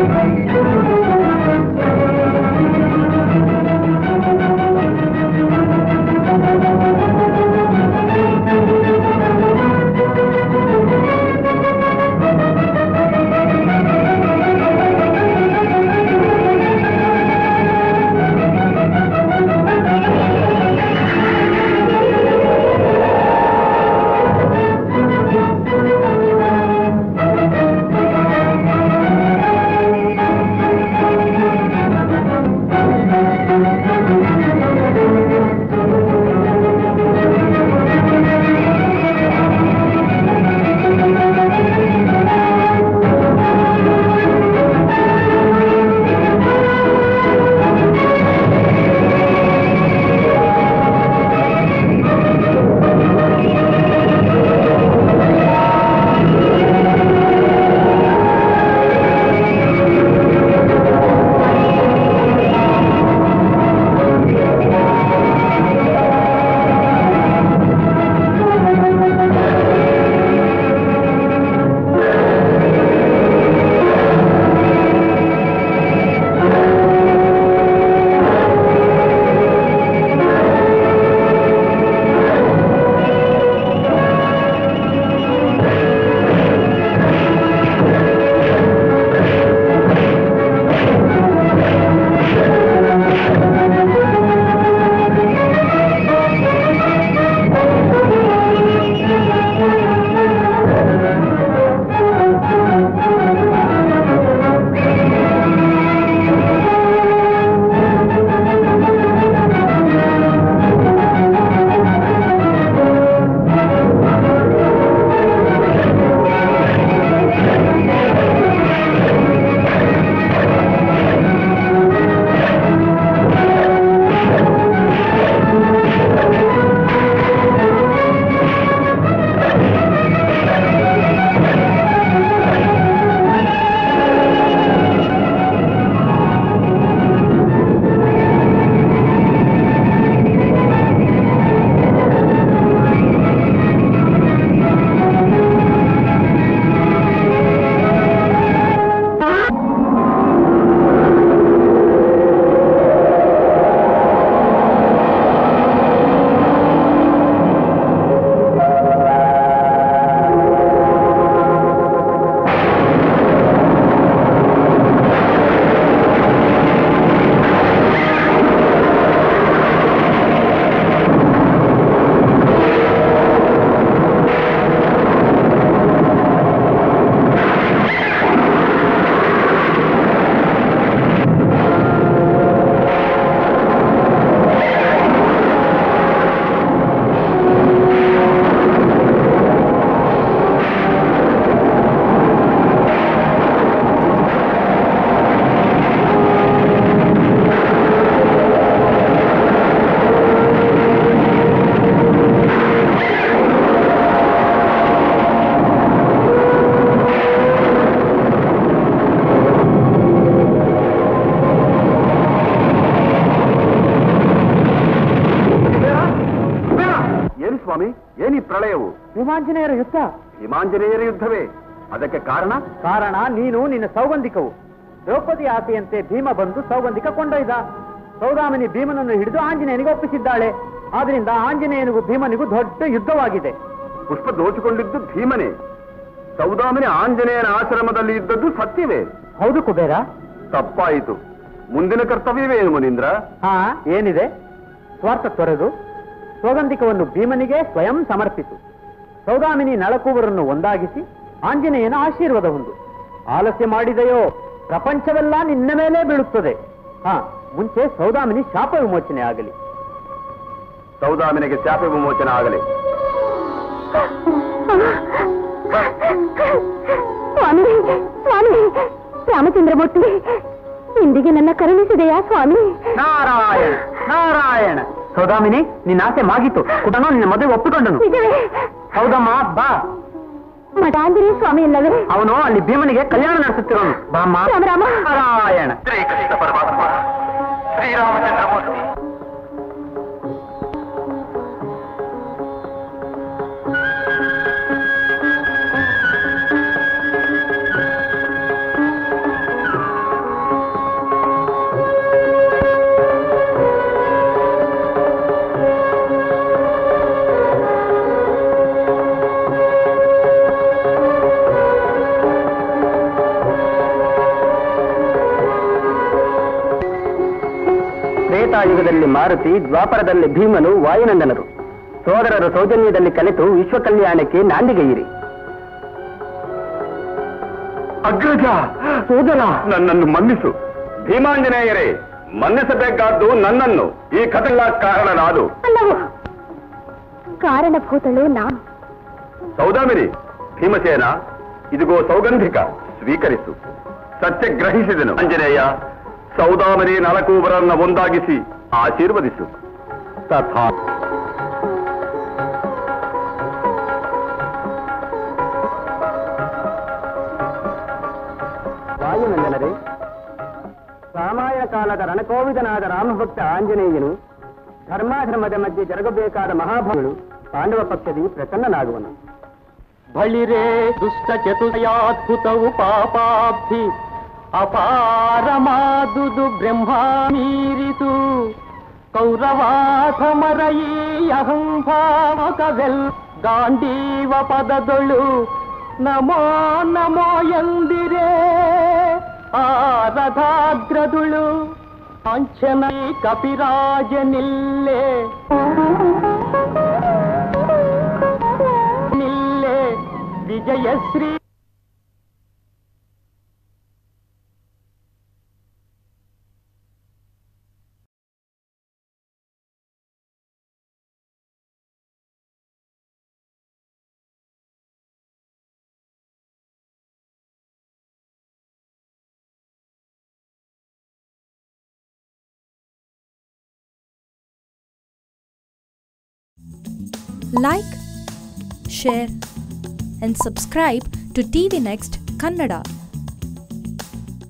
ಆ ಭೀಮಾಂಜನೇಯರ ಯುದ್ಧ ಭೀಮಾಂಜನೇಯರ ಯುದ್ಧವೇ ಅದಕ್ಕೆ ಕಾರಣ ಕಾರಣ ನೀನು ನಿನ್ನ ಸೌಗಂಧಿಕವು ದ್ರೌಪದಿ ಆಸೆಯಂತೆ ಭೀಮ ಬಂದು ಸೌಗಂಧಿಕ ಕೊಂಡೊಯ್ದ ಸೌದಾಮಿನಿ ಭೀಮನನ್ನು ಹಿಡಿದು ಆಂಜನೇಯನಿಗೆ ಒಪ್ಪಿಸಿದ್ದಾಳೆ ಆದ್ರಿಂದ ಆಂಜನೇಯನಿಗೂ ಭೀಮನಿಗೂ ದೊಡ್ಡ ಯುದ್ಧವಾಗಿದೆ ಪುಷ್ಪ ದೋಚಿಕೊಂಡಿದ್ದು ಭೀಮನೇ ಸೌದಾಮಿನಿ ಆಂಜನೇಯನ ಆಶ್ರಮದಲ್ಲಿ ಇದ್ದದ್ದು ಸತ್ಯವೇ ಹೌದು ಕುಬೇರ ತಪ್ಪಾಯಿತು ಮುಂದಿನ ಕರ್ತವ್ಯವೇ ಏನು ಮುನೀಂದ್ರ ಹಾ ಏನಿದೆ ಸ್ವಾರ್ಥ ತೊರೆದು ಸೌಗಂಧಿಕವನ್ನು ಭೀಮನಿಗೆ ಸ್ವಯಂ ಸಮರ್ಪಿಸು ಸೌದಾಮಿನಿ ನಳಕೂವರನ್ನು ಒಂದಾಗಿಸಿ ಆಂಜನೇಯನ ಆಶೀರ್ವಾದ ಹೊಂದು ಆಲಸ್ಯ ಮಾಡಿದೆಯೋ ಪ್ರಪಂಚವೆಲ್ಲ ನಿನ್ನ ಮೇಲೆ ಬೀಳುತ್ತದೆ ಹಾ ಮುಂಚೆ ಸೌದಾಮಿನಿ ಶಾಪ ವಿಮೋಚನೆ ಆಗಲಿ ಸೌದಾಮಿನಿಗೆ ಶಾಪ ವಿಮೋಚನೆ ಆಗಲಿ ಸ್ವಾಮಿ ಸ್ವಾಮಿ ರಾಮಚಂದ್ರಮೂರ್ತಿ ಇಂದಿಗೆ ನನ್ನ ಕರುಣಿಸಿದೆಯಾ ಸ್ವಾಮಿ ನಾರಾಯಣ ನಾರಾಯಣ ಸೌದಾಮಿನಿ ನಿನ್ನ ಆಸೆ ಮಾಗಿತ್ತು ಕುಟನೋ ನಿನ್ನ ಮದುವೆ ಒಪ್ಪಿಕೊಂಡನು ನಿಜವೇ ಹೌದಮ್ಮ ಬಾ ಮಠಾಂಜನೇಯ ಸ್ವಾಮಿ ಇಲ್ಲವೇ ಅವನು ಅಲ್ಲಿ ಭೀಮನಿಗೆ ಕಲ್ಯಾಣ ನಡೆಸುತ್ತಿರೋನು ಬಾಮ್ಮ ರಾಮ ರಾಮ ನಾರಾಯಣ ಶ್ರೀಕೃಷ್ಣ ಪರಮಾತ್ಮ ಶ್ರೀರಾಮಚಂದ್ರಮೂರ್ತಿ ತ್ರೇತಾಯುಗದಲ್ಲಿ ಮಾರುತಿ ದ್ವಾಪರದಲ್ಲಿ ಭೀಮನು ವಾಯುನಂದನರು ಸೋದರರು ಸೌಜನ್ಯದಲ್ಲಿ ಕಲಿತು ವಿಶ್ವ ಕಲ್ಯಾಣಕ್ಕೆ ನಾಂದಿಗೆಯಿರಿ ಅಗ್ರಜ ಸೋದರ ನನ್ನನ್ನು ಮನ್ನಿಸು ಭೀಮಾಂಜನೇಯರೇ ಮನ್ನಿಸಬೇಕಾದ್ದು ನನ್ನನ್ನು ಈ ಕಥೆಲ್ಲ ಕಾರಣ ನಾದು ಅಲ್ಲವು ಕಾರಣಭೂತಳು ನಾನು ಸೌದಾಮಿನಿ ಭೀಮಸೇನ ಇದಿಗೋ ಸೌಗಂಧಿಕ ಸ್ವೀಕರಿಸು ಸತ್ಯ ಗ್ರಹಿಸಿದನು ಅಂಜನೇಯ ಸೌದಾಮಿನಿ ನಲಕೂಬರನ್ನ ಒಂದಾಗಿಸಿ ಆಶೀರ್ವದಿಸು ತಥಾ ವಾಯುನಂದನರೇ ರಾಮಾಯಣ ಕಾಲದ ರಣಕೋವಿದನಾದ ರಾಮಭಕ್ತ ಆಂಜನೇಯನು ಧರ್ಮಾಧರ್ಮದ ಮಧ್ಯೆ ಜರುಗಬೇಕಾದ ಮಹಾಭಾಗಳು ಪಾಂಡವ ಪಕ್ಷದಲ್ಲಿ ಪ್ರಸನ್ನನಾಗುವನು ಬಳಿರೇ ದುಷ್ಟ ಚತುರ್ಯಾದ್ಭುತವು ಪಾಪಾಬ್ಧಿ ಅಪಾರಮಾದುದು ಬ್ರಹ್ಮ ಮೀರಿತು ಕೌರವಾಥ ಮರಯಿ ಅಹಂಭಾವಕವೆಲ್ ಗಾಂಡೀವ ಪದದೊಳು ನಮೋ ನಮೋ ಎಂದಿರೇ ಆರಥಾಗ್ರದುಳು ಆಂಚನೈ ಕಪಿರಾಜನಿಲ್ಲೇ ನಿಲ್ಲೇ Vijayashree like, share, and subscribe to TV Next Kannada.